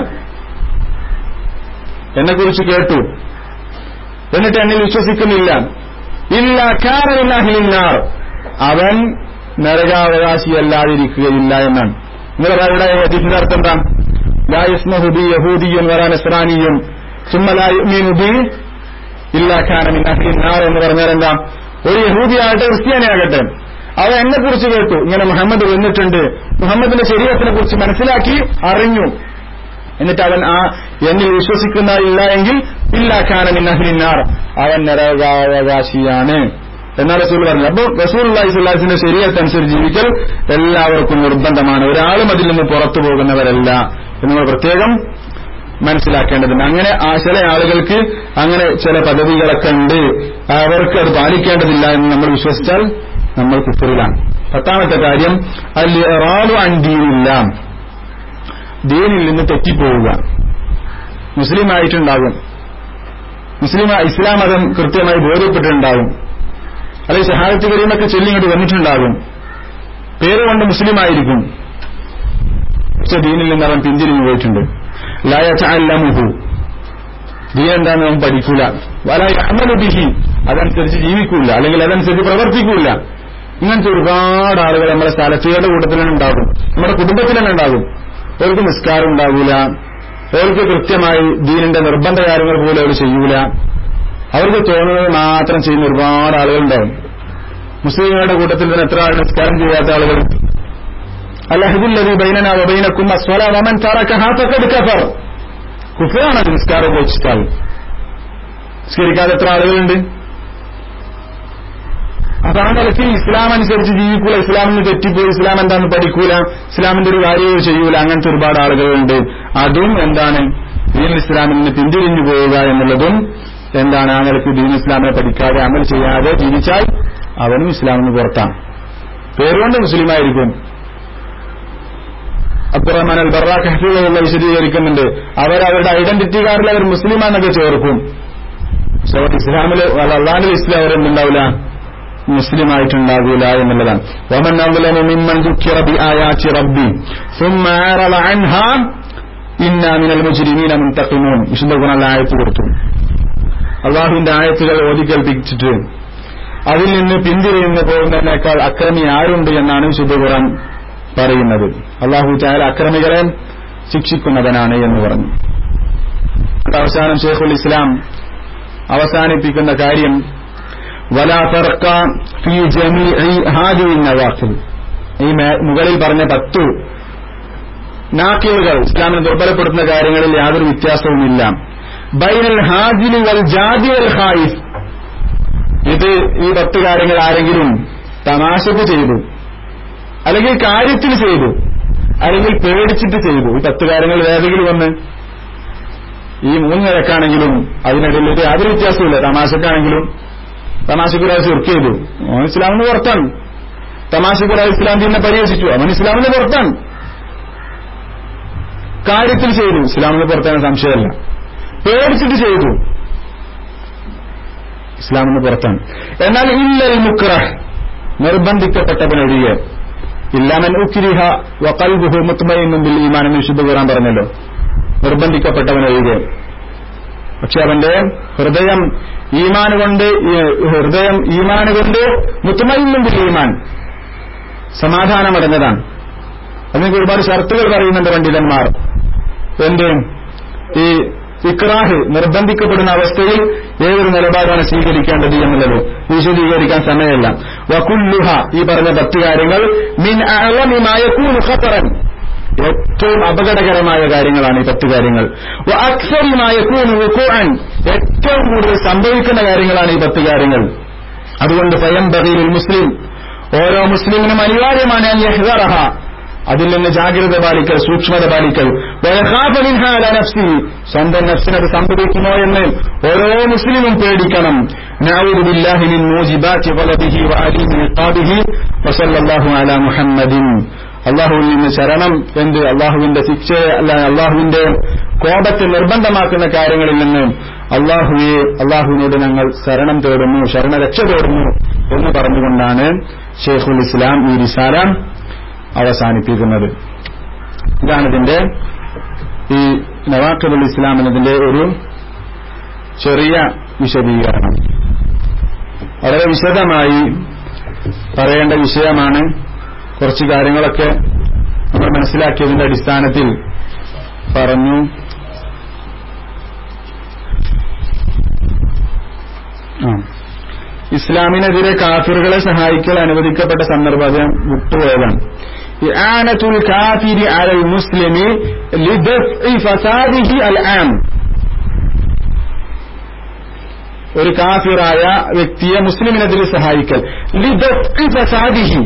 എന്നെ കുറിച്ച് കേട്ടു എന്നിട്ട് എന്നിൽ വിശ്വസിക്കുന്നില്ല ഇല്ല കാരനാർ അവൻ നരകാവകാശിയല്ലാതിരിക്കുകയില്ല എന്നാണ് നിങ്ങൾ ഇവിടെ ഇതിന്റെ അർത്ഥം എന്താ ലായസ്മഹുബി യഹൂദിയും വരാനസ്രാനിയും സുമ്മലായുബി ഇല്ല ഖാനമിന്നാർ എന്ന് പറഞ്ഞാൽ എന്താ ഒരു യഹൂദിയാകട്ടെ ക്രിസ്ത്യാനിയാകട്ടെ അവൻ എന്നെ കുറിച്ച് കേട്ടു ഇങ്ങനെ മുഹമ്മദ് വന്നിട്ടുണ്ട് മുഹമ്മദിന്റെ ശരീരത്തിനെ കുറിച്ച് മനസ്സിലാക്കി അറിഞ്ഞു എന്നിട്ട് അവൻ ആ എന്നിൽ വിശ്വസിക്കുന്ന ഇല്ല എങ്കിൽ ഇല്ല ഖാനമിന്നാർ അവൻ നരകാവകാശിയാണ് എന്നാ റസൂൽ പറഞ്ഞു അപ്പോൾ റസൂൽ അള്ളാഹിസ്ലാസിന്റെ ശരീരത്തനുസരിച്ച് ജീവിക്കൽ എല്ലാവർക്കും നിർബന്ധമാണ് ഒരാളും അതിൽ നിന്ന് പുറത്തു പോകുന്നവരല്ല എന്ന് പ്രത്യേകം മനസ്സിലാക്കേണ്ടതുണ്ട് അങ്ങനെ ആ ചില ആളുകൾക്ക് അങ്ങനെ ചില പദവികളൊക്കെ ഉണ്ട് അവർക്ക് അത് പാലിക്കേണ്ടതില്ല എന്ന് നമ്മൾ വിശ്വസിച്ചാൽ നമ്മൾ കുഫറിലാണ് പത്താമത്തെ കാര്യം അൽ റാലു അൻദീനില്ല ദീനിൽ നിന്ന് തെറ്റിപ്പോവുക മുസ്ലിം ആയിട്ടുണ്ടാകും മുസ്ലിം ഇസ്ലാം മതം കൃത്യമായി ബോധ്യപ്പെട്ടിട്ടുണ്ടാകും അല്ലെങ്കിൽ ഷഹാദത്ത് കരീമൊക്കെ ചൊല്ലിങ്ങോട്ട് വന്നിട്ടുണ്ടാകും പേരുകൊണ്ട് മുസ്ലിം ആയിരിക്കും പക്ഷെ ദീനിൽ നിന്ന് അവൻ പിന്തിരിഞ്ഞു പോയിട്ടുണ്ട് ലായമുഹു ദീൻ എന്താണെന്ന് അവൻ പഠിക്കൂല വലായ അമലുബിഹി അതനുസരിച്ച് ജീവിക്കൂല അല്ലെങ്കിൽ അതനുസരിച്ച് പ്രവർത്തിക്കൂല ഇങ്ങനത്തെ ഒരുപാട് ആളുകൾ നമ്മുടെ സ്ഥലത്തുകളുടെ കൂട്ടത്തിൽ തന്നെ ഉണ്ടാകും നമ്മുടെ കുടുംബത്തിൽ തന്നെ ഉണ്ടാകും അവർക്ക് നിസ്കാരം ഉണ്ടാകൂല അവർക്ക് കൃത്യമായി ദീനിന്റെ നിർബന്ധ കാര്യങ്ങൾ പോലും അവർ ചെയ്യൂല അവർക്ക് തോന്നുന്നത് മാത്രം ചെയ്യുന്ന ഒരുപാട് ആളുകളുണ്ടാവും മുസ്ലിങ്ങളുടെ കൂട്ടത്തിൽ തന്നെ എത്ര ആൾ നിസ്കാരം ചെയ്യാത്ത ആളുകൾ അല്ലഹദുല്ലതി ബൈനന വബൈനക്കും അസ്വല വമൻ തറക്കഹ ഫഖദ് കഫർ കുഫറാണ് നിസ്കാരം ഉപേക്ഷിച്ചാൽ നിസ്കരിക്കാതെ എത്ര ആളുകളുണ്ട് അപ്പൊ ആ നിലയ്ക്ക് ഇസ്ലാം അനുസരിച്ച് ജീവിക്കൂല ഇസ്ലാമിന് തെറ്റിപ്പോയി ഇസ്ലാം എന്താണെന്ന് പഠിക്കൂല ഇസ്ലാമിന്റെ ഒരു കാര്യവും ചെയ്യൂല അങ്ങനത്തെ ഒരുപാട് ആളുകളുണ്ട് അതും എന്താണ് ദീൻ ഇസ്ലാമിൽ നിന്ന് പിന്തിരിഞ്ഞു പോവുക എന്നുള്ളതും എന്താണ് ആ നിലയ്ക്ക് ദീൻ ഇസ്ലാമിനെ പഠിക്കാതെ അമൽ ചെയ്യാതെ ജീവിച്ചാൽ അവനും ഇസ്ലാമിന് പുറത്താണ് പേരുകൊണ്ട് മുസ്ലിമായിരിക്കും അബ്ദുറഹ്മാൻ അൽ ബറാഖ് ഹഫീലുള്ള വിശദീകരിക്കുന്നുണ്ട് അവർ അവരുടെ ഐഡന്റിറ്റി കാർഡിൽ അവർ മുസ്ലിമാന്നൊക്കെ ചേർക്കും പക്ഷെ അവർ ഇസ്ലാമിൽ അള്ളാഹിൽ ഇസ്ലാം അവരെന്തുണ്ടാവില്ല മുസ്ലിം ആയിട്ടുണ്ടാകൂല എന്നുള്ളതാണ് ومن أظلم ممن ذكر بآيات ربي ثم أعرض عنها إنا من المجرمين منتقمون വിശുദ്ധ ഖുർആനിലെ ആയത്ത് കൊടുത്തു അള്ളാഹുവിന്റെ ആയത്തുകൾ ഓതിക്കേൽപ്പിച്ചിട്ട് അതിൽ നിന്ന് പിന്തിരിഞ്ഞു പോകുന്നതിനേക്കാൾ അക്രമി ആരുണ്ട് എന്നാണ് വിശുദ്ധ ഖുർആൻ പറയുന്നത് അള്ളാഹു ചായാൽ അക്രമികളെ ശിക്ഷിക്കുന്നവനാണ് എന്ന് പറഞ്ഞു അവസാനം ഷെയ്ഖുൽ ഇസ്ലാം അവസാനിപ്പിക്കുന്ന കാര്യം വലാ ഫർഖ ഫീ ജമീഇ ഹാദിഹി നവാഖിൽ ഈ മുകളിൽ പറഞ്ഞ പത്തു നാക്കിലുകൾ ഇസ്ലാമിനെ ദുർബലപ്പെടുത്തുന്ന കാര്യങ്ങളിൽ യാതൊരു വ്യത്യാസവുമില്ല ബൈനൽ ഹാജിലി വൽ ജാതി വൽ ഖായിഫ് ഇത് ഈ പത്ത് കാര്യങ്ങൾ ആരെങ്കിലും തമാശക്ക് ചെയ്തു അല്ലെങ്കിൽ കാര്യത്തിൽ ചെയ്തു അല്ലെങ്കിൽ പേടിച്ചിട്ട് ചെയ്തു ഈ പത്ത് കാര്യങ്ങൾ ഏതെങ്കിലും വന്ന് ഈ മൂന്ന് നിരക്കാണെങ്കിലും അതിനിടയിൽ ഒരു യാതൊരു വ്യത്യാസമില്ല തമാശക്കാണെങ്കിലും തമാശക്കുരായി ചെറുക്ക് ചെയ്തു അവൻ ഇസ്ലാമിന് പുറത്താണ് തമാശക്കുരായി ഇസ്ലാം ദീനെ പരിഹസിച്ചു അവൻ ഇസ്ലാമിന് പുറത്താണ് കാര്യത്തിൽ ചെയ്തു ഇസ്ലാമിന് പുറത്താണ് സംശയമല്ല പേടിച്ചിട്ട് ചെയ്തു ഇസ്ലാമിന് പുറത്താണ് എന്നാൽ ഇല്ലൽ മുക്രഹ് നിർബന്ധിക്കപ്പെട്ടവനൊഴികെ ഇല്ലാമൻ ഉക്കിരിഹ വക്കൽബുഹു മുത്തുമയും ബിൽ ഈമാൻ എന്ന് വിശുദ്ധ ഖുറാൻ പറഞ്ഞല്ലോ നിർബന്ധിക്കപ്പെട്ടവനൊഴികെ പക്ഷെ അവന്റെ ഹൃദയം ഈമാൻ കൊണ്ട് ഹൃദയം ഈമാൻ കൊണ്ട് മുത്തുമയും ബിൽ ഈമാൻ സമാധാനമടഞ്ഞതാണ് അതിനൊക്കെ ഒരുപാട് ഷർത്തുകൾ പറയുന്നുണ്ട് പണ്ഡിതന്മാർ എന്ത് ഈ ഇക്രാഹ് നിർബന്ധിക്കപ്പെടുന്ന അവസ്ഥയിൽ ഏതൊരു നിലപാടാണ് സ്വീകരിക്കേണ്ടത് എന്നുള്ളത് വിശദീകരിക്കാൻ സമയമല്ല വകുല്ലുഹ ഈ പറഞ്ഞ പത്ത് കാര്യങ്ങൾ മിൻ അളമിമായൂന് ഖത്തറൻ ഏറ്റവും അപകടകരമായ കാര്യങ്ങളാണ് ഈ പത്ത് കാര്യങ്ങൾ അക്സറിമായ കൂൻ ഏറ്റവും കൂടുതൽ സംഭവിക്കുന്ന കാര്യങ്ങളാണ് ഈ പത്ത് കാര്യങ്ങൾ അതുകൊണ്ട് സ്വയം ബഹീൽ മുസ്ലിം ഓരോ മുസ്ലിമിനും അനിവാര്യമാണ് യഹ്ദറഹ അതിൽ നിന്ന് ജാഗ്രത പാലിക്കൽ സൂക്ഷ്മത പാലിക്കൽ നഫ്സി സ്വന്തം നഫ്സിനത് സംഭവിക്കുമോ എന്ന് ഓരോ മുസ്ലിമും പേടിക്കണം മുഹമ്മദിൻ അള്ളാഹുവിൽ നിന്ന് ശരണം എന്ത് അള്ളാഹുവിന്റെ ശിക്ഷ അല്ല അള്ളാഹുവിന്റെ കോപത്തെ നിർബന്ധമാക്കുന്ന കാര്യങ്ങളിൽ നിന്ന് അള്ളാഹുവെ അള്ളാഹുവിനോട് ഞങ്ങൾ ശരണം തേടുന്നു ശരണരക്ഷ തേടുന്നു എന്ന് പറഞ്ഞുകൊണ്ടാണ് ഷെയ്ഖുൽ ഇസ്ലാം ഈ റിസാല അവസാനിപ്പിക്കുന്നത് ഇതാണ് ഇതിന്റെ ഈ നവാഖബുൽ ഇസ്ലാം എന്നതിന്റെ ഒരു ചെറിയ വിശദീകരണം വളരെ വിശദമായി പറയേണ്ട വിഷയമാണ് കുറച്ച് കാര്യങ്ങളൊക്കെ നമ്മൾ മനസ്സിലാക്കിയതിന്റെ അടിസ്ഥാനത്തിൽ പറഞ്ഞു ഇസ്ലാമിനെതിരെ കാഫിറുകളെ സഹായിക്കൽ അനുവദിക്കപ്പെട്ട സന്ദർഭം വിട്ടുപോയതാണ് إعانة الكافر على المسلم لدفع فساده العام ഒരു കാഫിറായ വ്യക്തിയെ മുസ്ലിമിനെതിരെ സഹായിക്കൽ ലിദഫ്ഇ ഫസാദിഹി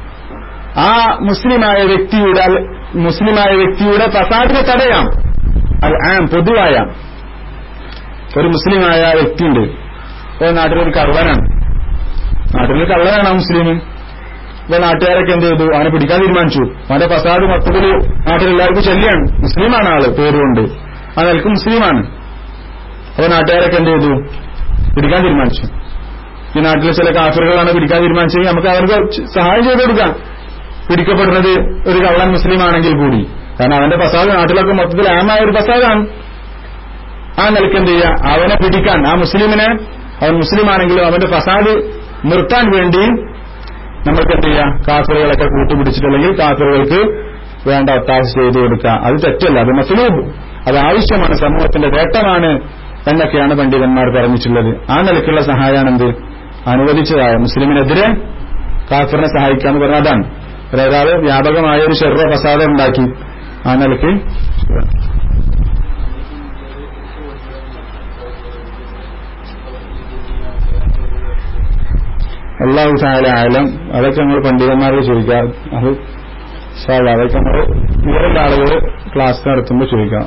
ആ മുസ്ലിമായ വ്യക്തിയുടെ മുസ്ലിമായ വ്യക്തിയുടെ ഫസാദിനെ തടയാം അൽ ആം പൊതുവായ ഒരു മുസ്ലിമായ വ്യക്തിയുണ്ട് ഒരു നാട്ടിലൊരു കള്ളനാണ് നാട്ടിലൊരു കള്ളനാണ് ആ മുസ്ലിം ഇപ്പൊ നാട്ടുകാരൊക്കെ എന്ത് ചെയ്തു അവനെ പിടിക്കാൻ തീരുമാനിച്ചു അവന്റെ ഫസാദ് മൊത്തത്തിൽ നാട്ടിലെല്ലാവർക്കും ശല്യാണ് മുസ്ലിമാണ് ആള് പേരുകൊണ്ട് ആ നിലക്ക് മുസ്ലിമാണ് അപ്പൊ നാട്ടുകാരൊക്കെ എന്ത് ചെയ്തു പിടിക്കാൻ തീരുമാനിച്ചു ഈ നാട്ടിലെ ചില കാഫറുകളാണ് പിടിക്കാൻ തീരുമാനിച്ചെങ്കിൽ നമുക്ക് അവർക്ക് സഹായം ചെയ്തു കൊടുക്കാം പിടിക്കപ്പെടുന്നത് ഒരു കള്ളൻ മുസ്ലിം ആണെങ്കിൽ കൂടി കാരണം അവന്റെ ഫസാദ് നാട്ടിലൊക്കെ മൊത്തത്തിൽ ആമായ ഒരു ഫസാദാണ് ആ നിലക്ക് എന്ത് ചെയ്യുക അവനെ പിടിക്കാൻ ആ മുസ്ലിമിനെ അവൻ മുസ്ലിം ആണെങ്കിലും അവന്റെ ഫസാദ് നിർത്താൻ വേണ്ടി നമുക്ക് എന്ത് ചെയ്യാം കാഫറുകളൊക്കെ കൂട്ടുപിടിച്ചിട്ടുണ്ടെങ്കിൽ കാഫറുകൾക്ക് വേണ്ട ഒത്താശ ചെയ്തു കൊടുക്കുക അത് തെറ്റല്ല അത് മസലൂബ് അത് ആവശ്യമാണ് സമൂഹത്തിന്റെ നേട്ടമാണ് എന്നൊക്കെയാണ് പണ്ഡിതന്മാർ പറഞ്ഞിട്ടുള്ളത് ആ നിലക്കുള്ള സഹായമാണ് എന്ത് അനുവദിച്ചതായ മുസ്ലിമിനെതിരെ കാഫറിനെ സഹായിക്കാന്ന് പറഞ്ഞ അതാണ് ഒരാള് വ്യാപകമായ ഒരു ചെറു ഫസാദ ഉണ്ടാക്കി ആ നിലയ്ക്ക് അള്ളാഹു താല ആലം അതൊക്കെ നമ്മൾ പണ്ഡിതന്മാരോട് ചോദിക്കാം അത് സാധാ അതൊക്കെ നമ്മൾ ഇവരുടെ ആളുകൾ ക്ലാസ് നടത്തുമ്പോൾ ചോദിക്കാം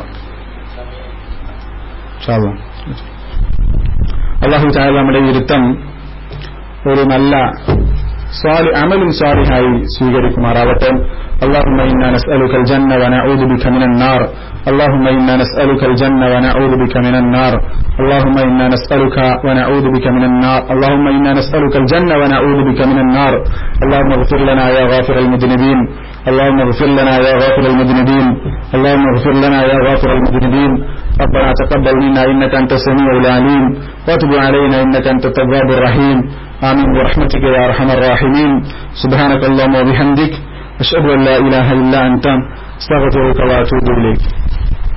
സാധാ അള്ളാഹു താല നമ്മുടെ ഇരുത്തം ഒരു നല്ല സ്വാലി അമലും സ്വാലിഹായി സ്വീകരിക്കുമാറാവട്ടെ اللهم إنا نسألك الجنة ونعوذ بك من النار اللهم إنا نسألك الجنة ونعوذ بك من النار اللهم إنا نسألك ونعوذ بك من النار اللهم إنا نسألك الجنة ونعوذ بك من النار اللهم اغفر لنا يا غافر المذنبين اللهم اغفر لنا يا غافر المذنبين اللهم اغفر لنا يا غافر المذنبين ربنا تقبل منا إنك أنت السميع العليم وتب علينا إنك أنت التواب الرحيم آمين برحمتك يا أرحم الراحمين سبحانك اللهم وبحمدك أشهد أن لا إله إلا أنت استغفرك وأتوب إليك